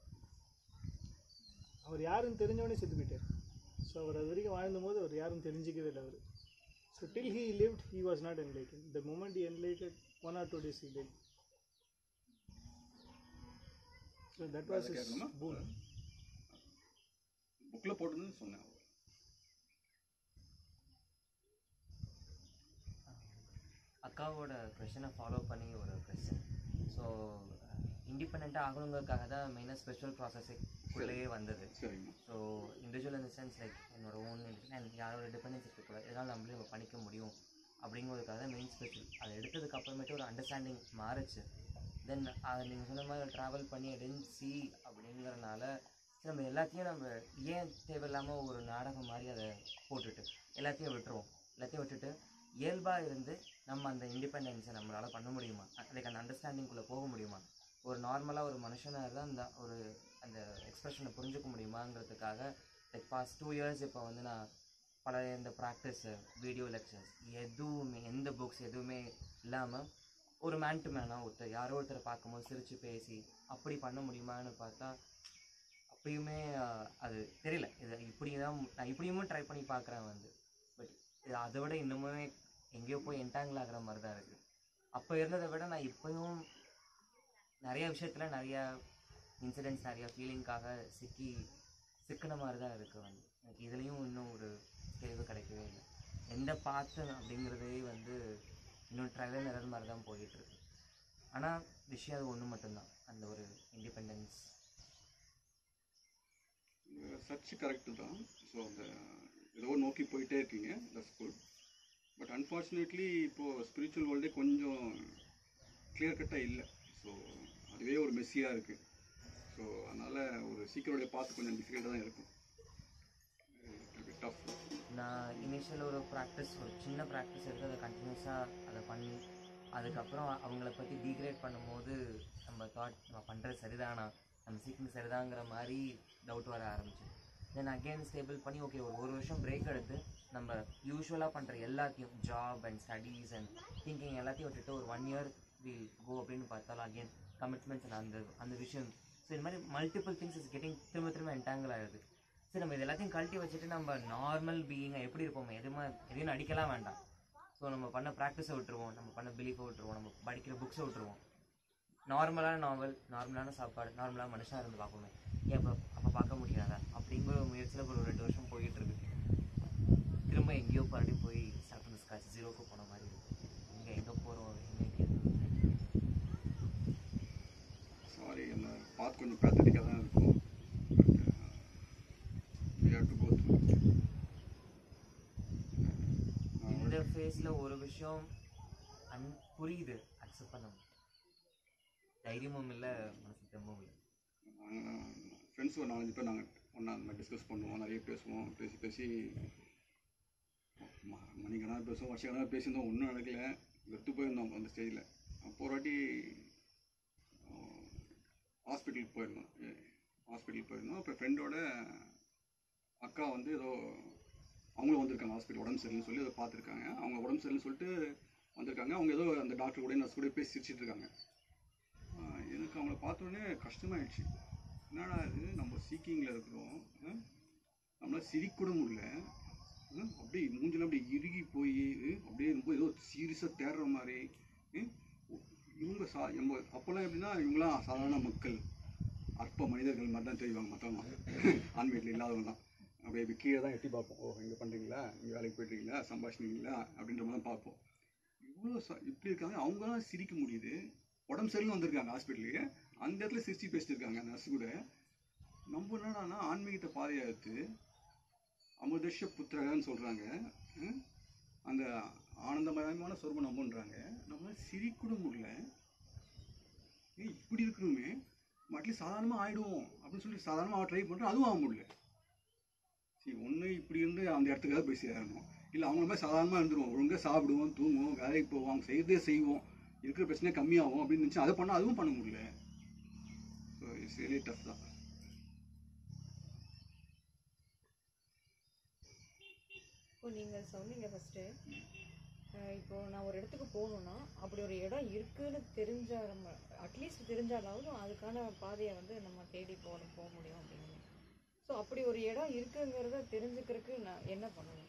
[SPEAKER 5] அவர் யாருன்னு தெரிஞ்சவனே செத்து போயிட்டார் ஸோ அவர் அது வரைக்கும் வாழ்ந்தபோது அவர் யாரும் தெரிஞ்சிக்கவே இல்லை அவர் so till he lived he was not enlightened the moment he enlightened one or two days he died so that was
[SPEAKER 1] அதை
[SPEAKER 5] இஸ்
[SPEAKER 1] கேட்கணுமா?
[SPEAKER 5] பூன்
[SPEAKER 1] புக்கில் போட்டிருந்ததுன்னு சொன்னேன்
[SPEAKER 7] அக்காவோட கொஷனை ஃபாலோ பண்ணி ஒரு கொஸ்டின் ஸோ இண்டிபெண்ட்டாக ஆகணுங்கிறதுக்காக தான் மெயினாக ஸ்பெஷல் ப்ராசஸுக்குள்ளேயே வந்தது
[SPEAKER 1] சரிங்கம்மா
[SPEAKER 7] ஸோ இண்டிவிஜுவல் இந்த சென்ஸ் லைக் என்னோட ஓன் அண்ட் யாரோட டிபெண்டன்ஸ் இருக்கக்கூடாது இதனால் நம்மளே நம்ம பண்ணிக்க முடியும் அப்படிங்கிறதுக்காக தான் மெயின் ஸ்பெஷல் அதை எடுத்ததுக்கு அப்புறமேட்டு ஒரு அண்டர்ஸ்டாண்டிங் மாறுச்சு தென் அதை நீங்கள் சொன்ன மாதிரி ட்ராவல் பண்ணி டென் சி அப்படிங்கிறனால சரி, நம்ம எல்லாத்தையும் நம்ம ஏன் தேவையில்லாமல் ஒரு நாடகம் மாதிரி அதை போட்டுட்டு எல்லாத்தையும் விட்டுருவோம் எல்லாத்தையும் விட்டுட்டு இயல்பாக இருந்து நம்ம அந்த இண்டிபெண்டன்ஸை நம்மளால் பண்ண முடியுமா லைக் அந்த அண்டர்ஸ்டாண்டிங்குள்ளே போக முடியுமா ஒரு நார்மலாக ஒரு மனுஷனாக இருந்தால் அந்த ஒரு அந்த எக்ஸ்பிரஷனை புரிஞ்சுக்க முடியுமாங்கிறதுக்காக லைக் பாஸ்ட் டூ இயர்ஸ் இப்போ வந்து நான் பல இந்த ப்ராக்டிஸு வீடியோ லெக்சர்ஸ் எதுவுமே எந்த புக்ஸ் எதுவுமே இல்லாமல் ஒரு மேன் டு மேனாக ஒருத்தர் யாரோ ஒருத்தரை பார்க்கும்போது சிரித்து பேசி அப்படி பண்ண முடியுமான்னு பார்த்தா அப்பயுமே ஆஹ், அது தெரியல இது இப்படி தான் நான் இப்படியுமே ட்ரை பண்ணி பார்க்குறேன் வந்து பட் இது அதை விட இன்னுமே எங்கேயோ போய் என்டாங்கிள் ஆகிற மாதிரி தான் இருக்குது அப்போ இருந்ததை விட நான் இப்போயும் நிறைய விஷயத்தில் நிறைய இன்சிடென்ட்ஸ் நிறைய ஃபீலிங்காக சிக்கி சிக்கின மாதிரி தான் இருக்குது வந்து எனக்கு இதுலேயும் இன்னும் ஒரு தெளிவு கிடைக்கவே இல்லை எந்த பாத்து அப்படிங்கிறதே வந்து இன்னும் ட்ரைவல் நிறல் மாதிரி தான் போயிட்டுருக்கு ஆனால் விஷயம் அது ஒன்று மட்டும்தான் அந்த ஒரு இண்டிபெண்டன்ஸ்
[SPEAKER 1] சர்ச் கரெக்டு தான் ஸோ அந்த ஏதோ நோக்கி போயிட்டே இருக்கீங்க தட்ஸ் குட் பட் அன்ஃபார்ச்சுனேட்லி இப்போது ஸ்பிரிச்சுவல் வேர்ல்டே கொஞ்சம் கிளியர் கட்டாக இல்லை ஸோ அதுவே ஒரு மெஸ்ஸியாக இருக்குது ஸோ அதனால் ஒரு சீக்கிரோடைய பார்த்து கொஞ்சம் டிஃபிகல்ட்டாக தான் இருக்கும் டஃப்
[SPEAKER 7] நான் இனிஷியல் ஒரு ப்ராக்டிஸ் ஒரு சின்ன ப்ராக்டிஸ் எடுத்து அதை கண்டினியூஸாக அதை பண்ணி அதுக்கப்புறம் அவங்கள பற்றி டீக்ரேட் பண்ணும்போது நம்ம தாட் நம்ம பண்ணுறது சரிதானா நம்ம சீக்கிரம் சரிதாங்கிற மாதிரி டவுட் வர ஆரம்பிச்சு தென் அகெயின் ஸ்டேபிள் பண்ணி ஓகே ஒரு ஒரு வருஷம் பிரேக் எடுத்து நம்ம யூஸ்வலாக பண்ணுற எல்லாத்தையும் job and studies and thinking எல்லாத்தையும் விட்டுட்டு ஒரு ஒன் இயர் வில் கோ அப்படின்னு பார்த்தாலும் அகெயின் கமிட்மெண்ட்ஸ் அண்ட் அந்த அந்த விஷயம் ஸோ இந்த மாதிரி மல்டிபிள் திங்ஸ் இஸ் கெட்டிங் திரும்ப திரும்ப என்டாங்கிள் ஆகுது சரி நம்ம இது எல்லாத்தையும் கழட்டி வச்சுட்டு நம்ம நார்மல் பீயிங்காக எப்படி இருப்போம் எதுவுமே எதையும் நடிக்கலாம் வேண்டாம் ஸோ நம்ம பண்ண ப்ராக்டிஸை விட்டுருவோம் நம்ம பண்ண பிலீஃபை விட்டுருவோம் நம்ம படிக்கிற புக்ஸை விட்டுருவோம் நார்மலான நாவல் நார்மலான சாப்பாடு நார்மலான மனுஷனாக இருந்து பார்ப்போமே ஏன் இப்போ அப்போ பார்க்க முடியாதா அப்படிங்கிற ஒரு முயற்சியில் ஒரு ரெண்டு வருஷம் போயிட்டு இருக்கு திரும்ப எங்கேயோ மறுபடியும் போய் சாப்பிட்டு ஸ்காட்ச் ஜீரோக்கு போன மாதிரி இருக்கு இங்கே எங்கே போகிறோம் எங்கே எங்கே
[SPEAKER 1] சாரி அந்த பார்த்து கொஞ்சம் பேத்தட்டிக்காக தான் இருக்கும் but have to go through
[SPEAKER 7] இந்த ஃபேஸில் ஒரு விஷயம் அன் புரியுது அக்செப்ட் பண்ண முடியும். தைரியமும் இல்லை மனசு தெம்பும் இல்லை
[SPEAKER 1] ஃப்ரெண்ட்ஸ் ஒரு நாலஞ்சு பேர் நாங்கள் ஒன்றா அந்த மாதிரி டிஸ்கஸ் பண்ணுவோம் நிறைய பேசுவோம் பேசி பேசி ம- மணிக்கணக்காக பேசுவோம் வருஷக்கணக்காக பேசியிருந்தோம் ஒன்றும் நடக்கல வெறுத்து போயிருந்தோம் அந்த ஸ்டேஜில் அப்போ ஒரு வாட்டி ஹாஸ்பிட்டலுக்கு போயிருந்தோம் ஹாஸ்பிட்டலுக்கு போயிருந்தோம் அப்போ ஃப்ரெண்டோட அக்கா வந்து ஏதோ அவங்களும் வந்திருக்காங்க ஹாஸ்பிட்டல் உடம்பு சரியில்லைன்னு சொல்லி அதை பார்த்துருக்காங்க அவங்க உடம்பு சரியில்லைன்னு சொல்லிட்டு வந்திருக்காங்க அவங்க ஏதோ அந்த டாக்டர் கூட நர்ஸ் கூட பேசி சிரிச்சிட்டு இருக்காங்க ஆஹ் எனக்கு அவங்கள பார்த்த உடனே கஷ்டமாயிடுச்சு என்னடா இது நம்ம சீக்கிங்கில் இருக்கிறோம் ஆ? நம்மளால சிரிக்க கூட முடியல ஆ? அப்படியே மூஞ்சில அப்படியே இறுகி போய் அப்படியே ரொம்ப ஏதோ சீரியஸாக தேடுற மாதிரி ஆ? இவங்க சா நம்ம அப்போல்லாம் எப்படின்னா இவங்களாம் சாதாரண மக்கள் அற்ப மனிதர்கள் மாதிரி தான் தெரிவாங்க மற்றவங்க ஆன்மீகத்தில் இல்லாதவங்க தான் அப்படியே இப்படி கீழே தான் எட்டி பார்ப்போம் ஓ இங்கே பண்ணுறீங்களா இங்கே வேலைக்கு போயிட்டுருக்கீங்களா சம்பாஷினீங்களா அப்படின்ற மாதிரி தான் பார்ப்போம் இவ்வளோ ச இப்படி இருக்காங்க அவங்க தான் சிரிக்க முடியுது உடம்பு சரியில்லை வந்திருக்காங்க ஹாஸ்பிட்டலுக்கு அந்த இடத்துல சிரிச்சு பேசிட்டு இருக்காங்க நர்ஸ் கூட நம்ம என்னடான்னா ஆன்மீகத்தை பாதையாத்து அமிர்தஷ புத்திரகன்னு சொல்கிறாங்க அந்த ஆனந்தமயமான சொருபம் நம்புன்றாங்க நம்ம சிரிக்கூட முடியல ஏய் இப்படி இருக்கணுமே அட்லீஸ்ட் சாதாரணமாக ஆயிடுவோம் அப்படின்னு சொல்லி சாதாரணமாக ட்ரை பண்ணுறோம் அதுவும் ஆக முடியல சரி ஒன்று இப்படி இருந்து அந்த இடத்துக்காக போய் சேரணும் இல்லை அவங்கள மாதிரி சாதாரணமாக இருந்துருவோம் ஒழுங்காக சாப்பிடுவோம் தூங்குவோம் வேலைக்கு போவோம் அவங்க செய்யறதே செய்வோம் இருக்கிற பிரச்சனை கம்மியாகும் அப்படின்னு நினச்சி அதை பண்ணால் அதுவும் பண்ண முடியல ஸோ இட்ஸ் ரியலி டஃப் தான்
[SPEAKER 3] இப்போ நீங்கள் சொன்னீங்க ஃபஸ்ட்டு இப்போ நான் ஒரு இடத்துக்கு போகணுன்னா அப்படி ஒரு இடம் இருக்குன்னு தெரிஞ்சால் நம்ம அட்லீஸ்ட் தெரிஞ்சாலாவது அதுக்கான பாதையை வந்து நம்ம தேடி போக போக முடியும் அப்படின்னு ஸோ அப்படி ஒரு இடம் இருக்குங்கிறத தெரிஞ்சுக்கிறதுக்கு நான் என்ன பண்ணணும்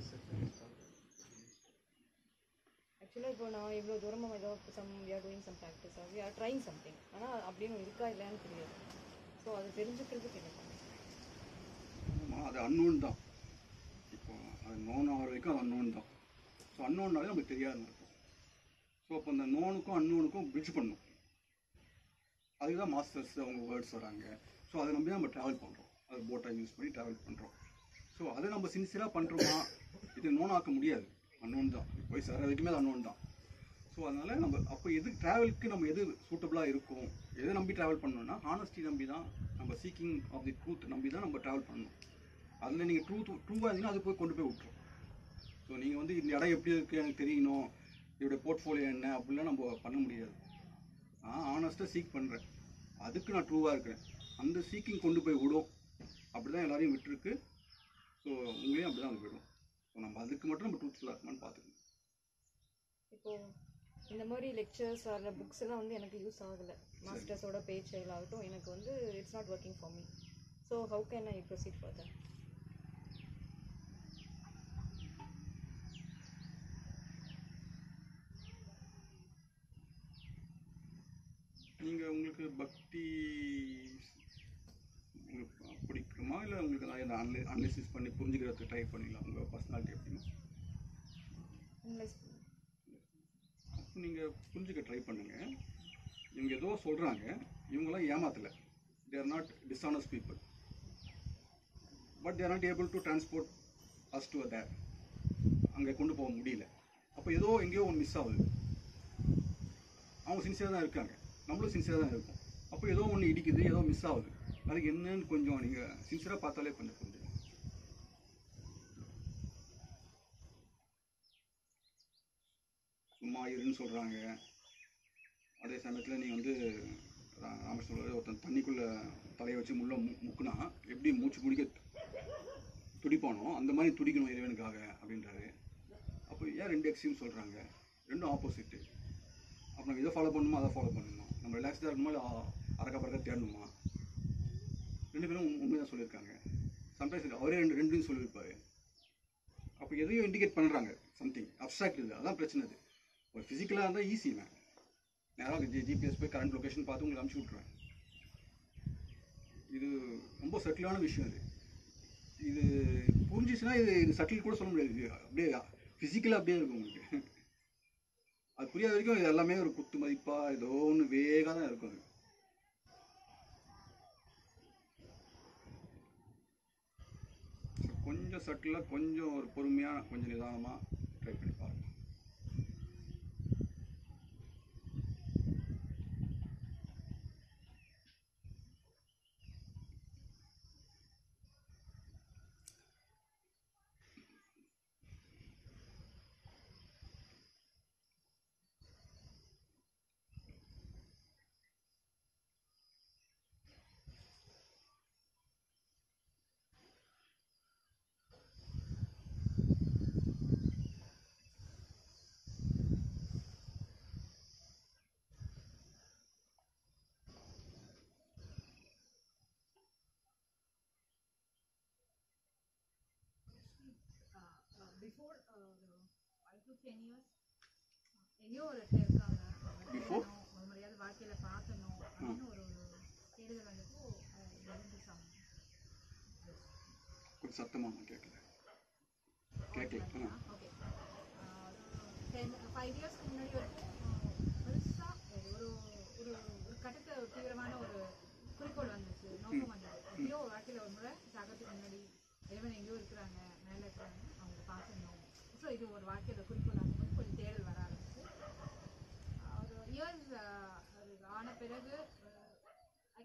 [SPEAKER 3] ஆக்சுவலாக இப்போ நான் இவ்வளோ தூரமாக ஏதோ some we are doing some practice we are trying something ஆனால் அப்படின்னு இருக்கா இல்லையான்னு தெரியாது ஸோ அது தெரிஞ்சுக்கிறதுக்கு என்ன பண்ணணும்
[SPEAKER 1] ஆமாம் அது அன்னோன் தான் இப்போ அது நோன் ஆகிற வரைக்கும் அது அன்னோன் தான் ஸோ அன்னோன்னாலே நமக்கு தெரியாதுன்னு இருக்கும் ஸோ அப்போ அந்த நோனுக்கும் அன்னோனுக்கும் பிரிட்ஜ் பண்ணும் அதுக்கு தான் மாஸ்டர்ஸ் அவங்க வேர்ட்ஸ் வராங்க ஸோ அதை நம்பி தான் நம்ம ட்ராவல் பண்ணுறோம் அது போட்டை யூஸ் பண்ணி ட்ராவல் பண்ணுறோம் ஸோ அதை நம்ம சின்சியராக பண்ணுறோமா இது நோன் ஆக்க முடியாது அன்னோன் தான் போய் சேர வரைக்குமே அது அன்னோன் தான் ஸோ அதனால் நம்ம அப்போ எது ட்ராவலுக்கு நம்ம எது சூட்டபுளாக இருக்கும் எதை நம்பி ட்ராவல் பண்ணணும்னா ஹானஸ்டி நம்பி தான் நம்ம சீக்கிங் ஆஃப் தி ட்ரூத் நம்பி தான் நம்ம ட்ராவல் பண்ணணும் அதில் நீங்கள் ட்ரூத் ட்ரூவாக இருந்தீங்கன்னா அது போய் கொண்டு போய் விட்டுரும் ஸோ நீங்கள் வந்து இந்த இடம் எப்படி இருக்குது எனக்கு தெரியணும் இதோட போர்ட்ஃபோலியோ என்ன அப்படிலாம் நம்ம பண்ண முடியாது நான் ஆனஸ்ட்டாக சீக் பண்ணுறேன் அதுக்கு நான் ட்ரூவாக இருக்கிறேன் அந்த சீக்கிங் கொண்டு போய் விடும் அப்படி தான் எல்லாரையும் விட்டுருக்கு ஸோ உங்களையும் அப்படி தான் அது விடும் ஸோ நம்ம அதுக்கு மட்டும் நம்ம ட்ரூத்ஃபுல்லாக இருக்கணும்னு பார்த்துக்கணும்
[SPEAKER 3] இப்போ இந்த மாதிரி லெக்சர்ஸ் ஆர் புக்ஸ் எல்லாம் வந்து எனக்கு யூஸ் ஆகலை மாஸ்டர்ஸோட பேஜ் ஆகட்டும் எனக்கு வந்து it's not working for me so how can I proceed further
[SPEAKER 1] நீங்கள் உங்களுக்கு பக்தி உங்களுக்கு பிடிக்குமா இல்லை உங்களுக்கு அதை அனலை அனலைசிஸ் பண்ணி புரிஞ்சுக்கிறதுக்கு ட்ரை பண்ணிடலாம் உங்கள் பர்சனாலிட்டி எப்படின்னா அப்போ நீங்கள் புரிஞ்சுக்க ட்ரை பண்ணுங்கள் இவங்க ஏதோ சொல்கிறாங்க இவங்களாம் ஏமாத்தலை they're not dishonest people but they're not able to transport us to there அங்கே கொண்டு போக முடியல அப்போ ஏதோ எங்கேயோ ஒன்று மிஸ் ஆகுது அவங்க சின்சியராக தான் இருக்காங்க நம்மளும் சின்சியராக தான் இருக்கோம் அப்போ ஏதோ ஒன்று இடிக்குது ஏதோ மிஸ் ஆகுது அதுக்கு என்னன்னு கொஞ்சம் நீங்கள் சின்சியராக பார்த்தாலே கொஞ்சம் புரிஞ்சுக்கலாம் சும்மா இருன்னு சொல்கிறாங்க அதே சமயத்தில் நீ வந்து ரா- ராமகிருஷ்ணன் சொல்றாரு, ஒருத்தன் தண்ணிக்குள்ளே தலையை வச்சு முள்ள மு முக்குனா எப்படி மூச்சு பிடிக்க துடிப்பானோ அந்த மாதிரி துடிக்கணும் இறைவனுக்காக அப்படின்றாரு அப்போ ஏன் ரெண்டு எக்ஸ்ட்ரீம் சொல்கிறாங்க ரெண்டும் ஆப்போசிட்டு அப்போ நம்ம இதை ஃபாலோ பண்ணணுமா அதை ஃபாலோ பண்ணணுமா நம்ம ரிலாக்ஸ்டாக இருக்கணுமா இல்லை அறக்க பறக்க தேடணுமா ரெண்டு பேரும் உண்மை தான் சொல்லியிருக்காங்க சம்டைம்ஸ் அவரே ரெண்டு ரெண்டுன்னு சொல்லியிருப்பாரு அப்போ எதையோ இண்டிகேட் பண்ணுறாங்க சம்திங் அப்ட்ராக்ட் இது அதான் பிரச்சனை அது ஒரு ஃபிசிக்கலாக இருந்தால் ஈஸி மேம் நேராக ஜி ஜிபிஎஸ் போய் கரண்ட் லொக்கேஷன் பார்த்து உங்களுக்கு அனுப்பிச்சி விட்ருவேன் இது ரொம்ப சட்டிலான விஷயம் இது இது புரிஞ்சிச்சுன்னா இது இது சட்டில் கூட சொல்ல முடியாது இது அப்படியே ஃபிசிக்கலாக அப்படியே இருக்கும் உங்களுக்கு அது புரியாத வரைக்கும் இது எல்லாமே ஒரு குத்து மதிப்பாக ஏதோ ஒன்று வேகாக தான் இருக்கும் அது So, கொஞ்சம் சட்டிலாக கொஞ்சம் ஒரு பொறுமையாக கொஞ்சம் நிதானமாக ட்ரை பண்ணி பாருங்க
[SPEAKER 4] before five to ten years எங்கேயோ ஒரு இடத்துல இருக்காங்க
[SPEAKER 1] Before?
[SPEAKER 4] தேடணும், ஒரு முறையாவது வாழ்க்கையில பார்க்கணும் அப்படின்னு ஒரு தேடுதல் வந்தப்போ இருந்து சம்
[SPEAKER 1] கொஞ்சம் சத்தமாக நான் கேட்கல கேட்கல ஆ
[SPEAKER 4] ஓகே டென் ஃபைவ் இயர்ஸ்க்கு முன்னாடி வரைக்கும் பெருசாக ஒரு ஒரு ஒரு கட்டத்தை ஒரு தீவிரமான ஒரு குறிக்கோள் வந்துச்சு நோக்கம் வந்தது எப்படியோ ஒரு வாழ்க்கையில் ஒரு முறை சாகிறதுக்கு முன்னாடி இறைவன் எங்கேயோ இருக்கிறாங்க மேலே இருக்கிறாங்க அவங்க பார்க்கணும் ஸோ இது ஒரு வாழ்க்கையோட குறிக்கோள் அந்த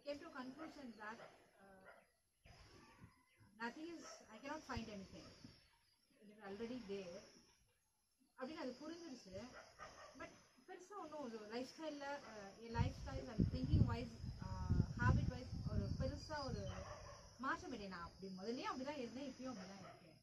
[SPEAKER 4] came to a conclusion that uh, nothing is, I cannot find anything. It is already there. அப்படின்னு அது புரிஞ்சிருச்சு பட் பெருசாக ஒன்றும் ஒரு லைஃப் ஸ்டைலில் என் life style and thinking wise habit wise ஒரு பெருசாக ஒரு மாற்றம் இல்லை நான் அப்படி முதல்லயும் அப்படி தான் இருந்தேன் இப்பயும் அப்படி தான் இருக்கேன்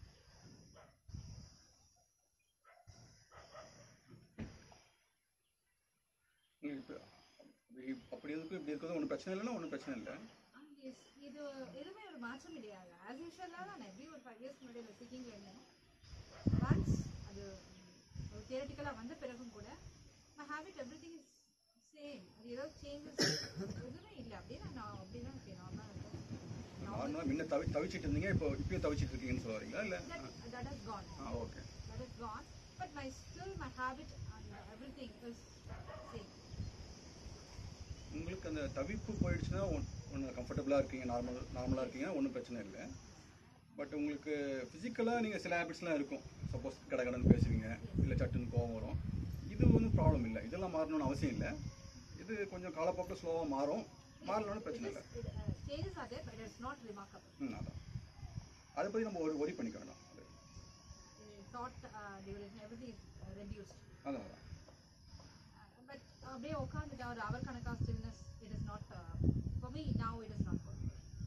[SPEAKER 1] உங்களுக்கு இப்போ அப்படி இருக்கு இப்படி இருக்கிறது ஒன்றும் பிரச்சனை இல்லைன்னா ஒன்றும் பிரச்சனை இல்லை
[SPEAKER 4] ஆ, yes. இது எதுவுமே ஒரு மாற்றம் கிடையாது ஆஸ் யூஷுவலாக தான் நான் எப்படி ஒரு ஃபைவ் இயர்ஸ் முன்னாடி ஒரு சிக்கிங்கில் இருந்தேன் ஒன்ஸ் அது ம், ஒரு தியரட்டிக்கலாக வந்த பிறகும் கூட my habit every thing is same அது ஏதோ சேஞ்சஸ் எதுவுமே இல்லை அப்படியே நான் அப்படி தான் இருக்கேன் நார்மலாக இருக்கேன்
[SPEAKER 1] நார்மலாக முன்ன தவி தவிச்சிட்டு இருந்தீங்க இப்போ இப்பயும் தவிச்சிட்டு இருக்கீங்கன்னு சொல்ல வரீங்களா இல்லை
[SPEAKER 4] that that has gone
[SPEAKER 1] ah okay
[SPEAKER 4] that is gone but my still my habit and everything is same
[SPEAKER 1] உங்களுக்கு அந்த தவிப்பு போயிடுச்சுன்னா ஒன்று கம்ஃபர்டபுளாக இருக்கீங்க நார்மல் நார்மலாக இருக்கீங்க ஒன்றும் பிரச்சனை இல்லை பட் உங்களுக்கு ஃபிசிக்கலாக நீங்கள் சில ஹேபிட்ஸ்லாம் இருக்கும் சப்போஸ் கடை கடன் பேசுவீங்க இல்லை சட்டுன்னு கோவம் வரும் இது ஒன்றும் ப்ராப்ளம் இல்லை இதெல்லாம் மாறணும்னு அவசியம் இல்லை இது கொஞ்சம் காலப்போக்கில் ஸ்லோவாக மாறும் மாறலன்னு பிரச்சனை இல்லை
[SPEAKER 4] it, uh, changes are there but it's not remarkable
[SPEAKER 1] ம் அதான் அதை பற்றி நம்ம ஒரு ஒரி பண்ணிக்க வேண்டாம் அது
[SPEAKER 4] uh, thought uh, duration everything is uh, reduced
[SPEAKER 1] அதான் அதான்
[SPEAKER 4] பட் அப்படியே உட்காந்துட்டா ஒரு அவர் கணக்கா stillness it is not for me now it is not for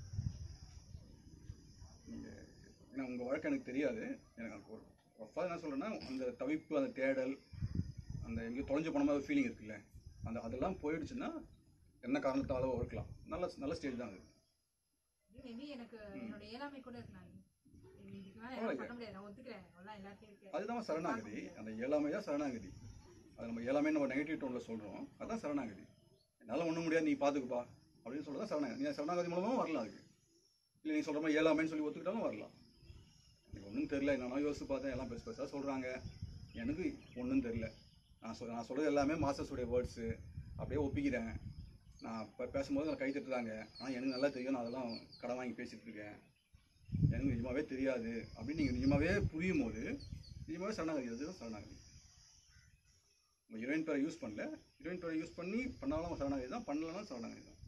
[SPEAKER 1] நீங்கள் ஏன்னா உங்கள் வாழ்க்கை எனக்கு தெரியாது எனக்கு எனக்கு ஒரு ரஃபாக என்ன சொல்கிறேன்னா அந்த தவிப்பு அந்த தேடல் அந்த எங்கேயோ தொலைஞ்சு போன மாதிரி ஃபீலிங் இருக்குல்ல அந்த அதெல்லாம் போயிடுச்சுன்னா என்ன காரணத்தாலோ இருக்கலாம் நல்ல நல்ல ஸ்டேஜ் தான் அது
[SPEAKER 4] மேபி எனக்கு என்னோட ஏழாமை கூட இருக்கு நான் இதுக்கு மேலே
[SPEAKER 1] பரவாயில்ல.
[SPEAKER 4] பண்ண முடியாது நான் ஒத்துக்கிறேன் எல்லாம் எல்லாத்தையும் இருக்கு
[SPEAKER 1] அதுதான் சரணாகதி அந்த ஏழாமை தான் சரணாகதி அது நம்ம ஏழாமே நம்ம நெகட்டிவ் டோனில் சொல்கிறோம் அதான் சரணாகதி என்னால் ஒன்றும் முடியாது நீ பார்த்துக்குப்பா அப்படின்னு சொல்கிறது தான் சரணாகதி நீ சரணாகதி மூலமாக வரலாம் அதுக்கு இல்லை நீ சொல்கிற மாதிரி ஏழாமைன்னு சொல்லி ஒத்துக்கிட்டாலும் வரலாம் எனக்கு ஒன்றும் தெரில நான் யோசிச்சு பார்த்தேன் எல்லாம் பெருசு பெருசாக சொல்கிறாங்க எனக்கு ஒன்றும் தெரில நான் சொல் நான் சொல்கிறது எல்லாமே மாஸ்டர்ஸுடைய வேர்ட்ஸு அப்படியே ஒப்பிக்கிறேன் நான் இப்போ பேசும்போது நான் கை தட்டுறாங்க ஆனால் எனக்கு நல்லா தெரியும் நான் அதெல்லாம் கடன் வாங்கி பேசிகிட்டு இருக்கேன் எனக்கு நிஜமாவே தெரியாது அப்படின்னு நீங்கள் நிஜமாவே புரியும் போது நிஜமாவே சரணாகதி அதுதான் சரணாகதி நம்ம ஹீரோயின் பேரை யூஸ் பண்ணல ஹீரோயின் பேரை யூஸ் பண்ணி பண்ணாலும் சரணாகதி தான் பண்ணலன்னா சரணாகதி தான்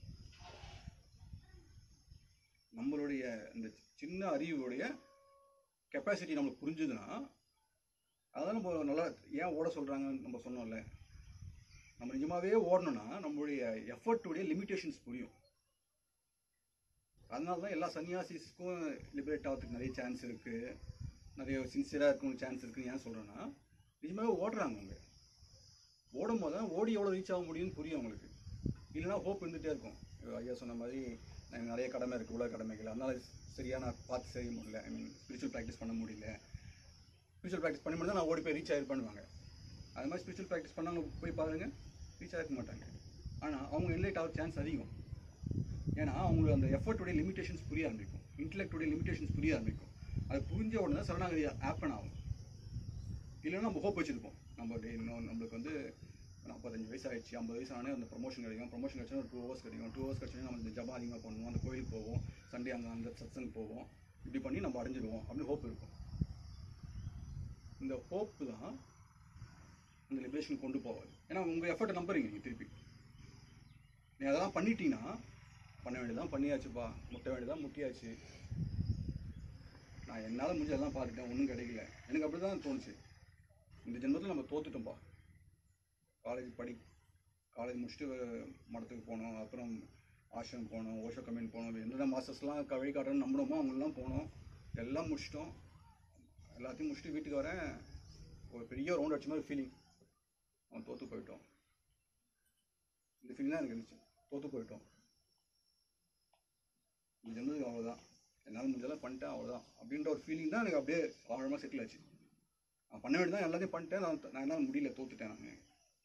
[SPEAKER 1] நம்மளுடைய இந்த சின்ன அறிவுடைய கெப்பாசிட்டி நம்மளுக்கு புரிஞ்சுதுன்னா அதான் நம்ம நல்லா ஏன் ஓட சொல்கிறாங்கன்னு நம்ம சொன்னோம்ல நம்ம நிஜமாவே ஓடணும்னா நம்மளுடைய எஃபர்ட்டுடைய லிமிட்டேஷன்ஸ் புரியும் அதனால தான் எல்லா சன்னியாசிஸ்க்கும் லிபரேட் ஆகிறதுக்கு நிறைய சான்ஸ் இருக்குது நிறைய சின்சியராக இருக்கணும் சான்ஸ் இருக்குன்னு ஏன் சொல்கிறேன்னா நிஜமாவே ஓடுறாங்க அவங்க ஓடும் போது தான் ஓடி எவ்வளோ ரீச் ஆக முடியும்னு புரியும் அவங்களுக்கு இல்லைன்னா ஹோப் இருந்துகிட்டே இருக்கும் ஐயோ, ஐயா சொன்ன மாதிரி எனக்கு நிறைய கடமை இருக்குது உலக கடமைகள் அதனால சரியாக நான் பார்த்து செய்ய முடியல ஐ மீன் ஸ்பிரிச்சுவல் ப்ராக்டிஸ் பண்ண முடியல ஸ்பிரிச்சுவல் ப்ராக்டிஸ் பண்ண முடியாது நான் ஓடி போய் ரீச் ஆகிருப்பானுவாங்க அது மாதிரி ஸ்பிரிச்சுவல் ப்ராக்டிஸ் பண்ணவங்க போய் பாருங்க ரீச் ஆகிருக்க மாட்டாங்க ஆனால் அவங்க என்லைட் ஆக சான்ஸ் அதிகம் ஏன்னா அவங்களுக்கு அந்த எஃபர்ட்டுடைய லிமிடேஷன்ஸ் புரிய ஆரம்பிக்கும் இன்டெலெக்டுடைய லிமிடேஷன்ஸ் புரிய ஆரம்பிக்கும் அது புரிஞ்ச உடனே தான் சரணாகதி ஆப்பன் ஆகும் இல்லைன்னா நம்ம ஹோப் வச்சுருப்போம் நம்ம டே இன்னும் நம்மளுக்கு வந்து நாற்பத்தஞ்சு வயசு ஆயிடுச்சு ஐம்பது வயசு ஆனே அந்த ப்ரொமோஷன் கிடைக்கும் ப்ரொமோஷன் கிடைச்சா ஒரு டூ ஹவர்ஸ் கிடைக்கும் டூ ஹவர்ஸ் கிடைச்சா நம்ம இந்த ஜபம் அதிகமாக பண்ணுவோம் அந்த கோயிலுக்கு போவோம் சண்டே அங்கே அந்த சத்சங் போவோம் இப்படி பண்ணி நம்ம அடைஞ்சிடுவோம் அப்படின்னு ஹோப் இருக்கும் இந்த ஹோப்பு தான் அந்த லிபரேஷன் கொண்டு போவாது ஏன்னா உங்கள் எஃபர்ட்டை நம்புறீங்க நீங்கள் திருப்பி நீ அதெல்லாம் பண்ணிட்டீங்கன்னா பண்ண வேண்டியதான் பண்ணியாச்சுப்பா முட்ட வேண்டியதான் முட்டியாச்சு நான் என்னால் முடிஞ்சதெல்லாம் பார்த்துட்டேன் ஒன்றும் கிடைக்கல எனக்கு அப்படி தான் தோணுச்சு இந்த ஜென்மத்தில் நம்ம தோத்துட்டோம்ப்பா காலேஜ் படி காலேஜ் முடிச்சுட்டு மடத்துக்கு போனோம் அப்புறம் ஆசிரம் போனோம் ஓஷோ கம்பெனி போனோம் என்னென்ன மாஸ்டர்ஸ்லாம் க வழி காட்டுறோன்னு நம்பினோமோ அவங்களெலாம் போனோம் எல்லாம் முடிச்சிட்டோம் எல்லாத்தையும் முடிச்சுட்டு வீட்டுக்கு வரேன் ஒரு பெரிய ரவுண்ட் அடிச்ச மாதிரி ஃபீலிங் அவன் தோற்று போயிட்டோம் இந்த ஃபீலிங் தான் எனக்கு இருந்துச்சு தோற்று போயிட்டோம் இந்த ஜென்மத்துக்கு அவ்வளோதான் என்னால் முடிஞ்சதெல்லாம் பண்ணிட்டேன் அவ்வளோதான் அப்படின்ற ஒரு ஃபீலிங் தான் எனக்கு அப்படியே ஆழமாக செட்டில் ஆச்சு நான் பண்ண வேண்டியதான் எல்லாத்தையும் பண்ணிட்டேன் நான் நான் என்னால் முடியல தோத்துட்டேன் நான்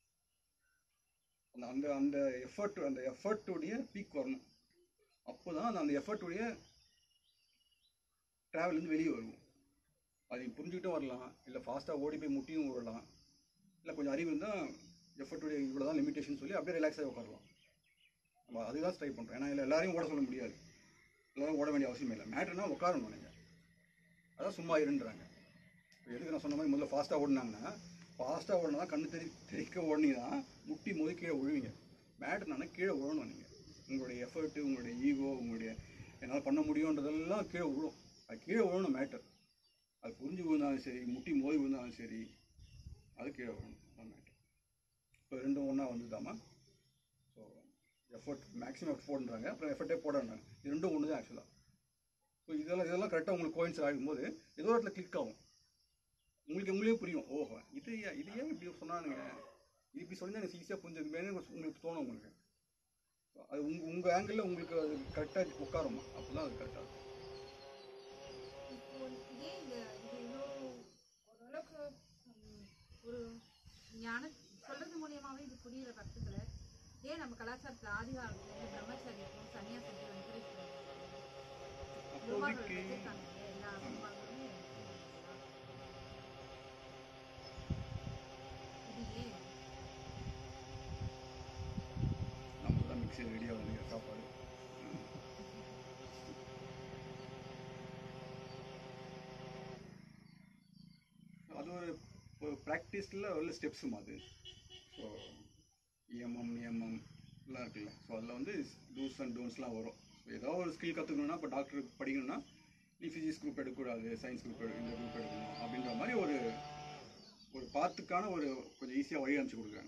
[SPEAKER 1] அந்த அந்த அந்த எஃபர்ட் அந்த எஃபர்ட்டுடைய பீக் வரணும் அப்போ தான் அந்த எஃபர்ட்டுடைய ட்ராவல்லேருந்து வெளியே வருவோம் அதை புரிஞ்சுக்கிட்டும் வரலாம் இல்லை ஃபாஸ்ட்டாக ஓடி போய் முட்டியும் விடலாம் இல்லை கொஞ்சம் அறிவு இருந்தால் எஃபர்ட்டுடைய இவ்வளோ தான் லிமிட்டேஷன் சொல்லி அப்படியே ரிலாக்ஸாக உட்காரலாம் நம்ம அதுதான் ட்ரை பண்ணுறோம் ஏன்னா இல்லை எல்லாரையும் ஓட சொல்ல முடியாது எல்லாரும் ஓட வேண்டிய அவசியம் இல்லை மேட்ருனா உட்காரணும் நீங்கள் அதான் சும்மா இருன்றாங்க இப்போ எதுக்கு நான் சொன்ன மாதிரி முதல்ல ஃபாஸ்ட்டாக ஓடினாங்கன்னா ஃபாஸ்ட்டாக ஓடினா தான் கண்ணு தெரி தெரிக்க ஓடினீங்கன்னா முட்டி மோதி கீழே விழுவீங்க மேட்ருனா கீழே விழணும் நீங்கள் உங்களுடைய எஃபர்ட்டு உங்களுடைய ஈகோ உங்களுடைய என்னால் பண்ண முடியுன்றதெல்லாம் கீழே விழும் அது கீழே விழணும் மேட்டர் அது புரிஞ்சு விழுந்தாலும் சரி முட்டி மோதி விழுந்தாலும் சரி அது கீழே விழணும் அதான் மேட்டர் இப்போ ரெண்டும் ஒன்றா வந்துதாமா ஸோ எஃபர்ட் மேக்ஸிமம் எஃபோர்ட்ன்றாங்க அப்புறம் எஃபர்ட்டே போடறாங்க இது ரெண்டும் ஒன்று தான் ஆக்சுவலாக ஸோ இதெல்லாம் இதெல்லாம் கரெக்டாக உங்களுக்கு கோயின்ஸ் ஆகும்போது ஏதோ ஒரு இடத்துல கிளிக் ஆகும் உங்களுக்கு உங்களே புரியும் ஓஹோ இது ஏன் இது ஏன் இப்படி சொன்னானுங்க இது இப்படி சொல்லி எனக்கு ஈஸியாக புரிஞ்சதுமேனு உங்களுக்கு தோணும் உங்களுக்கு So, அது உங்கள் உங்கள் ஆங்கிளில் உங்களுக்கு அது கரெக்டாக உட்காருமா அப்போ தான் அது கரெக்டாக இருக்கும்
[SPEAKER 4] இப்போ ஏன் இந்த இது இவ்வளோ ஓரளவுக்கு ம், ஒரு ஞான சொல்றது மூலியமாவே இது புரியுற பட்சத்துல ஏன் நம்ம கலாச்சாரத்துல ஆதி காலத்துல இருந்து பிரம்மச்சரியத்தையும் சன்னியாசத்தையும் என்கரேஜ்
[SPEAKER 1] அப்போதைக்கு
[SPEAKER 4] எல்லா குருமார்களுமே இது ஏன்
[SPEAKER 1] நம்ம தான் மிக்சியில் ரெடியாக வந்து சாப்பாடு ம். அது ஒரு ஒரு ப்ராக்டிஸில் உள்ள ஸ்டெப்ஸும் அது ஸோ இஎம்எம் நியமம் எல்லாம் இருக்குல்ல ஸோ அதில் வந்து டூஸ் அண்ட் டோன்ஸ்லாம் வரும் ஸோ ஏதோ ஒரு ஸ்கில் கற்றுக்கணுன்னா இப்போ டாக்டர் படிக்கணும்னா நீ ஃபிசிக்ஸ் குரூப் எடுக்கக்கூடாது சயின்ஸ் குரூப் எடு இந்த குரூப் எடுக்கணும் அப்படின்ற மாதிரி ஒரு ஒரு பாத்துக்கான ஒரு கொஞ்சம் ஈஸியாக வழி அனுப்பிச்சு கொடுக்குறாங்க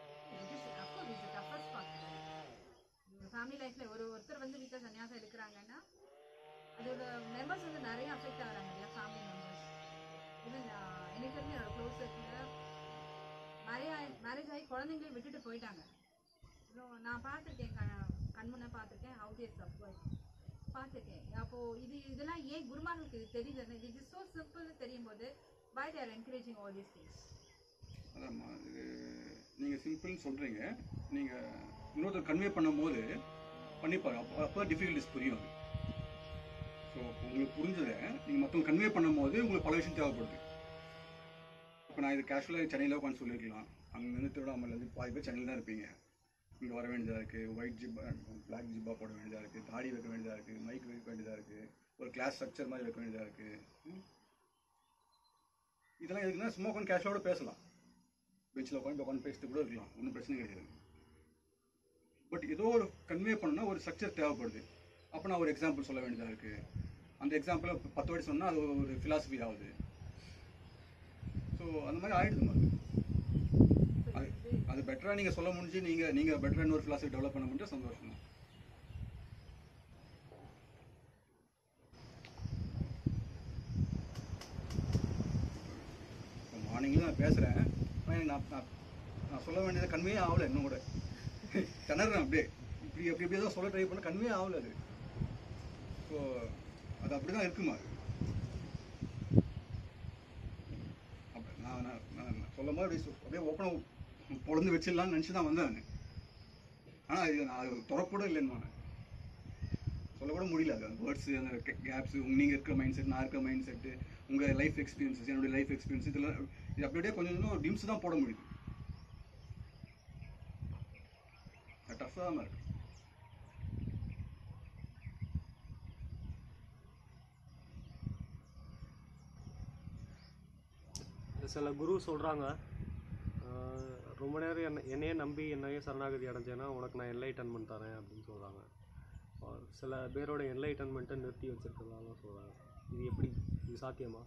[SPEAKER 4] ஃபேமிலி லைஃப்ல ஒரு ஒருத்தர் வந்து வீட்டில் சன்னியாசம் எடுக்கிறாங்கன்னா அதோட மெம்பர்ஸ் வந்து நிறைய அஃபெக்ட் ஆகுறாங்க இல்லையா ஃபேமிலி மெம்பர்ஸ் ஈவன் எனக்கு தெரிஞ்ச என்னோட க்ளோஸ் சர்க்கிளில் மேரேஜ் மேரேஜ் ஆகி குழந்தைங்களையும் விட்டுட்டு போயிட்டாங்க அப்புறம் நான் பார்த்துருக்கேன் கண் கண்முன்னே பார்த்துருக்கேன் ஹவு தேர் சப்போர்ட் பார்த்துருக்கேன் அப்போ இது இதெல்லாம் ஏன் குருமார்களுக்கு இது தெரியுதுன்னு இது ஸோ சிம்பிள் தெரியும் போது by their encouraging all these things
[SPEAKER 1] அதாம்மா இது நீங்கள் சிம்பிள்னு சொல்கிறீங்க நீங்கள் இன்னொருத்தர் கன்வே பண்ணும்போது பண்ணிப்பாரு அப்போ அப்போ தான் டிஃபிகல்ட்டிஸ் புரியும் அது ஸோ உங்களுக்கு புரிஞ்சதை நீங்கள் மற்றவங்க கன்வே பண்ணும்போது உங்களுக்கு பல விஷயம் தேவைப்படுது இப்போ நான் இது கேஷுவலாக சென்னையில் உட்காந்து சொல்லியிருக்கலாம் அங்கேருந்து திருவண்ணாமலேருந்து பாதி பேர் சென்னையில் தான் இருப்பீங்க இங்கே வர வேண்டியதாக இருக்குது ஒயிட் ஜிப்பா பிளாக் ஜிப்பா போட வேண்டியதாக இருக்குது தாடி வைக்க வேண்டியதாக இருக்குது மைக் வைக்க வேண்டியதாக இருக்குது ஒரு கிளாஸ் ஸ்ட்ரக்சர் மாதிரி வைக்க வேண்டியதாக இருக்குது இதெல்லாம் எதுக்குன்னா சும்மா உட்காந்து கேஷுவலோட பேசலாம் பெஞ்சில் உட்காந்து உட்காந்து பேசிட்டு கூட இருக்கலாம் ஒன்றும் பிரச்சனை கிடையாது பட் ஏதோ ஒரு கன்வே பண்ணணும்னா ஒரு ஸ்ட்ரக்சர் தேவைப்படுது அப்போ நான் ஒரு எக்ஸாம்பிள் சொல்ல வேண்டியதாக இருக்குது அந்த எக்ஸாம்பிளை பத்து வாட்டி சொன்னால் அது ஒரு ஃபிலாசபி ஆகுது ஸோ அந்த மாதிரி ஆயிடுது மாதிரி அது அது பெட்டராக நீங்கள் சொல்ல முடிஞ்சு நீங்கள் நீங்கள் பெட்டராக இன்னொரு ஃபிலாசபி டெவலப் பண்ண முடிஞ்சா சந்தோஷம் தான் இப்போ மார்னிங்கில் நான் பேசுகிறேன் ஆனால் நான் நான் நான் சொல்ல வேண்டியது கன்வே ஆகலை இன்னும் கூட திணறேன் அப்படியே இப்படி எப்படி எப்படி தான் சொல்ல ட்ரை பண்ண கன்வே ஆகலை அது ஸோ அது அப்படி தான் இருக்குமா அது அப்ப நான் நான் நான் சொல்லும் போது அப்படியே சொ- அப்படியே ஓப்பனாக பொழந்து வச்சிடலாம்னு நினச்சி தான் வந்தேன் ஆனால் இது நான் அது திறக்கூட இல்லைன்னு சொல்லக்கூட முடியல அது வேர்ட்ஸு அந்த கேப்ஸு நீங்கள் இருக்கிற மைண்ட் செட் நான் இருக்கிற மைண்ட் செட்டு உங்கள் லைஃப் எக்ஸ்பீரியன்ஸஸ் என்னுடைய லைஃப் எக்ஸ்பீரியன்ஸ் இதெல்லாம் இது அப்படி அப்படியே கொஞ்சம் கொஞ்சம் டிம்ஸ் தான் போட முடியுது டஃப்பாக தான் இருக்கு
[SPEAKER 8] சில குரு சொல்கிறாங்க ரொம்ப நேரம் என்ன என்னையே நம்பி என்னையே சரணாகதி அடைஞ்சேன்னா உனக்கு நான் என்லைட்டன்மெண்ட் தரேன் அப்படின்னு சொல்கிறாங்க சில பேரோட என்லைட்டன்மெண்ட்டை நிறுத்தி வச்சிருக்கிறதாலாம் சொல்கிறாங்க இது எப்படி இது சாத்தியமா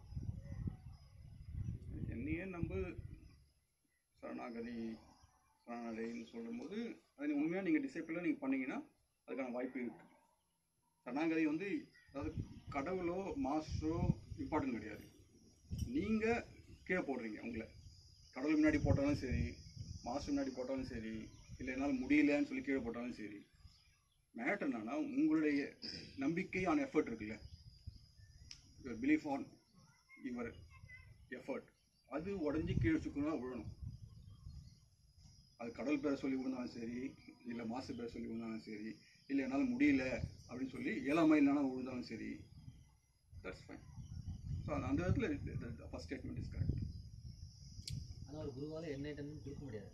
[SPEAKER 1] என்னையே நம்ப சரணாகதி சரணாகதின்னு சொல்லும்போது அது உண்மையாக நீங்கள் டிசைப்பிளாக நீங்கள் பண்ணீங்கன்னா அதுக்கான வாய்ப்பு இருக்குது சரணாகதி வந்து அதாவது கடவுளோ மாஸ்டரோ இம்பார்ட்டன்ட் கிடையாது நீங்கள் கீழே போடுறீங்க உங்களை கடவுள் முன்னாடி போட்டாலும் சரி மாஸ்டர் முன்னாடி போட்டாலும் சரி இல்லை என்னால் முடியலன்னு சொல்லி கீழே போட்டாலும் சரி மேட்டர் என்னன்னா உங்களுடைய நம்பிக்கை ஆன் எஃபர்ட் இருக்குல்ல your belief on your effort அது உடஞ்சி கீழே சுக்கணும் விழணும் அது கடவுள் பேரை சொல்லி விழுந்தாலும் சரி இல்லை மாசு பேரை சொல்லி விழுந்தாலும் சரி இல்லை என்னால் முடியல அப்படின்னு சொல்லி ஏழாமை இல்லைனா விழுந்தாலும் சரி தட்ஸ் ஃபைன் ஸோ அந்த இடத்துல ஃபஸ்ட் ஸ்டேட்மெண்ட் இஸ் கரெக்ட்
[SPEAKER 2] ஆனால் ஒரு குருவால் என்லைட்டன்மெண்ட் கொடுக்க முடியாது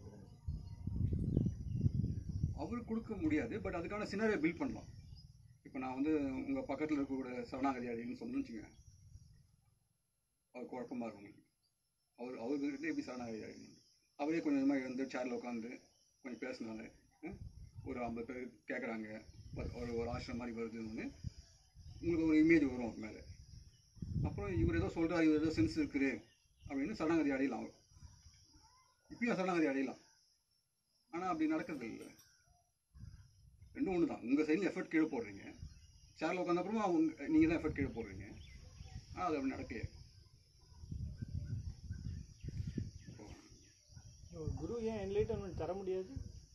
[SPEAKER 1] அவர் கொடுக்க முடியாது பட் அதுக்கான சினாரியை பில்ட் பண்ணலாம் இப்போ நான் வந்து உங்கள் பக்கத்தில் இருக்கக்கூடிய சரணாகதி அடின்னு சொன்னேன்னு வச்சுங்க அவர் குழப்பமாக இருக்கும் உங்களுக்கு அவர் அவர்கிட்ட எப்படி சரணாகதி அடையணும் அவரே கொஞ்சம் கொஞ்சமாக எழுந்து சேரில் உட்காந்து கொஞ்சம் பேசினாங்க ஒரு ஐம்பது பேர் கேட்குறாங்க ஒரு ஒரு ஆசிரம் மாதிரி வருதுன்னு உங்களுக்கு ஒரு இமேஜ் வரும் அது மேலே அப்புறம் இவர் ஏதோ சொல்கிறார் இவர் ஏதோ சென்ஸ் இருக்குது அப்படின்னு சரணாகதி அடையலாம் அவர் இப்பயும் சரணாகதி அடையலாம் ஆனால் அப்படி நடக்கிறது இல்லை ரெண்டும் ஒன்று தான் உங்கள் சைடில் எஃபர்ட் கீழே போடுறீங்க சேரில் உட்காந்த அப்புறமா உங்க நீங்கள் தான் எஃபர்ட் கீழே போடுறீங்க ஆனால் அது அப்படி நடக்கலையே
[SPEAKER 5] ஒரு குரு ஏன் என்லைட்டன்மெண்ட் தர முடியாது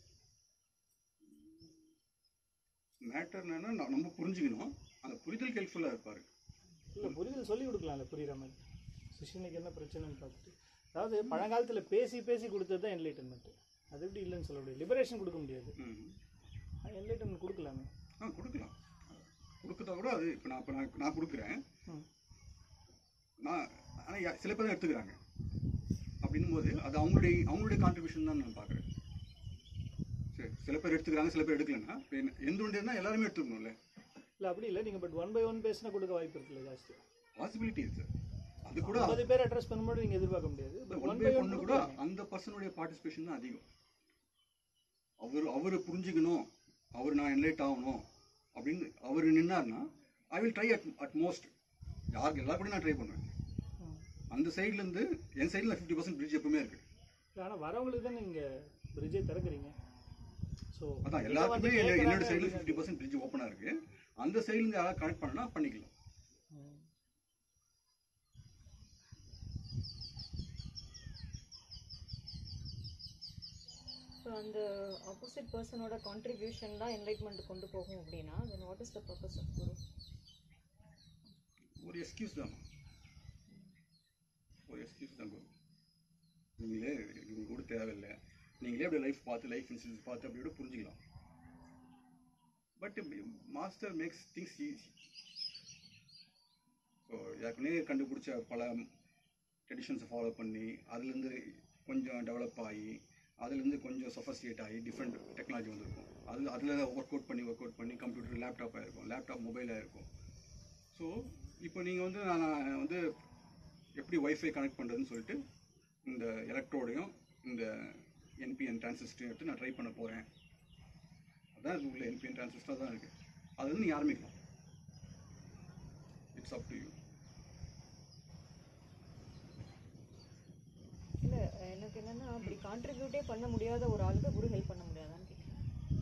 [SPEAKER 1] மேட்டர் என்னன்னா ந- நம்ம புரிஞ்சுக்கணும் அந்த புரிதலுக்கு ஹெல்ப்ஃபுல்லாக இருப்பார்
[SPEAKER 5] இல்லை புரிதல் சொல்லி கொடுக்கலாம்ல புரியுற மாதிரி சிஷியனுக்கு என்ன பிரச்சனைன்னு பார்த்துட்டு அதாவது பழங்காலத்தில் பேசி பேசி கொடுத்தது தான் என்லைட்டன்மெண்ட் அது எப்படி இல்லைன்னு சொல்ல முடியாது லிபரேஷன் கொடுக்க முடியாது
[SPEAKER 1] ம்
[SPEAKER 5] என்லைட்டன்மெண்ட் கொடுக்கலாமே
[SPEAKER 1] ஆ கொடுக்கலாம் கொடுக்கறதா கூட அது இப்போ நான் இப்போ நான் நான் கொடுக்குறேன்
[SPEAKER 5] ம்.
[SPEAKER 1] நான் ஆனால் சில பேர் தான் எடுத்துக்கிறாங்க அப்படின்னும் போது அது அவங்களுடைய அவங்களுடைய கான்ட்ரிபியூஷன் தான் நான் பார்க்குறேன் சரி சில பேர் எடுத்துக்கிறாங்க சில பேர் எடுக்கலன்னா இப்ப என்ன- எந்த ஒன்று இருந்தால் எல்லாருமே எடுத்துக்கணும்ல
[SPEAKER 5] இல்லை அப்படி இல்லை நீங்கள் பட் ஒன் பை ஒன் பேசினா கொடுக்க வாய்ப்பு இருக்குல்ல ஜாஸ்தி
[SPEAKER 1] பாசிபிலிட்டி இருக்கு அது கூட
[SPEAKER 5] ஐம்பது பேர் அட்ரஸ் பண்ணும்போது நீங்கள் எதிர்பார்க்க முடியாது but
[SPEAKER 1] one
[SPEAKER 5] one
[SPEAKER 1] by
[SPEAKER 5] by one
[SPEAKER 1] ஒன்று கூட அந்த பர்சனுடைய பார்ட்டிசிபேஷன் தான் அதிகம் அவர் அவர் புரிஞ்சுக்கணும் அவர் நான் என்லைட் ஆகணும் அப்படின்னு அவர் நின்னார்னா I will try at at most யாருக்கு எல்லாரும் கூட நான் ட்ரை பண்ணுவேன் அந்த சைட்லேருந்து என் சைடில் ஃபிஃப்டி பர்சன்ட் பிரிட்ஜ் எப்பவுமே இருக்கு
[SPEAKER 5] ஆனால் வரவங்களுக்கு தான் நீங்கள் பிரிட்ஜே திறக்கிறீங்க ஸோ
[SPEAKER 1] அதான் எல்லாருக்குமே என்னோட சைடில் ஃபிஃப்டி பர்சன்ட் பிரிட்ஜ் ஓப்பனாக இருக்கு அந்த சைட்லேருந்து யாராவது கனெக்ட் பண்ணா பண்ணிக்கலாம்
[SPEAKER 3] ஸோ அந்த ஆப்போசிட் பர்சனோட கான்ட்ரிபியூஷன் தான் என்லைட்மெண்ட் கொண்டு போகும் அப்படின்னா then what is the purpose of guru
[SPEAKER 1] ஒரு எக்ஸ்கியூஸ் தான் ஒரு எக்ஸ்கியூஸ் தான் குரு நீங்களே உங்களுக்கு கூட தேவையில்லை நீங்களே அப்படி லைஃப் பார்த்து லைஃப் இன்சூரன்ஸ் பார்த்து அப்படி கூட புரிஞ்சுக்கலாம் but master makes things easy so ஏற்கனவே கண்டுபிடிச்ச பல ட்ரெடிஷன்ஸை ஃபாலோ பண்ணி அதுலேருந்து கொஞ்சம் டெவலப் ஆகி அதுலேருந்து கொஞ்சம் சொஃபஸ்டிகேட் ஆகி டிஃப்ரெண்ட் டெக்னாலஜி வந்திருக்கும் அது அதில் ஒர்க் அவுட் பண்ணி ஒர்க் அவுட் பண்ணி கம்ப்யூட்டர் லேப்டாப்பாக இருக்கும் லேப்டாப் மொபைலாக இருக்கும் ஸோ இப்போ நீங்கள் வந்து நான் நான் வந்து எப்படி ஒய்ஃபை கனெக்ட் பண்ணுறதுன்னு சொல்லிட்டு இந்த எலக்ட்ரோடையும் இந்த என்பிஎன் டிரான்சிஸ்டரையும் எடுத்து நான் ட்ரை பண்ண போகிறேன் அதான் இது உள்ள என்பிஎன் டிரான்சிஸ்டர் தான் இருக்குது அது வந்து நீங்கள் ஆரம்பிக்கலாம் இட்ஸ் அப் டு யூ
[SPEAKER 3] இல்லை எனக்கு என்னன்னா அப்படி கான்ட்ரிபியூட்டே பண்ண முடியாத ஒரு ஆளுக்கு குரு ஹெல்ப் பண்ண முடியாதான்னு கேட்குறேன்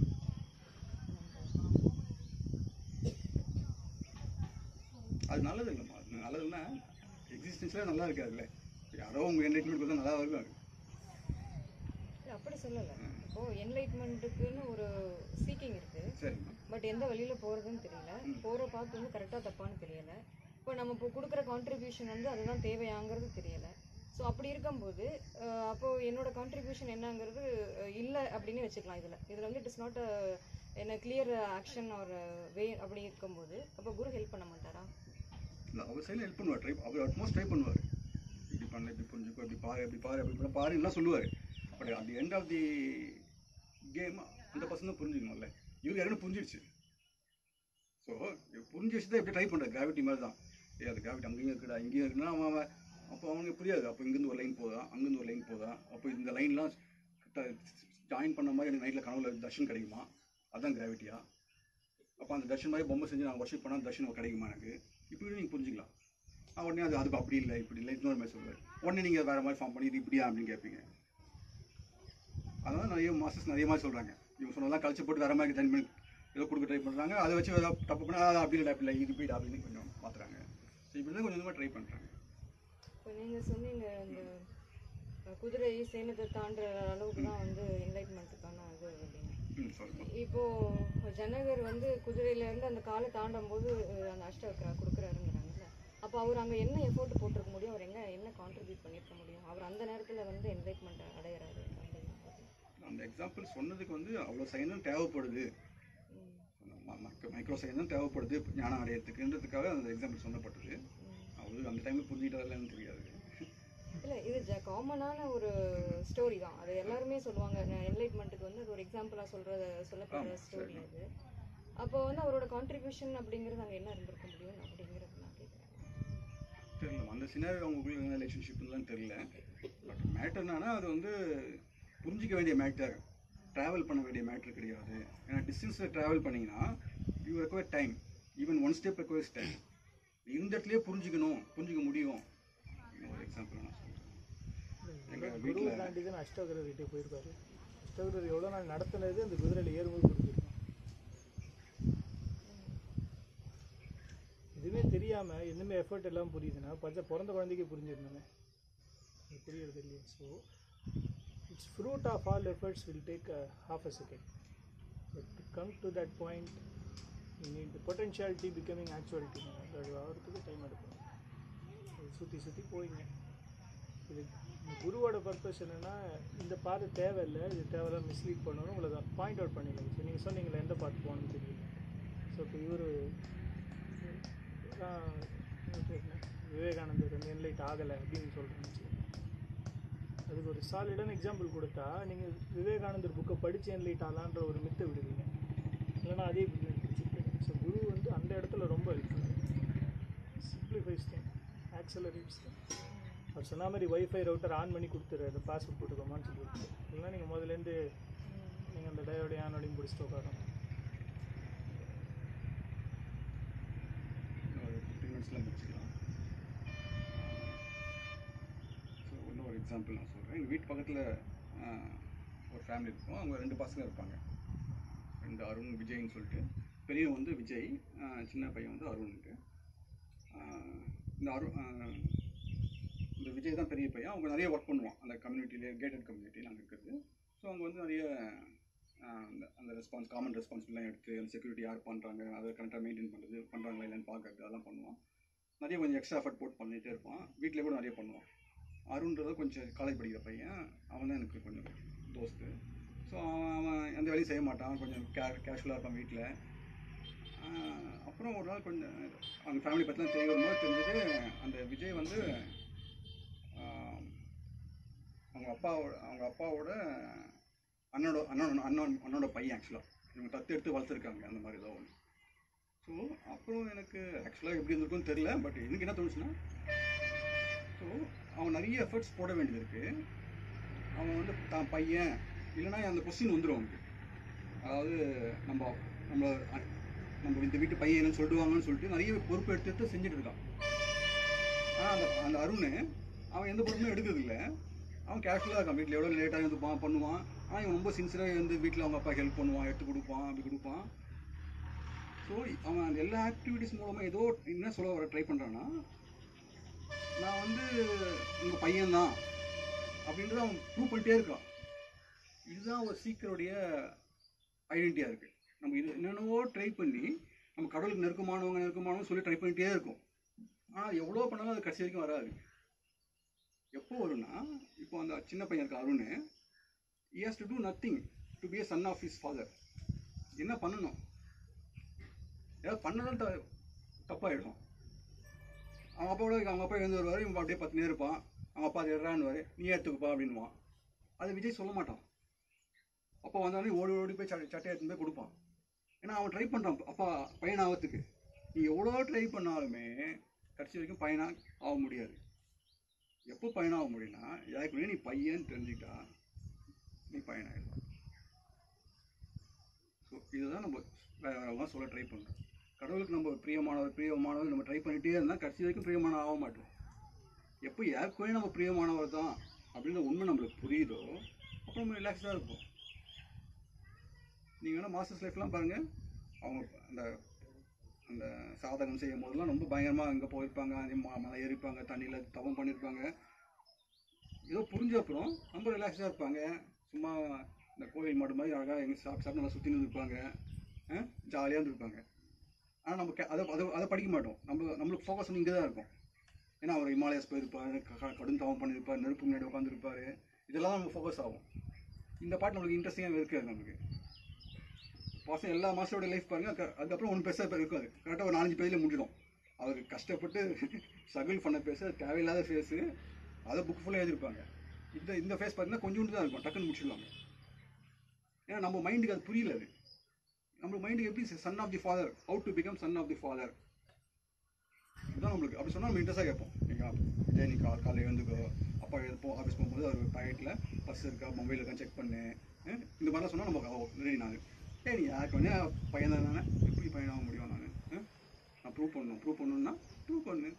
[SPEAKER 1] அது நல்லது இல்லைம்மா அது நல்லதுன்னா எக்ஸிஸ்டன்ஸில் நல்லா இருக்காதுல்ல யாரோ உங்கள் என்டர்டைன்மெண்ட் கொடுத்தா நல்லா இருக்காது
[SPEAKER 3] இல்லை அப்படி சொல்லலை இப்போ என்லைட்மெண்ட்டுக்குன்னு ஒரு சீக்கிங் இருக்கு
[SPEAKER 1] சரிம்மா
[SPEAKER 3] பட் எந்த வழியில போறதுன்னு தெரியல போற பார்த்து வந்து கரெக்டாக தப்பான்னு தெரியல இப்போ நம்ம இப்போ கொடுக்குற கான்ட்ரிபியூஷன் வந்து அதுதான் தேவையாங்கிறது தெரியல ஸோ அப்படி இருக்கும்போது அஹ், அப்போ என்னோட கான்ட்ரிபியூஷன் என்னங்கிறது அஹ், இல்லை அப்படின்னு வச்சுக்கலாம் இதில் இதில் வந்து இட் இஸ் நாட் என்ன கிளியர் ஆக்ஷன் ஒரு வே அப்படி இருக்கும்போது அப்போ குரு ஹெல்ப் பண்ண மாட்டாரா
[SPEAKER 1] இல்லை அவர் சைடில் ஹெல்ப் பண்ணுவார் ட்ரை அவர் அட்மோஸ்ட் ட்ரை பண்ணுவார் இப்படி பண்ணல இப்படி புரிஞ்சுக்கோ இப்படி பாரு இப்படி பாரு அப்படி பண்ண பாருலாம் சொல்லுவார் but at the end of the game அந்த பர்சன் தான் புரிஞ்சுக்கணும்ல இவருக்கு யாரும் புரிஞ்சிடுச்சு ஸோ புரிஞ்சிடுச்சு தான் எப்படி ட்ரை பண்ணுறது கிராவிட்டி மாதிரி தான் ஏ அது கிராவிட்டி அங்கேயும் இருக்குடா இங்கேயும் இருக்குன்னா அவன் அவன் அப்போ அவனுக்கு புரியாது அப்போ இங்கேருந்து ஒரு லைன் போதா அங்கேருந்து ஒரு லைன் போதா அப்போ இந்த லைன்லாம் ஜாயின் பண்ண மாதிரி எனக்கு நைட்டில் கனவுல தர்ஷன் கிடைக்குமா அதான் கிராவிட்டியா அப்போ அந்த தர்ஷன் மாதிரி பொம்மை செஞ்சு நான் ஒர்ஷிப் பண்ணால் தர்ஷன் கிடைக்குமா எனக்கு இப்படி நீங்கள் புரிஞ்சுக்கலாம் ஆ, உடனே அது அதுக்கு அப்படி இல்லை இப்படி இல்லை இன்னொரு மாதிரி சொல்லுவார் உடனே நீங்கள் வேறு மாதிரி ஃபார்ம் பண்ணி இது இப்படியா அப்படின்னு கேட்பீங்க அதனால நிறைய மாஸ்டர்ஸ் நிறைய மாதிரி சொல்கிறாங்க இவங்க சொன்னதெல்லாம் கழிச்சு போட்டு வேறு மாதிரி ஜாயின் பண்ணி ஏதோ கொடுக்க ட்ரை பண்ணுறாங்க அதை வச்சு ஏதாவது தப்பு பண்ணால் அது அப்படி இல்லை அப்படி இல்லை இது இப்படி அப்படின்னு கொஞ்சம் மாற்றுறாங்க ஸோ இப்படி தான் கொஞ்சம் கொஞ்சமாக ட்ரை பண்ணுறாங்க
[SPEAKER 3] இப்போ நீங்கள் சொன்னீங்க இந்த அஹ், குதிரை சேனத்தை தாண்டுற அளவுக்கு தான் வந்து என்லைட்மெண்ட்டுக்கான இது அப்படின்னு
[SPEAKER 1] ம் சொல்லுங்கள்
[SPEAKER 3] இப்போ ஜனகர் வந்து குதிரையில இருந்து அந்த காலை தாண்டும் போது அஹ், அந்த அஷ்டவக்கரா கொடுக்குறாருங்கிறாங்கல்ல அப்போ அவர் அங்கே என்ன எஃபோர்ட் போட்டிருக்க முடியும் அவர் எங்க என்ன கான்ட்ரிபியூட் பண்ணியிருக்க முடியும் அவர் அந்த நேரத்தில் வந்து என்லைட்மெண்ட் அடையிறாரு அப்படின்னா
[SPEAKER 1] அந்த எக்ஸாம்பிள் சொன்னதுக்கு வந்து அவ்வளோ சைனும் தேவைப்படுது மைக்ரோ சைன் தேவைப்படுது ஞானம் அடையிறதுக்குன்றதுக்காக அந்த எக்ஸாம்பிள் சொன்னப்பட்டது அவரு அந்த டைமில் புரிஞ்சுக்கிட்டதில்லன்னு தெரியாது
[SPEAKER 3] இல்லை இது ஜ காமனான ஒரு ஸ்டோரி தான் அது எல்லாருமே சொல்லுவாங்க என்லைட்மெண்ட்டுக்கு வந்து அது ஒரு எக்ஸாம்பிளாக சொல்கிற சொல்லப்படுற
[SPEAKER 1] ஆமா,
[SPEAKER 3] ஸ்டோரி
[SPEAKER 1] சரி.
[SPEAKER 3] அது அப்போ வந்து அவரோட கான்ட்ரிபியூஷன் அப்படிங்கிறது அங்கே என்ன இருந்திருக்க முடியும் அப்படிங்கிறது நான் கேட்குறேன்
[SPEAKER 1] தெரியல அந்த சினாரி அவங்களுக்குள்ள என்ன ரிலேஷன்ஷிப்லாம் தெரியல பட் மேட்டர் என்னன்னா அது வந்து புரிஞ்சிக்க வேண்டிய மேட்டர் ட்ராவல் பண்ண வேண்டிய மேட்ரு கிடையாது ஏன்னா டிஸ்டன்ஸில் ட்ராவல் பண்ணிங்கன்னா you require time even one step requires time இருந்த இடத்துலயே புரிஞ்சுக்கணும் புரிஞ்சுக்க முடியும் இது ஒரு எக்ஸாம்பிள் நான் சொல்கிறேன் எங்கள்
[SPEAKER 5] குரு
[SPEAKER 1] வீட்டில்
[SPEAKER 5] தாண்டி தான் அஷ்டகிரர் கிட்டே போயிருக்காரு அஷ்டகிரர் எவ்வளோ நாள் நடத்துனது அந்த குதிரையில் ஏறும்போது புரிஞ்சிருக்கும் எதுவுமே தெரியாமல் எதுவுமே எஃபர்ட் எல்லாம் புரியுதுன்னா பச்சை பிறந்த குழந்தைக்கு புரிஞ்சிருந்தோமே அது புரியறது இல்லையா so it's fruit of all efforts will take half a second but to come to that point need potentiality becoming actuality அது ஆகிறதுக்கு டைம் எடுக்கும் அது சுற்றி சுற்றி போயிங்க இது இந்த குருவோட பர்பஸ் என்னன்னா இந்த பாதை தேவையில்லை இது தேவையில்லாம் மிஸ்லீட் பண்ணணும் உங்களை பாயிண்ட் அவுட் பண்ணிடலாம் ஸோ நீங்கள் சொன்னீங்களே எந்த பாத்து போகணும்னு தெரியல ஸோ இப்போ இவர் விவேகானந்தர் வந்து என்லைட் ஆகலை அப்படின்னு சொல்கிறேன்னு அதுக்கு ஒரு சாலிடான எக்ஸாம்பிள் கொடுத்தா நீங்கள் விவேகானந்தர் புக்கை படித்து என்லைட் ஆகலான்ற ஒரு மித்தை விடுவீங்க இல்லைன்னா அதே பிடிச்சிட்டு ஸோ குரு வந்து அந்த இடத்துல ரொம்ப help simplifies thing accelerates thing அவர் சொன்ன மாதிரி வைஃபை ரவுட்டர் ஆன் பண்ணி கொடுத்துரு பாஸ்வேர்ட் போட்டுக்கோமான்னு சொல்லிட்டு இல்லைன்னா நீங்கள் முதல்லேருந்து நீங்கள் அந்த டயோடையும் ஆனோடையும் பிடிச்சிட்டு உட்காரணும்
[SPEAKER 1] ஒரு ஃபிஃப்டீன் மினிட்ஸில் முடிச்சுக்கலாம் ஸோ இன்னும் ஒரு எக்ஸாம்பிள் நான் சொல்கிறேன் எங்கள் வீட்டு பக்கத்தில் ஒரு ஃபேமிலி இருக்கும் அவங்க ரெண்டு பசங்க இருப்பாங்க ரெண்டு அருண் விஜய்னு சொல்லிட்டு பெரியவன் வந்து விஜய் ஆஹ் சின்ன பையன் வந்து அருண்ட்டு ஆஹ் இந்த அருண் ஆஹ் இந்த விஜய் தான் பெரிய பையன் அவங்க நிறைய ஒர்க் பண்ணுவான் அந்த கம்யூனிட்டிலே கேட்டட் கம்யூனிட்டி நாங்கள் இருக்கிறது ஸோ அவங்க வந்து நிறைய ஆஹ் அந்த அந்த ரெஸ்பான்ஸ் காமன் ரெஸ்பான்சிபிலாம் எடுத்து அந்த செக்யூரிட்டி யார் பண்ணுறாங்க அதை கரெக்டாக மெயின்டைன் பண்ணுறது பண்ணுறாங்களா இல்லைன்னு பார்க்கறது அதெல்லாம் பண்ணுவான் நிறைய கொஞ்சம் எக்ஸ்ட்ரா எஃபர்ட் போட்டு பண்ணிகிட்டே இருப்பான் வீட்டில் கூட நிறைய பண்ணுவான் அருண்றது கொஞ்சம் காலேஜ் படிக்கிற பையன் அவன் தான் எனக்கு கொஞ்சம் தோஸ்து ஸோ அவன் அவன் எந்த வேலையும் செய்ய மாட்டான் கொஞ்சம் கே கேஷுவலாக இருப்பான் வீட்டில் அப்புறம் ஒரு நாள் கொஞ்சம் அவங்க ஃபேமிலி பற்றிலாம் தெரிய வரும்போது தெரிஞ்சது அந்த விஜய் வந்து ஆஹ், அவங்க அப்பாவோட அவங்க அப்பாவோட அண்ணனோட அண்ணன் அண்ணன் அண்ணனோட பையன் ஆக்சுவலாக இவங்க தத்து எடுத்து வளர்த்துருக்காங்க அந்த மாதிரி ஏதோ ஒன்று ஸோ அப்புறம் எனக்கு ஆக்சுவலாக எப்படி இருந்திருக்கும்னு தெரில பட் எனக்கு என்ன தோணுச்சுன்னா ஸோ அவன் நிறைய எஃபர்ட்ஸ் போட வேண்டியது இருக்கு அவன் வந்து தான் பையன் இல்லைன்னா அந்த கொஸ்டின் வந்துடும் அவனுக்கு அதாவது நம்ம நம்ம அ- நம்ம இந்த வீட்டு பையன் என்னன்னு சொல்லிடுவாங்கன்னு சொல்லிட்டு நிறைய பொறுப்பு எடுத்து எடுத்து செஞ்சுட்டு இருக்கான் ஆனால் அந்த அந்த அருண் அவன் எந்த பொறுப்புமே எடுக்கிறது இல்லை அவன் கேஷுவலாக இருக்கான் வீட்டில் எவ்வளோ லேட்டாக வந்து பா பண்ணுவான் ஆனால் இவன் ரொம்ப சின்சியராக வந்து வீட்டில் அவங்க அப்பா ஹெல்ப் பண்ணுவான் எடுத்து கொடுப்பான் அப்படி கொடுப்பான் ஸோ அவன் அந்த எல்லா ஆக்டிவிட்டிஸ் மூலமாக ஏதோ என்ன சொல்ல வர ட்ரை பண்ணுறான்னா நான் வந்து உங்கள் பையன்தான் அப்படின்றத அவன் ப்ரூவ் பண்ணிட்டே இருக்கான் இதுதான் ஒரு சீக்கிரோடைய ஐடென்டிட்டியாக இருக்குது நம்ம இது என்னென்னவோ ட்ரை பண்ணி நம்ம கடவுளுக்கு நெருக்கமானவங்க நெருக்கமானவங்க சொல்லி ட்ரை பண்ணிட்டே இருக்கோம் ஆனால் எவ்வளோ பண்ணாலும் அது கடைசி வரைக்கும் வராது எப்போ வரும்னா இப்போ அந்த சின்ன பையன் இருக்க Arun he has to do nothing to be a son of his father என்ன பண்ணணும் ஏதாவது பண்ணதான் த தப்பாயிடும் அவன் அப்பாவோட அவங்க அப்பா எழுந்து வருவார் இவன் அப்படியே பத்துனே இருப்பான் அவங்க அப்பா எடுறான்னு நீ எடுத்துக்குப்பா அப்படின்வான் அது விஜய் சொல்ல மாட்டான் அப்பா வந்தாலும் ஓடி ஓடி போய் சட்டை சட்டை எடுத்துன்னு போய் கொடுப்பான் ஏன்னா அவன் ட்ரை பண்ணுறான் அப்பா பையன் ஆகிறதுக்கு நீ எவ்வளோ ட்ரை பண்ணாலுமே கடைசி வரைக்கும் பையனாக ஆக முடியாது எப்போ பையனாக முடியும்னா எனக்கு நீ பையன் தெரிஞ்சுக்கிட்டா நீ பையனாயிடலாம் ஸோ இதுதான் நம்ம வேற வேறலாம் சொல்ல ட்ரை பண்ணுறோம் கடவுளுக்கு நம்ம பிரியமானவர் பிரியமானவர் நம்ம ட்ரை பண்ணிகிட்டே இருந்தால் கடைசி வரைக்கும் பிரியமான ஆக மாட்டோம் எப்போ யாருக்குமே நம்ம பிரியமானவர் தான் அப்படின்ற உண்மை நம்மளுக்கு புரியுதோ அப்போ நம்ம ரிலாக்ஸாக இருப்போம் நீங்கள் வேணால் மாஸ்டர்ஸ் லைஃப்லாம் பாருங்கள் அவங்க அந்த அந்த சாதகம் செய்யும் போதெல்லாம் ரொம்ப பயங்கரமாக அங்கே போயிருப்பாங்க அங்கே ம- மலை ஏறிப்பாங்க தண்ணியில் தவம் பண்ணியிருப்பாங்க ஏதோ புரிஞ்ச அப்புறம் ரொம்ப ரிலாக்ஸாக இருப்பாங்க சும்மா இந்த கோயில் மாடு மாதிரி அழகாக எங்கே சாப்பிட்டு சாப்பிட்டு நல்லா சுற்றின்னு இருப்பாங்க ஜாலியாக இருந்திருப்பாங்க ஆனால் நம்ம கே- அதை அதை அதை படிக்க மாட்டோம் நம்ம நம்மளுக்கு ஃபோக்கஸ் வந்து இங்கே தான் இருக்கும் ஏன்னா அவர் இமாலயஸ் போயிருப்பார் க- க- கடும் தவம் பண்ணியிருப்பார் நெருப்பு முன்னாடி உட்காந்துருப்பாரு இதெல்லாம் தான் நமக்கு ஃபோக்கஸ் ஆகும் இந்த பாட்டு நம்மளுக்கு இன்ட்ரெஸ்டிங்காக இருக்காது நமக்கு பசங்க எல்லா மாஸ்டரோட லைஃப் பாருங்க அதுக்கு- அதுக்கப்புறம் ஒன்று பெருசாக இருக்காது கரெக்டாக ஒரு நாலஞ்சு பேஜில் முடிஞ்சிடும் அவருக்கு கஷ்டப்பட்டு ஸ்ட்ரகிள் பண்ண பேச தேவையில்லாத ஃபேஸு அதை புக் ஃபுல்லாக எழுதியிருப்பாங்க இந்த இந்த ஃபேஸ் பார்த்தீங்கன்னா கொஞ்சோண்டு தான் இருக்கும் டக்குன்னு முடிச்சிடுவாங்க ஏன்னா நம்ம மைண்டுக்கு அது புரியல அது நம்ம மைண்டுக்கு எப்படி son of the father how to become son of the father இதுதான் நம்மளுக்கு அப்படி சொன்னால் நம்ம இன்ட்ரெஸ்டாக கேட்போம் நீங்கள் விஜய் நீ கால் காலையில் எழுந்துக்கோ அப்பா எழுப்போம் ஆஃபீஸ் போகும்போது அவர் பாக்கெட்டில் பர்ஸ் இருக்கா மொபைல் இருக்கா செக் பண்ணு இந்த மாதிரிலாம் சொன்னால் நம்ம ரெடி நான் ஏய் நீ யாருக்கு வந்து பையன் தானே எப்படி பையனாக முடியும் நான் நான் ப்ரூவ் பண்ணணும் ப்ரூவ் பண்ணணும்னா ப்ரூவ் பண்ணு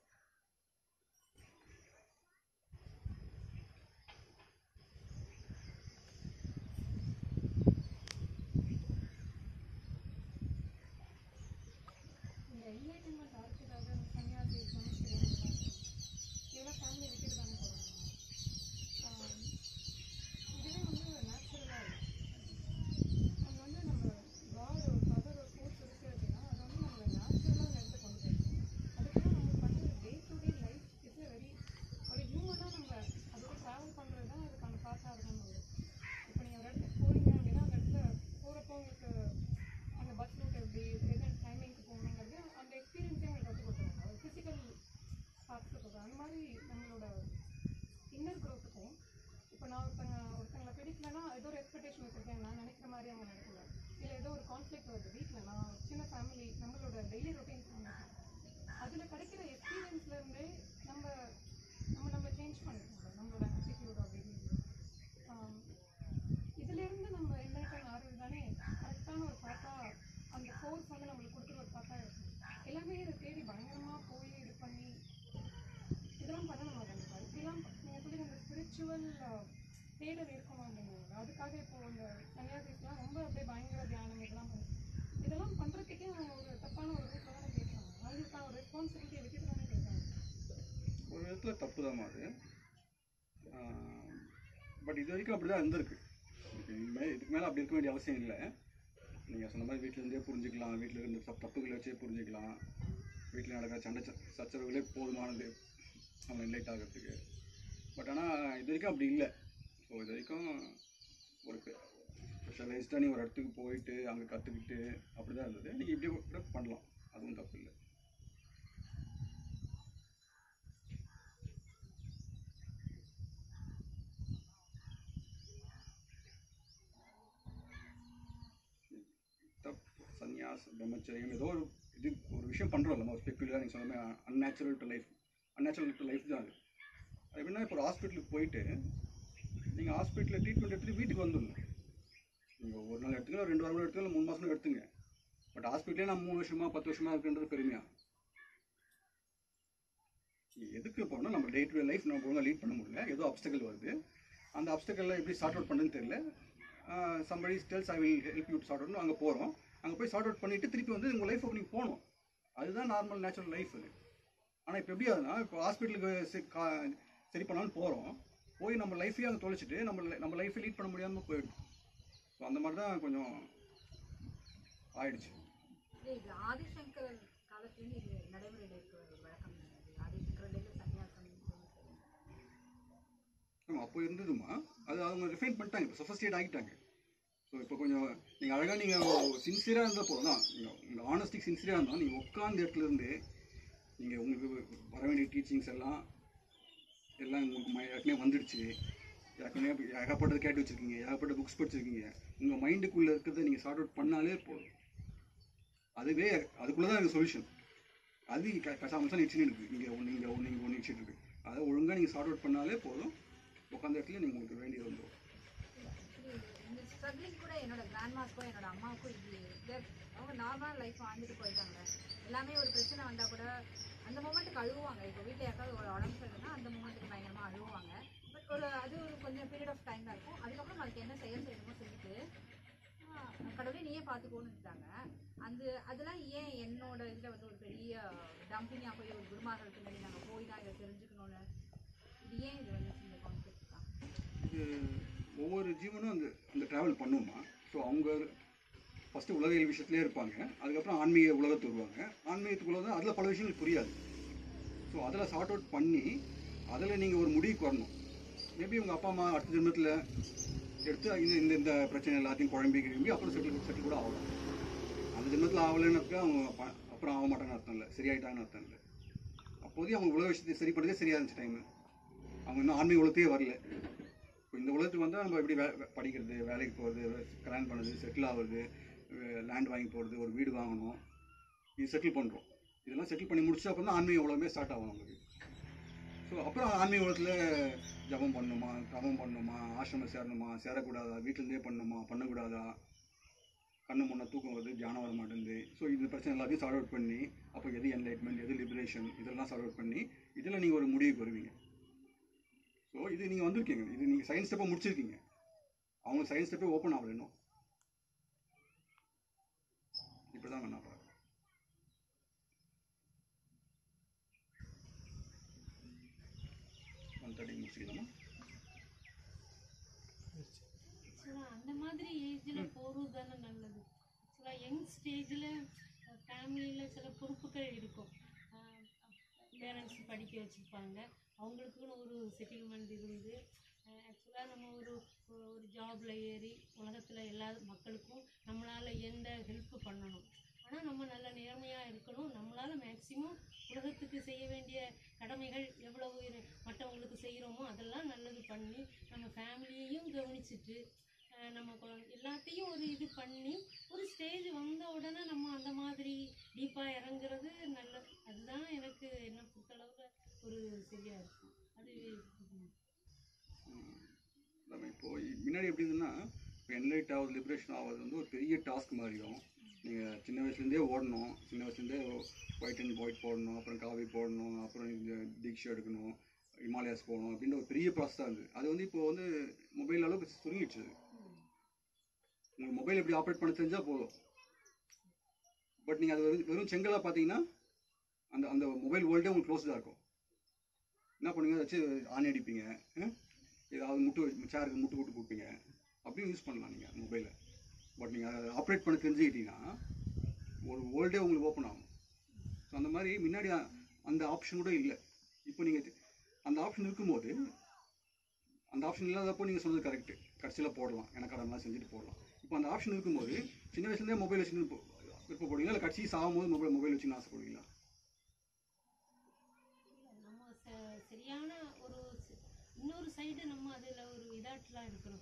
[SPEAKER 9] இந்த என்லைட்டன்மெண்ட் ஆர்ட்ஸுக்காக சன்னியாசி சமஸ்கிருதம் இதெல்லாம் ஃபேமிலி விட்டுட்டு தானே போகிறாங்க இதுவே வந்து நேச்சுரலாக அது வந்து நம்ம காட் ஒரு பவர் ஒரு ஃபோர்ஸ் இருக்குது அப்படின்னா அது வந்து நம்மளை நேச்சுரலாக அந்த இடத்த கொண்டு போயிடும் அதுக்கப்புறம் நம்மளுக்கு வந்து day to day life is very ஒரு ஹியூமனாக நம்ம அதோட ட்ராவல் பண்ணுறது தான் அதுக்கான பார்ட்டாக இருக்கணும் இப்போ நீங்கள் ஒரு இடத்துக்கு போறீங்க அப்படின்னா அந்த இடத்துல போகிறப்போ உங்களுக்கு அந்த பஸ் ரூட் எப்படி எது டைமிங்க்கு போகணுங்கிறது அந்த எக்ஸ்பீரியன்ஸே உங்களுக்கு கற்றுக் கொடுத்துருவாங்க அது ஃபிசிக்கல் பார்ட்ஸில் சொல்கிறேன் அந்த மாதிரி நம்மளோட இன்னர் க்ரோத்துக்கும் இப்போ நான் ஒருத்தங்க ஒருத்தங்களை பிடிக்கலன்னா ஏதோ ஒரு எக்ஸ்பெக்டேஷன் வச்சுருக்கேன் நான் நினைக்கிற மாதிரி அவங்க நடக்கல இல்லை ஏதோ ஒரு கான்ஃப்ளிக் வருது வீட்டில் நான் ஒரு சின்ன ஃபேமிலி நம்மளோட டெய்லி ரொட்டீன்ஸ் அதில் கிடைக்கிற எக்ஸ்பீரியன்ஸ்லேருந்தே நம்ம நம்ம நம்ம சேஞ்ச் பண்ணிக்கணும் நம்மளோட ஆட்டிடியூட் அப்படின்னு இதிலிருந்து நம்ம என்லைட்டன் ஆகிறது தானே கரெக்டான ஒரு பாட்டா அந்த கோர்ஸ் வந்து நம்மளுக்கு கொடுக்குற ஒரு பாட்டா இருக்கும் எல்லாமே இதை தேடி பயங்கரமாக போய் இது பண்ணி இதெல்லாம் பண்ண நம்ம கண்டிப்பாக இப்படிலாம் நீங்கள் சொல்லி அந்த ஸ்பிரிச்சுவல் தேடல் இருக்கணும் அப்படிங்கிறாங்க அதுக்காக இப்போ இந்த சன்னியாசிஸ்லாம் ரொம்ப அப்படியே பயங்கர தியானம் இதெல்லாம் பண்ணி இதெல்லாம் பண்ணுறதுக்கே அவங்க ஒரு தப்பான ஒரு ரூட்டில் தானே கேட்குறாங்க அவங்களுக்கான ஒரு ரெஸ்பான்சிபிலிட்டி விட்டுட்டு தானே கேட்குறாங்க
[SPEAKER 1] ஒரு விதத்தில் தப்பு தான் அது பட் இது வரைக்கும் அப்படி தான் இருந்திருக்கு இதுக்கு இனிமேல் இதுக்கு மேலே அப்படி இருக்க வேண்டிய அவசியம் இல்லை நீங்கள் சொன்ன மாதிரி வீட்டிலேருந்தே புரிஞ்சுக்கலாம் வீட்டில் இருந்த தப் தப்புகளை வச்சே புரிஞ்சுக்கலாம் வீட்டில் நடக்கிற சண்டை ச- சச்சரவுகளே போதுமானது அவங்க என்லைட் ஆகிறதுக்கு பட் ஆனால் இது வரைக்கும் அப்படி இல்லை ஸோ இது வரைக்கும் ஒரு ஸ்பெஷலைஸ்டாக நீ ஒரு இடத்துக்கு போயிட்டு அங்கே கற்றுக்கிட்டு அப்படி தான் இருந்தது நீங்கள் இப்படி கூட பண்ணலாம் அதுவும் தப்பு இல்லை தப் சன்னியாஸ் பிரம்மச்சரியம் ஏதோ ஒரு இது ஒரு விஷயம் பண்ணுறோம் நம்ம ஸ்பெக்குலராக நீங்கள் சொன்ன மாதிரி unnatural to life unnatural to life தான் அது அது எப்படின்னா இப்போ ஒரு ஹாஸ்பிட்டலுக்கு போயிட்டு நீங்கள் ஹாஸ்பிட்டலில் ட்ரீட்மெண்ட் எடுத்துட்டு வீட்டுக்கு வந்துடணும் நீங்கள் ஒரு நாள் எடுத்துக்கலாம் ரெண்டு வாரம் எடுத்துக்கலாம் மூணு மாதம் எடுத்துங்க பட் ஹாஸ்பிட்டலே நான் மூணு வருஷமா பத்து வருஷமா இருக்குன்றது பெருமையா எதுக்கு போனால் நம்ம டே டு டே லைஃப் நம்ம ஒழுங்காக லீட் பண்ண முடியல ஏதோ அப்டக்கல் வருது அந்த அப்டக்கலில் எப்படி சார்ட் அவுட் பண்ணுன்னு தெரியல somebody tells I will help you sort அவுட்னு அங்கே போகிறோம் அங்கே போய் சார்ட் அவுட் பண்ணிவிட்டு திருப்பி வந்து உங்கள் லைஃப் நீங்கள் போகணும் அதுதான் நார்மல் நேச்சுரல் லைஃப் அது ஆனால் இப்போ எப்படி ஆகுதுன்னா இப்போ ஹாஸ்பிட்டலுக்கு சரி கா- சரி பண்ணலாம்னு போகிறோம் போய் நம்ம லைஃபையும் அங்கே தொலைச்சிட்டு நம்ம li- நம்ம லைஃபை லீட் பண்ண முடியாமல் போயிடும் ஸோ அந்த மாதிரி தான் கொஞ்சம் ஆயிடுச்சு
[SPEAKER 4] இல்ல, இது ஆதிசங்கர் காலத்துலேருந்து இது நடைமுறையில் இருக்கிற ஒரு வழக்கம் தானே இது. ஆதிசங்கர் இடையில சன்னியாசம்
[SPEAKER 1] ஆமாம் அப்போ இருந்ததுமா அது அவங்க ரிஃபைன் பண்ணிட்டாங்க இப்போ சொஃபஸ்டேட் ஆகிட்டாங்க ஸோ இப்போ கொஞ்சம் நீங்கள் அழகாக நீங்கள் சின்சியராக இருந்தால் போதும் தான் நீங்கள் உங்கள் ஆனஸ்டிக் சின்சியராக இருந்தால் நீங்கள் உட்காந்த இடத்துல இருந்து நீங்கள் உங்களுக்கு வர வேண்டிய டீச்சிங்ஸ் எல்லாம் எல்லாம் உங்களுக்கு ம- ஏற்கனவே வந்துடுச்சு ஏற்கனவே ஏகப்பட்டது கேட்டு வச்சுருக்கீங்க ஏகப்பட்ட புக்ஸ் படிச்சிருக்கீங்க உங்கள் மைண்டுக்குள்ளே இருக்கிறத நீங்கள் சார்ட் அவுட் பண்ணாலே போதும் அதுவே அதுக்குள்ளே தான் இருக்குது சொல்யூஷன் அது க கசாமசம் நிச்சயம் இருக்குது நீங்கள் ஒன்று இங்கே ஒன்று இங்கே ஒன்று நிச்சயம் இருக்குது அதை ஒழுங்காக நீங்கள் சார்ட் அவுட் பண்ணாலே போதும் உட்காந்த இடத்துல நீங்கள் உங்களுக்கு வேண்டியது வந்துடும்
[SPEAKER 4] Actually, இந்த ஸ்ட்ரகிளிங் கூட என்னோட கிராண்ட்மாஸ்க்கும் என்னோட அம்மாவுக்கும் இது they're- அவங்க நார்மலாக லைஃப் வாழ்ந்துட்டு போயிட்டாங்க எல்லாமே ஒரு பிரச்சனை வந்தால் கூட அந்த மூமெண்ட்டுக்கு அழுவாங்க இப்போ வீட்டில் யாருக்காவது ஒரு உடம்பு சரியில்லைன்னா அந்த மூமெண்ட்டுக்கு பயங்கரமாக அழுவாங்க பட் ஒரு அது ஒரு கொஞ்சம் பீரியட் ஆஃப் டைம் தான் இருக்கும் அதுக்கப்புறம் அதுக்கு என்ன செயல் செய்யணுமோ சொல்லிட்டு ஆஹ், கடவுளே நீயே பார்த்துக்கோன்னு இருக்காங்க அந்த அதெல்லாம் ஏன் என்னோட இதில் வந்து ஒரு பெரிய டம்பிங்காக போய் ஒரு குருமார்கள் பின்னாடி நாங்கள் போய் தான் இதை தெரிஞ்சுக்கணும்னு இது ஏன் இது வந்து இந்த கான்செப்ட் தான்
[SPEAKER 1] இது ஒவ்வொரு ஜீவனும் அந்த அந்த ட்ராவல் பண்ணுமா ஸோ அவங்க ஃபஸ்ட்டு உலகியல் விஷயத்துலேயே இருப்பாங்க அதுக்கப்புறம் ஆன்மீக உலகத்துக்கு வருவாங்க ஆன்மீகத்துக்குள்ள தான் அதில் பல விஷயங்கள் புரியாது ஸோ அதில் சார்ட் அவுட் பண்ணி அதில் நீங்கள் ஒரு முடிவுக்கு வரணும் மேபி உங்கள் அப்பா அம்மா அடுத்த ஜென்மத்தில் எடுத்து இந்த இந்த இந்த பிரச்சனை எல்லாத்தையும் குழம்பி கிளம்பி அப்புறம் செட்டில் செட்டில் கூட ஆகலாம் அந்த ஜென்மத்தில் ஆகலைன்னு அவங்க ப- அப்புறம் ஆக மாட்டாங்கன்னு அர்த்தம் இல்லை சரியாயிட்டாங்கன்னு அர்த்தம் இல்லை அப்போதையும் அவங்க உலக விஷயத்தை சரி பண்ணதே சரியா இருந்துச்சு டைமு அவங்க இன்னும் ஆன்மீக உலகத்தையே வரல இப்போ இந்த உலகத்துக்கு வந்தால் நம்ம எப்படி வே வே- படிக்கிறது வேலைக்கு போகிறது கல்யாணம் பண்ணுறது செட்டில் ஆகுறது லேண்ட் வாங்கி போகிறது ஒரு வீடு வாங்கணும் இது செட்டில் பண்ணுறோம் இதெல்லாம் செட்டில் பண்ணி முடிச்ச அப்புறம் தான் ஆன்மீக உலகமே ஸ்டார்ட் ஆகும் நமக்கு ஸோ ஸோ அப்புறம் ஆன்மீக உலகத்தில் ஜபம் பண்ணணுமா தவம் பண்ணணுமா ஆசிரமம் சேரணுமா சேரக்கூடாதா வீட்டிலேருந்தே பண்ணணுமா பண்ணக்கூடாதா கண்ணு முன்னே தூக்கம் வருது தியானம் வர மாட்டேங்குது ஸோ இந்த பிரச்சனை எல்லாத்தையும் சார்ட் அவுட் பண்ணி அப்போ எது என்லைட்மெண்ட் எது லிபரேஷன் இதெல்லாம் சார்ட் அவுட் பண்ணி இதில் நீங்கள் ஒரு முடிவுக்கு வருவீங்க ஸோ இது நீங்கள் வந்திருக்கீங்க இது நீங்கள் சயின்ஸ் ஸ்டெப்பை முடிச்சிருக்கீங்க அவங்க சயின்ஸ் ஸ்டெப்பே ஓப்பன் ஆகல இன்னும் இப்படி தான் நான் பார்க்குறேன் ஒன் தேர்ட்டி முடிச்சுக்கலாமா
[SPEAKER 9] ஆக்சுவலாக அந்த மாதிரி ஏஜில் போகிறது தானே நல்லது ஆக்சுவலாக யங் ஸ்டேஜில் ஃபேமிலியில் சில பொறுப்புகள் இருக்கும் பேரண்ட்ஸ் படிக்க வச்சுருப்பாங்க அவங்களுக்குன்னு ஒரு செட்டில்மெண்ட் இருந்து ஆக்சுவலாக நம்ம ஒரு ஒரு ஜாபில் ஏறி உலகத்தில் எல்லா மக்களுக்கும் நம்மளால் எந்த ஹெல்ப் பண்ணணும் ஆனால் நம்ம நல்ல நேர்மையாக இருக்கணும் நம்மளால் மேக்ஸிமம் உலகத்துக்கு செய்ய வேண்டிய கடமைகள் எவ்வளவு இரு- மற்றவங்களுக்கு செய்கிறோமோ அதெல்லாம் நல்லது பண்ணி நம்ம ஃபேமிலியையும் கவனிச்சிட்டு அஹ் நம்ம குழந்தை எல்லாத்தையும் ஒரு இது பண்ணி ஒரு ஸ்டேஜ் வந்த உடனே நம்ம அந்த மாதிரி டீப்பாக இறங்குறது நல்லது அதுதான் எனக்கு என்ன பொறுத்தளவில் ஒரு சரியாக இருக்கும் அது ம்.
[SPEAKER 1] நம்ம இப்போ முன்னாடி எப்படி இருந்ததுன்னா இப்போ என்லைட் ஆகுது லிபரேஷன் ஆகுது வந்து ஒரு பெரிய டாஸ்க் மாதிரியும் நீங்கள் சின்ன வயசுலேருந்தே ஓடணும் சின்ன வயசுலேருந்தே ஒயிட் அண்ட் ஒயிட் போடணும் அப்புறம் காவி போடணும் அப்புறம் இந்த தீக்ஷா எடுக்கணும் ஹிமாலயாஸ் போகணும் அப்படின்ற ஒரு பெரிய ப்ராசஸ் தான் இருந்தது அது வந்து இப்போ வந்து மொபைல் அளவுக்கு சுருங்கிடுச்சு அது. உங்களுக்கு மொபைல் எப்படி ஆப்ரேட் பண்ண தெரிஞ்சால் போதும் பட் நீங்கள் அது வெறும் வெறும் செங்கலாக பார்த்தீங்கன்னா அந்த அந்த மொபைல் வேர்ல்டே உங்களுக்கு க்ளோஸ்டாக இருக்கும் என்ன பண்ணுவீங்க அதை வச்சு ஆணி அடிப்பீங்க ஆ? ஏதாவது முட்டு சேருக்கு முட்டு போட்டு கொடுப்பீங்க அப்படியும் யூஸ் பண்ணலாம் நீங்கள் மொபைலை பட் நீங்கள் அதை ஆப்ரேட் பண்ண தெரிஞ்சுக்கிட்டீங்கன்னா ஒரு வேர்ல்டே உங்களுக்கு ஓப்பன் ஆகும் ஸோ அந்த மாதிரி முன்னாடி அ- அந்த ஆப்ஷன் கூட இல்லை இப்போ நீங்கள் அந்த ஆப்ஷன் இருக்கும்போது அந்த ஆப்ஷன் இல்லாதப்போ நீங்கள் சொன்னது கரெக்டு கடைசியில் போடலாம் எனக்கு கடன்லாம் செஞ்சுட்டு போடலாம் இப்போ அந்த ஆப்ஷன் இருக்கும்போது சின்ன வயசுலேருந்தே மொபைல் வச்சுன்னு போ- விருப்பப்படுவீங்களா இல்லை கடைசி சாகும்போது மொபைல் மொபைல் வச்சுன்னு ஆசைப்படுவீங்களா
[SPEAKER 9] நம்ம ச- சரியான ஒரு சி- இன்னொரு சைடு நம்ம அதில் ஒரு இதாட்டெலாம் இருக்கிறோம்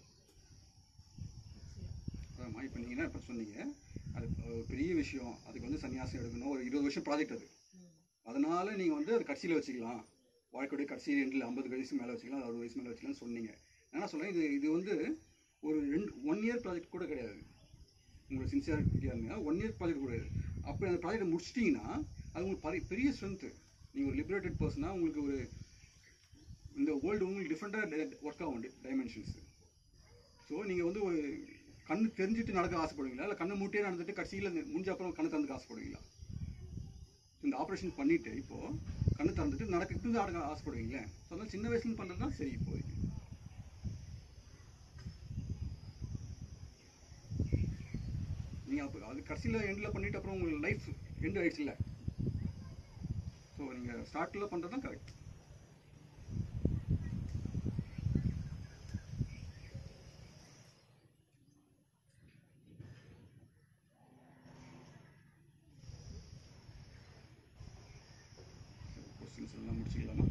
[SPEAKER 1] அதாம்மா இப்போ நீங்கள் என்ன இப்போ சொன்னீங்க அது ஒரு பெரிய விஷயம் அதுக்கு வந்து சன்னியாசம் எடுக்கணும் ஒரு இருபது வருஷம் ப்ராஜெக்ட் அது அதனால நீங்கள் வந்து அது கடைசியில் வச்சுக்கலாம் வாழ்க்கையுடைய கடைசி ரெண்டில் ஐம்பது வயசு மேலே வச்சுக்கலாம் அது அறுபது வயசு மேலே வச்சுக்கலாம்னு சொன்னீங்க என்ன சொல்கிறேன் இது இது வந்து ஒரு ரெண்டு ஒன் இயர் ப்ராஜெக்ட் கூட கிடையாது உங்களோட சின்சியாரிட்டியாக இருந்தீங்க ஒன் இயர் ப்ராஜெக்ட் கூட கிடையாது அப்போ அந்த ப்ராஜெக்ட் முடிச்சிட்டிங்கன்னா அது உங்களுக்கு பரி- பெரிய ஸ்ட்ரென்த்து நீங்கள் ஒரு லிபரேட்டட் பர்சனாக உங்களுக்கு ஒரு இந்த வேர்ல்டு உங்களுக்கு டிஃப்ரெண்ட்டாக ஒர்க் ஆகும் டைமென்ஷன்ஸ் ஸோ நீங்கள் வந்து ஒரு கண்ணு தெரிஞ்சுட்டு நடக்க ஆசைப்படுவீங்களா இல்லை கண்ணு மூட்டியே நடந்துட்டு கடைசியில் முடிஞ்ச அப்புறம் கண்ணு திறந்துக்க ஆசைப்படுவீங்களா இந்த ஆப்ரேஷன் பண்ணிட்டு இப்போ கண்ணு திறந்துட்டு நடக்கிறது நடக்க ஆசைப்படுவீங்களே ஸோ அதனால சின்ன வயசுல பண்ணுறது தான் சரி இப்போதைக்கு நீங்கள் அப்போ அது கடைசியில் எண்டில் பண்ணிட்டு அப்புறம் உங்களுக்கு லைஃப் எண்ட் ஆயிடுச்சுல்ல ஸோ நீங்கள் ஸ்டார்ட்டில் பண்ணுறது தான் கரெக்ட் கொஸ்டின்ஸ் எல்லாம் முடிச்சுக்கலாமா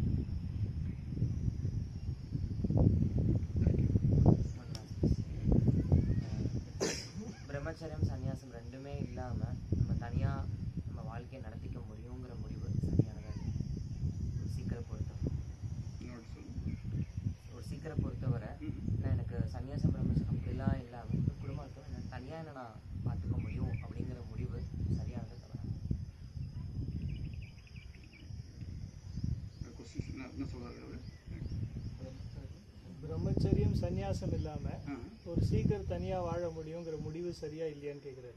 [SPEAKER 7] பிரம்மச்சரியம் சன்னியாசம் ரெண்டுமே இல்லாமல் நம்ம தனியாக நம்ம வாழ்க்கையை நடத்திக்க முடியுங்கிற முடிவு சரியானதாக இருக்கு ஒரு சீக்கிரம் பொறுத்தவரை
[SPEAKER 1] இன்னொரு சொல்லு
[SPEAKER 7] ஒரு சீக்கிரம் பொறுத்தவரை நான் எனக்கு சன்னியாசம் பிரம்மச்சரியம் அப்படிலாம் இல்லாமல் குடும்பத்தை எனக்கு தனியாக என்ன நான் பார்த்துக்க முடியும் அப்படிங்கிற முடிவு சரியானது தவிர
[SPEAKER 1] கொஸ்டின்ஸ் என்ன என்ன சொல்கிறாரு அவர்
[SPEAKER 5] பிரம்மச்சரியம் சந்நியாசம் இல்லாமல் ஒரு சீக்கிரம் தனியாக வாழ முடியுங்கிற முடிவு சரியா இல்லையான்னு கேட்குறாரு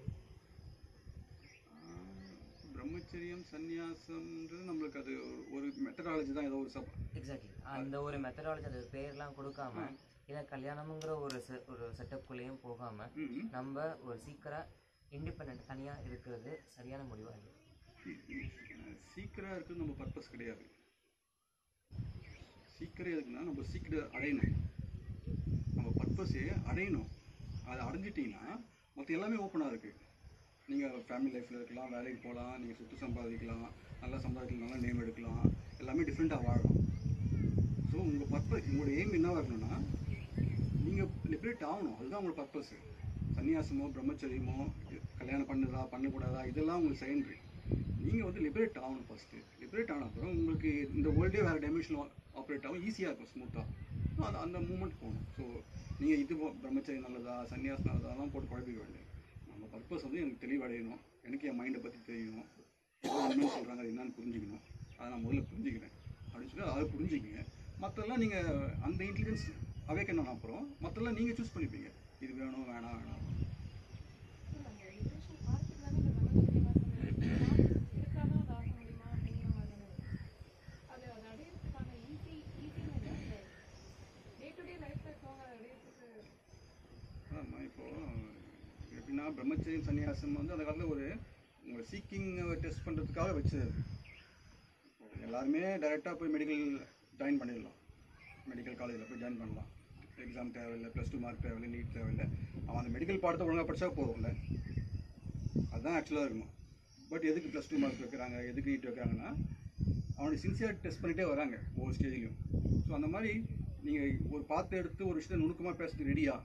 [SPEAKER 1] பிரம்மச்சரியம் சந்நியாசம்ன்றது நம்மளுக்கு அது ஒரு- ஒரு மெத்தடாலஜி தான் ஏதோ ஒரு சப்
[SPEAKER 7] எக்ஸாக்ட்லி அந்த ஒரு மெத்தடாலஜி அது பேர்லாம் கொடுக்காம இல்லை கல்யாணம்ங்கிற ஒரு செ ஒரு செட்டப்குள்ளேயும் போகாமல் நம்ம ஒரு சீக்கிரம் இண்டிபெண்ட் தனியாக இருக்கிறது சரியான முடிவாக இல்லை
[SPEAKER 1] சீக்கிரம் இருக்கிறது நம்ம பர்பஸ் கிடையாது சீக்கிரம் எதுக்குன்னா நம்ம சீக்கிரம் அடையணும் நம்ம பர்பஸே அடையணும் அதை அடைஞ்சிட்டிங்கன்னா மற்ற எல்லாமே ஓப்பனாக இருக்குது நீங்கள் ஃபேமிலி லைஃப்பில் இருக்கலாம் வேலைக்கு போகலாம் நீங்கள் சொத்து சம்பாதிக்கலாம் நல்லா சம்பாதிக்கலாம் நல்லா நேம் எடுக்கலாம் எல்லாமே டிஃப்ரெண்ட்டாக வாழலாம் ஸோ உங்கள் பர்பஸ் உங்களோட எய்ம் என்னவாக இருக்கணும்னா நீங்கள் லிபரேட் ஆகணும் அதுதான் உங்களோட பர்பஸ் சன்னியாசமோ பிரம்மச்சரியமோ கல்யாணம் பண்ணுதா பண்ணக்கூடாதா இதெல்லாம் உங்களுக்கு செகண்டரி நீங்கள் வந்து லிபரேட் ஆகணும் ஃபஸ்ட்டு லிபரேட் ஆன அப்புறம் உங்களுக்கு இந்த வேர்ல்டே வேறு டைமென்ஷன் ஆப்ரேட் ஆகும் ஈஸியாக இருக்கும் ஸ்மூத்தாக அந்த அந்த மூமெண்ட் போகணும் ஸோ நீங்கள் இது போ- பிரம்மச்சரியம் நல்லதா சன்னியாசம் நல்லதாலாம் போட்டு குழப்பிக்க வேண்டாம் நம்ம பர்பஸ் வந்து எனக்கு தெளிவடையணும் எனக்கு என் மைண்டை பற்றி தெரியணும் ஏதோ என்ன சொல்கிறாங்க அது என்னன்னு புரிஞ்சுக்கணும் அதை நான் முதல்ல புரிஞ்சுக்கிறேன் அப்படின்னு சொல்லி அதை புரிஞ்சுக்கிங்க மற்றெல்லாம் நீங்கள் அந்த இன்டெலிஜென்ஸ் அவேக்கன் ஆன அப்புறம் மற்றெல்லாம் நீங்கள் சூஸ் பண்ணிப்பீங்க இது வேணும் வேணாம் வேணாம்
[SPEAKER 9] அந்த இன்டென்ஷன் பார்த்துட்டு தானே இந்த பிரம்மச்சரிய இதுக்காக அது ஆக முடியுமா அப்படிங்கிற மாதிரி தானே அது அது அடையிறதுக்கான ஈஸி ஈஸின்னு இல்லை டே டு டே லைஃப்பில் இருக்கவங்க அதை அடையிறதுக்கு
[SPEAKER 1] ஆமாம் இப்போ எப்படின்னா பிரம்மச்சரியம் சன்னியாசம் வந்து அந்த காலத்தில் ஒரு உங்களை சீக்கிங் டெஸ்ட் பண்ணுறதுக்காக வச்சது இப்போ எல்லாருமே டைரெக்டாக போய் மெடிக்கல் ஜாயின் பண்ணிடலாம் மெடிக்கல் காலேஜில் போய் ஜாயின் பண்ணலாம் எக்ஸாம் தேவையில்லை ப்ளஸ் டூ மார்க் தேவையில்லை நீட் தேவையில்லை அவன் அந்த மெடிக்கல் பாடத்தை ஒழுங்காக படித்தா போதும்ல அதுதான் ஆக்சுவலாக இருக்கணும் பட் எதுக்கு ப்ளஸ் டூ மார்க் வைக்கிறாங்க எதுக்கு நீட் வைக்கிறாங்கன்னா அவனுக்கு சின்சியர் டெஸ்ட் பண்ணிகிட்டே வராங்க ஒவ்வொரு ஸ்டேஜ்லையும் ஸோ அந்த மாதிரி நீங்கள் ஒரு பார்த்து எடுத்து ஒரு விஷயத்தை நுணுக்கமாக பேசுறதுக்கு ரெடியா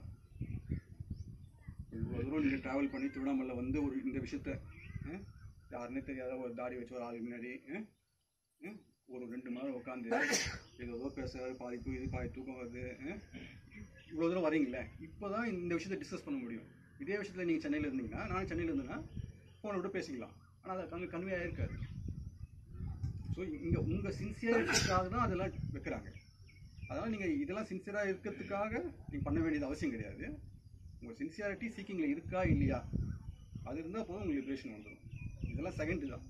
[SPEAKER 1] இவ்வளோ தூரம் நீங்கள் ட்ராவல் பண்ணி திருவண்ணாமலை வந்து ஒரு இந்த விஷயத்த ஆ, யாருன்னே தெரியாத ஒரு தாடி வச்சு ஒரு ஆள் முன்னாடி ஆ, ஆ, ஒரு ரெண்டு மணி நேரம் உட்காந்து ஏதோ ஏதோ பேசுறாரு பாதி தூ இது பாதி தூக்கம் வருது ஆ, இவ்வளோ தூரம் வரீங்களே இப்போ தான் இந்த விஷயத்தை டிஸ்கஸ் பண்ண முடியும் இதே விஷயத்தில் நீங்கள் சென்னையில் இருந்தீங்கன்னா நான் சென்னையில் இருந்தேன்னா ஃபோனை விட்டு பேசிக்கலாம் ஆனால் அது அங்கே கன்வே ஆகிருக்காது ஸோ இங்கே உங்கள் சின்சியரிட்டிக்காக தான் அதெல்லாம் வைக்கிறாங்க அதனால் நீங்கள் இதெல்லாம் சின்சியராக இருக்கிறதுக்காக நீங்கள் பண்ண வேண்டியது அவசியம் கிடையாது உங்கள் சின்சியாரிட்டி சீக்கிங்கில் இருக்கா இல்லையா அது இருந்தால் போதும் உங்களுக்கு லிபரேஷன் வந்துடும் இதெல்லாம் செகண்ட் தான்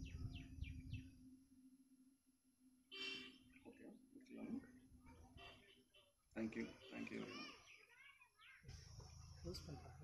[SPEAKER 1] ஓகே தேங்க்யூ தேங்க்யூ
[SPEAKER 5] யூஸ் பண்ணுறேன்